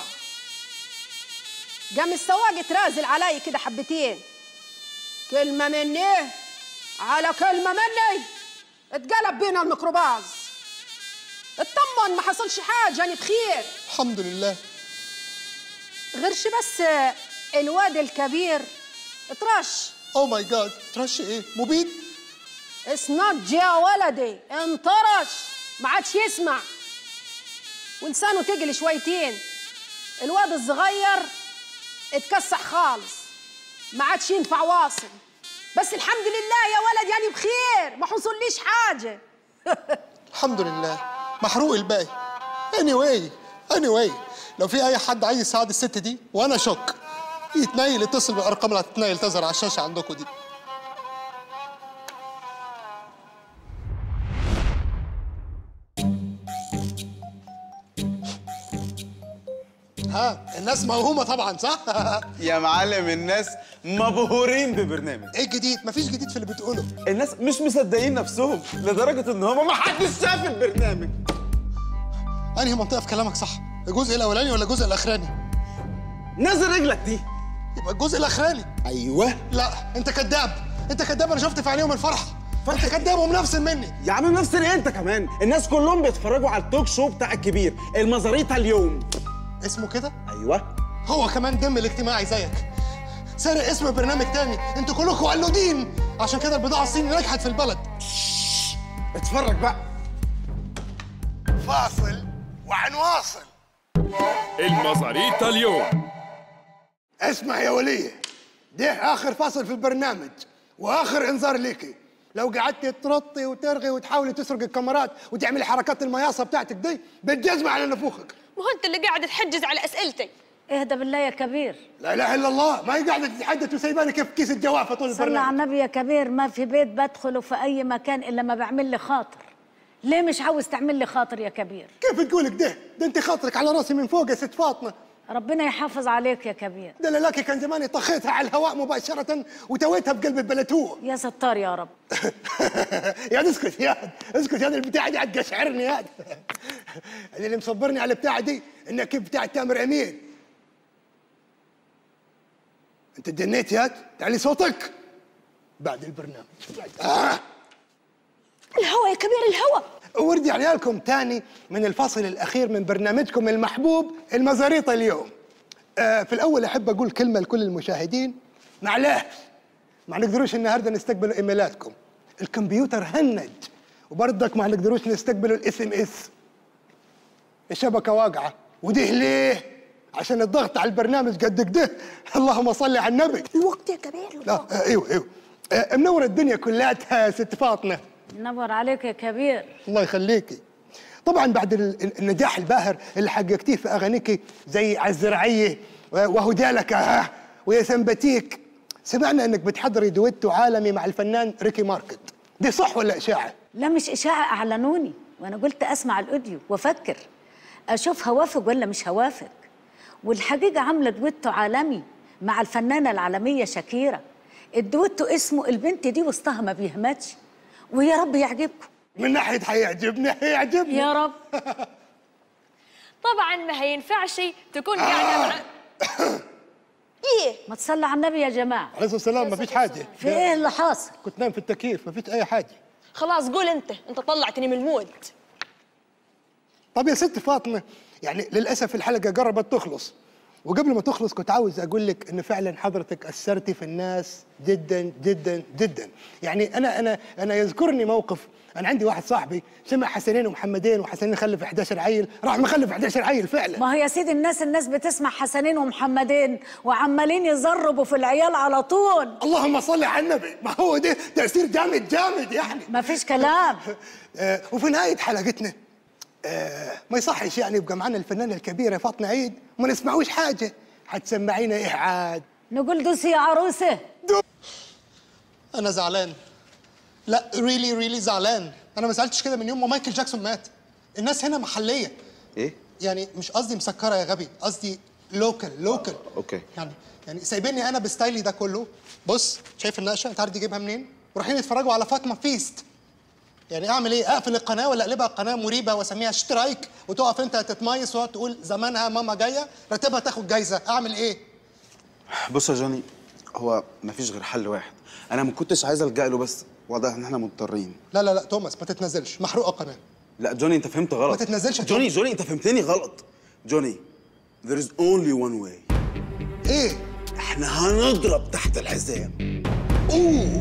قام السواق ترازل علي كده حبتين كلمة مني على كلمة مني اتقلب بينا الميكروباص اطمن ما حصلش حاجة أنا بخير الحمد لله غيرش بس الواد الكبير اترش او ماي جاد ترش ايه مبيد اسنج يا ولدي انطرش ما عادش يسمع ولسانه تقل شويتين الواد الصغير اتكسح خالص ما عادش ينفع واصل بس الحمد لله يا ولد يعني بخير ما حصليش حاجه الحمد لله محروق الباقي اني واي اني واي لو في اي حد عايز يساعد الست دي وانا شك يتنيل يتصل بالارقام اللي هتتنيل تظهر على الشاشه عندكم دي ها الناس موهومه طبعا صح يا معلم الناس مبهورين ببرنامج ايه الجديد مفيش جديد في اللي بتقوله الناس مش مصدقين نفسهم لدرجه ان هم ما حدش شاف البرنامج انهي منطقه في كلامك صح الجزء الاولاني ولا الجزء الاخراني نزل رجلك دي يبقى الجزء الاخراني ايوه لا انت كذاب انت كذاب انا شفت في عينيهم الفرح انت كذاب ومنفسن مني يا عم نفس انت كمان الناس كلهم بيتفرجوا على التوك شو بتاع الكبير المزاريطه اليوم اسمه كده ايوه هو كمان دم الاجتماعي زيك سارق اسم برنامج تاني انتوا كلكم قلودين عشان كده البضاعه الصيني نجحت في البلد اتفرج بقى فاصل وعنواصل المزاريطة اليوم اسمع يا وليه ده اخر فصل في البرنامج واخر انذار ليكي لو قعدتي ترطي وترغي وتحاولي تسرق الكاميرات وتعملي حركات المياصه بتاعتك دي بتجزم على نفوخك ما هو انت اللي قاعد تحجز على اسئلتي اهدى بالله يا كبير لا اله الا الله ما هي قاعده تتحدث وسايباني كيف كيس الجوافه طول صلى على البرنامج النبي يا كبير ما في بيت بدخله في اي مكان الا ما بعمل لي خاطر ليه مش عاوز تعمل لي خاطر يا كبير كيف تقولك ده ده انت خاطرك على راسي من فوق يا ست فاطمه ربنا يحافظ عليك يا كبير ده للاكي كان زماني طخيتها على الهواء مباشره وتويتها بقلب البلتوه يا ستار يا رب يا اسكت يا اسكت يا البتاعه دي هتقشعرني يا أنا اللي مصبرني على البتاعه دي انها كيف بتاعه تامر امين انت اتجنيت يا تعالي صوتك بعد البرنامج آه. الهوى يا كبير الهوى وردي عيالكم تاني من الفصل الاخير من برنامجكم المحبوب المزاريطه اليوم آه في الاول احب اقول كلمه لكل المشاهدين معلش ما نقدروش النهارده نستقبل ايميلاتكم الكمبيوتر هنج وبرضك ما نقدروش نستقبلوا الاس ام اس الشبكه واقعه وده ليه عشان الضغط على البرنامج قد كده اللهم صل على النبي الوقت يا كبير لا آه ايوه ايوه آه منور الدنيا كلها يا ست فاطمه نور عليك يا كبير الله يخليكي طبعا بعد ال- ال- النجاح الباهر اللي حققتيه في اغانيكي زي عالزرعيه وهدالك ها ويا سمبتيك سمعنا انك بتحضري دويتو عالمي مع الفنان ريكي ماركت دي صح ولا اشاعه لا مش اشاعه اعلنوني وانا قلت اسمع الاوديو وافكر اشوف هوافق ولا مش هوافق والحقيقه عامله دويتو عالمي مع الفنانه العالميه شاكيرا الدويتو اسمه البنت دي وسطها ما بيهمتش ويا رب يعجبكم من ناحيه هيعجبني هيعجبني يا رب طبعا ما هينفعش تكون قاعده مع ايه ما تصلي على النبي يا جماعه عليه الصلاه والسلام مفيش حاجه في ايه اللي حاصل كنت نايم في التكييف مفيش اي حاجه خلاص قول انت انت طلعتني من المود طب يا ست فاطمه يعني للاسف الحلقه قربت تخلص وقبل ما تخلص كنت عاوز اقول لك ان فعلا حضرتك اثرتي في الناس جدا جدا جدا يعني انا انا انا يذكرني موقف انا عندي واحد صاحبي سمع حسنين ومحمدين وحسنين خلف 11 عيل راح مخلف 11 عيل فعلا ما هو يا سيدي الناس الناس بتسمع حسنين ومحمدين وعمالين يزربوا في العيال على طول اللهم صل على النبي ما هو ده تاثير جامد جامد يعني ما فيش كلام آه وفي نهايه حلقتنا آه ما يصحش يعني يبقى معنا الفنانه الكبيره فاطمه عيد وما نسمعوش حاجه حتسمعينا ايه عاد نقول دوسي يا عروسه انا زعلان لا ريلي ريلي زعلان انا ما زعلتش كده من يوم ما مايكل جاكسون مات الناس هنا محليه ايه يعني مش قصدي مسكره يا غبي قصدي لوكال لوكال اوكي يعني يعني سايبيني انا بستايلي ده كله بص شايف النقشه انت عارف دي جايبها منين ورايحين يتفرجوا على فاطمه فيست يعني اعمل ايه اقفل القناه ولا اقلبها قناه مريبه واسميها شترايك وتقف انت تتميص وتقعد تقول زمانها ماما جايه راتبها تاخد جايزه اعمل ايه بص يا جوني هو مفيش غير حل واحد انا ما كنتش عايز الجا له بس واضح ان احنا مضطرين لا لا لا توماس ما تتنزلش محروقه قناه لا جوني انت فهمت غلط ما تتنزلش يا جوني جوني انت فهمتني غلط جوني there is only one way ايه احنا هنضرب تحت الحزام اوه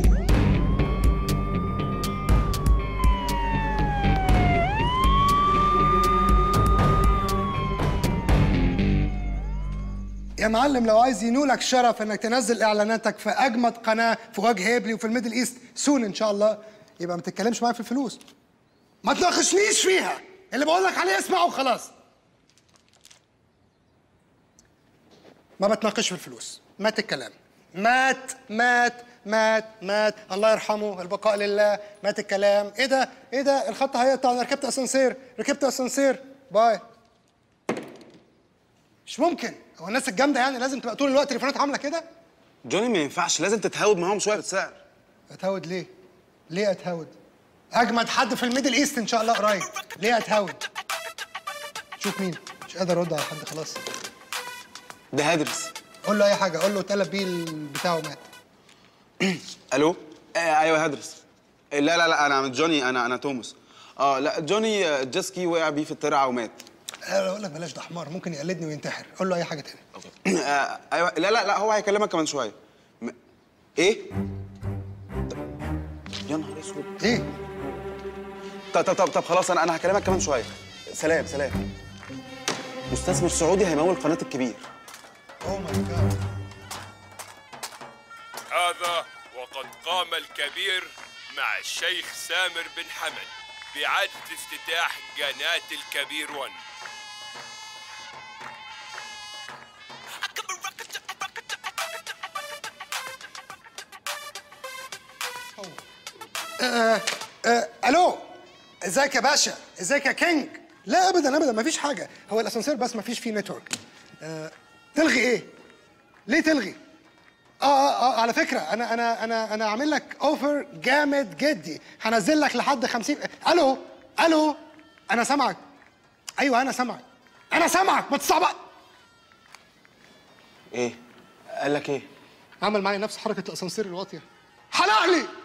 يا معلم لو عايز ينولك شرف انك تنزل اعلاناتك في اجمد قناه في وجه هيبلي وفي الميدل ايست سون ان شاء الله يبقى ما تتكلمش معايا في الفلوس ما تناقشنيش فيها اللي بقول لك عليه اسمعه وخلاص ما بتناقش في الفلوس مات الكلام مات مات مات مات الله يرحمه البقاء لله مات الكلام ايه ده ايه ده الخط هيقطع انا ركبت اسانسير ركبت اسانسير باي مش ممكن هو الناس الجامده يعني لازم تبقى طول الوقت تليفونات عامله كده جوني ما ينفعش لازم تتهاود معاهم شويه بالسعر اتهود ليه ليه اتهود اجمد حد في الميدل ايست ان شاء الله قريب ليه اتهود شوف مين مش قادر ارد على حد خلاص ده هدرس قول له اي حاجه قول له اتقلب بيه البتاع ومات الو آه ايوه هدرس لا لا لا انا جوني انا انا توماس اه لا جوني آه، جيسكي وقع بيه في الترعه ومات انا اقول لك بلاش ده حمار ممكن يقلدني وينتحر قول له اي حاجه تاني آه ايوه لا لا لا هو هيكلمك كمان شويه م... ايه يا نهار اسود ايه طب طب طب, طب خلاص انا انا هكلمك كمان شويه سلام سلام مستثمر سعودي هيمول قناه الكبير اوه ماي جاد هذا وقد قام الكبير مع الشيخ سامر بن حمد بإعادة افتتاح قناة الكبير 1 آه آه الو ازيك يا باشا ازيك يا كينج لا ابدا ابدا مفيش حاجه هو الاسانسير بس مفيش فيه نتورك آه تلغي ايه ليه تلغي اه اه اه على فكره انا انا انا انا عامل لك اوفر جامد جدي هنزل لك لحد 50 الو الو انا سامعك ايوه انا سامعك انا سامعك ما تصعب ايه قال لك ايه عمل معايا نفس حركه الاسانسير الواطيه حلق لي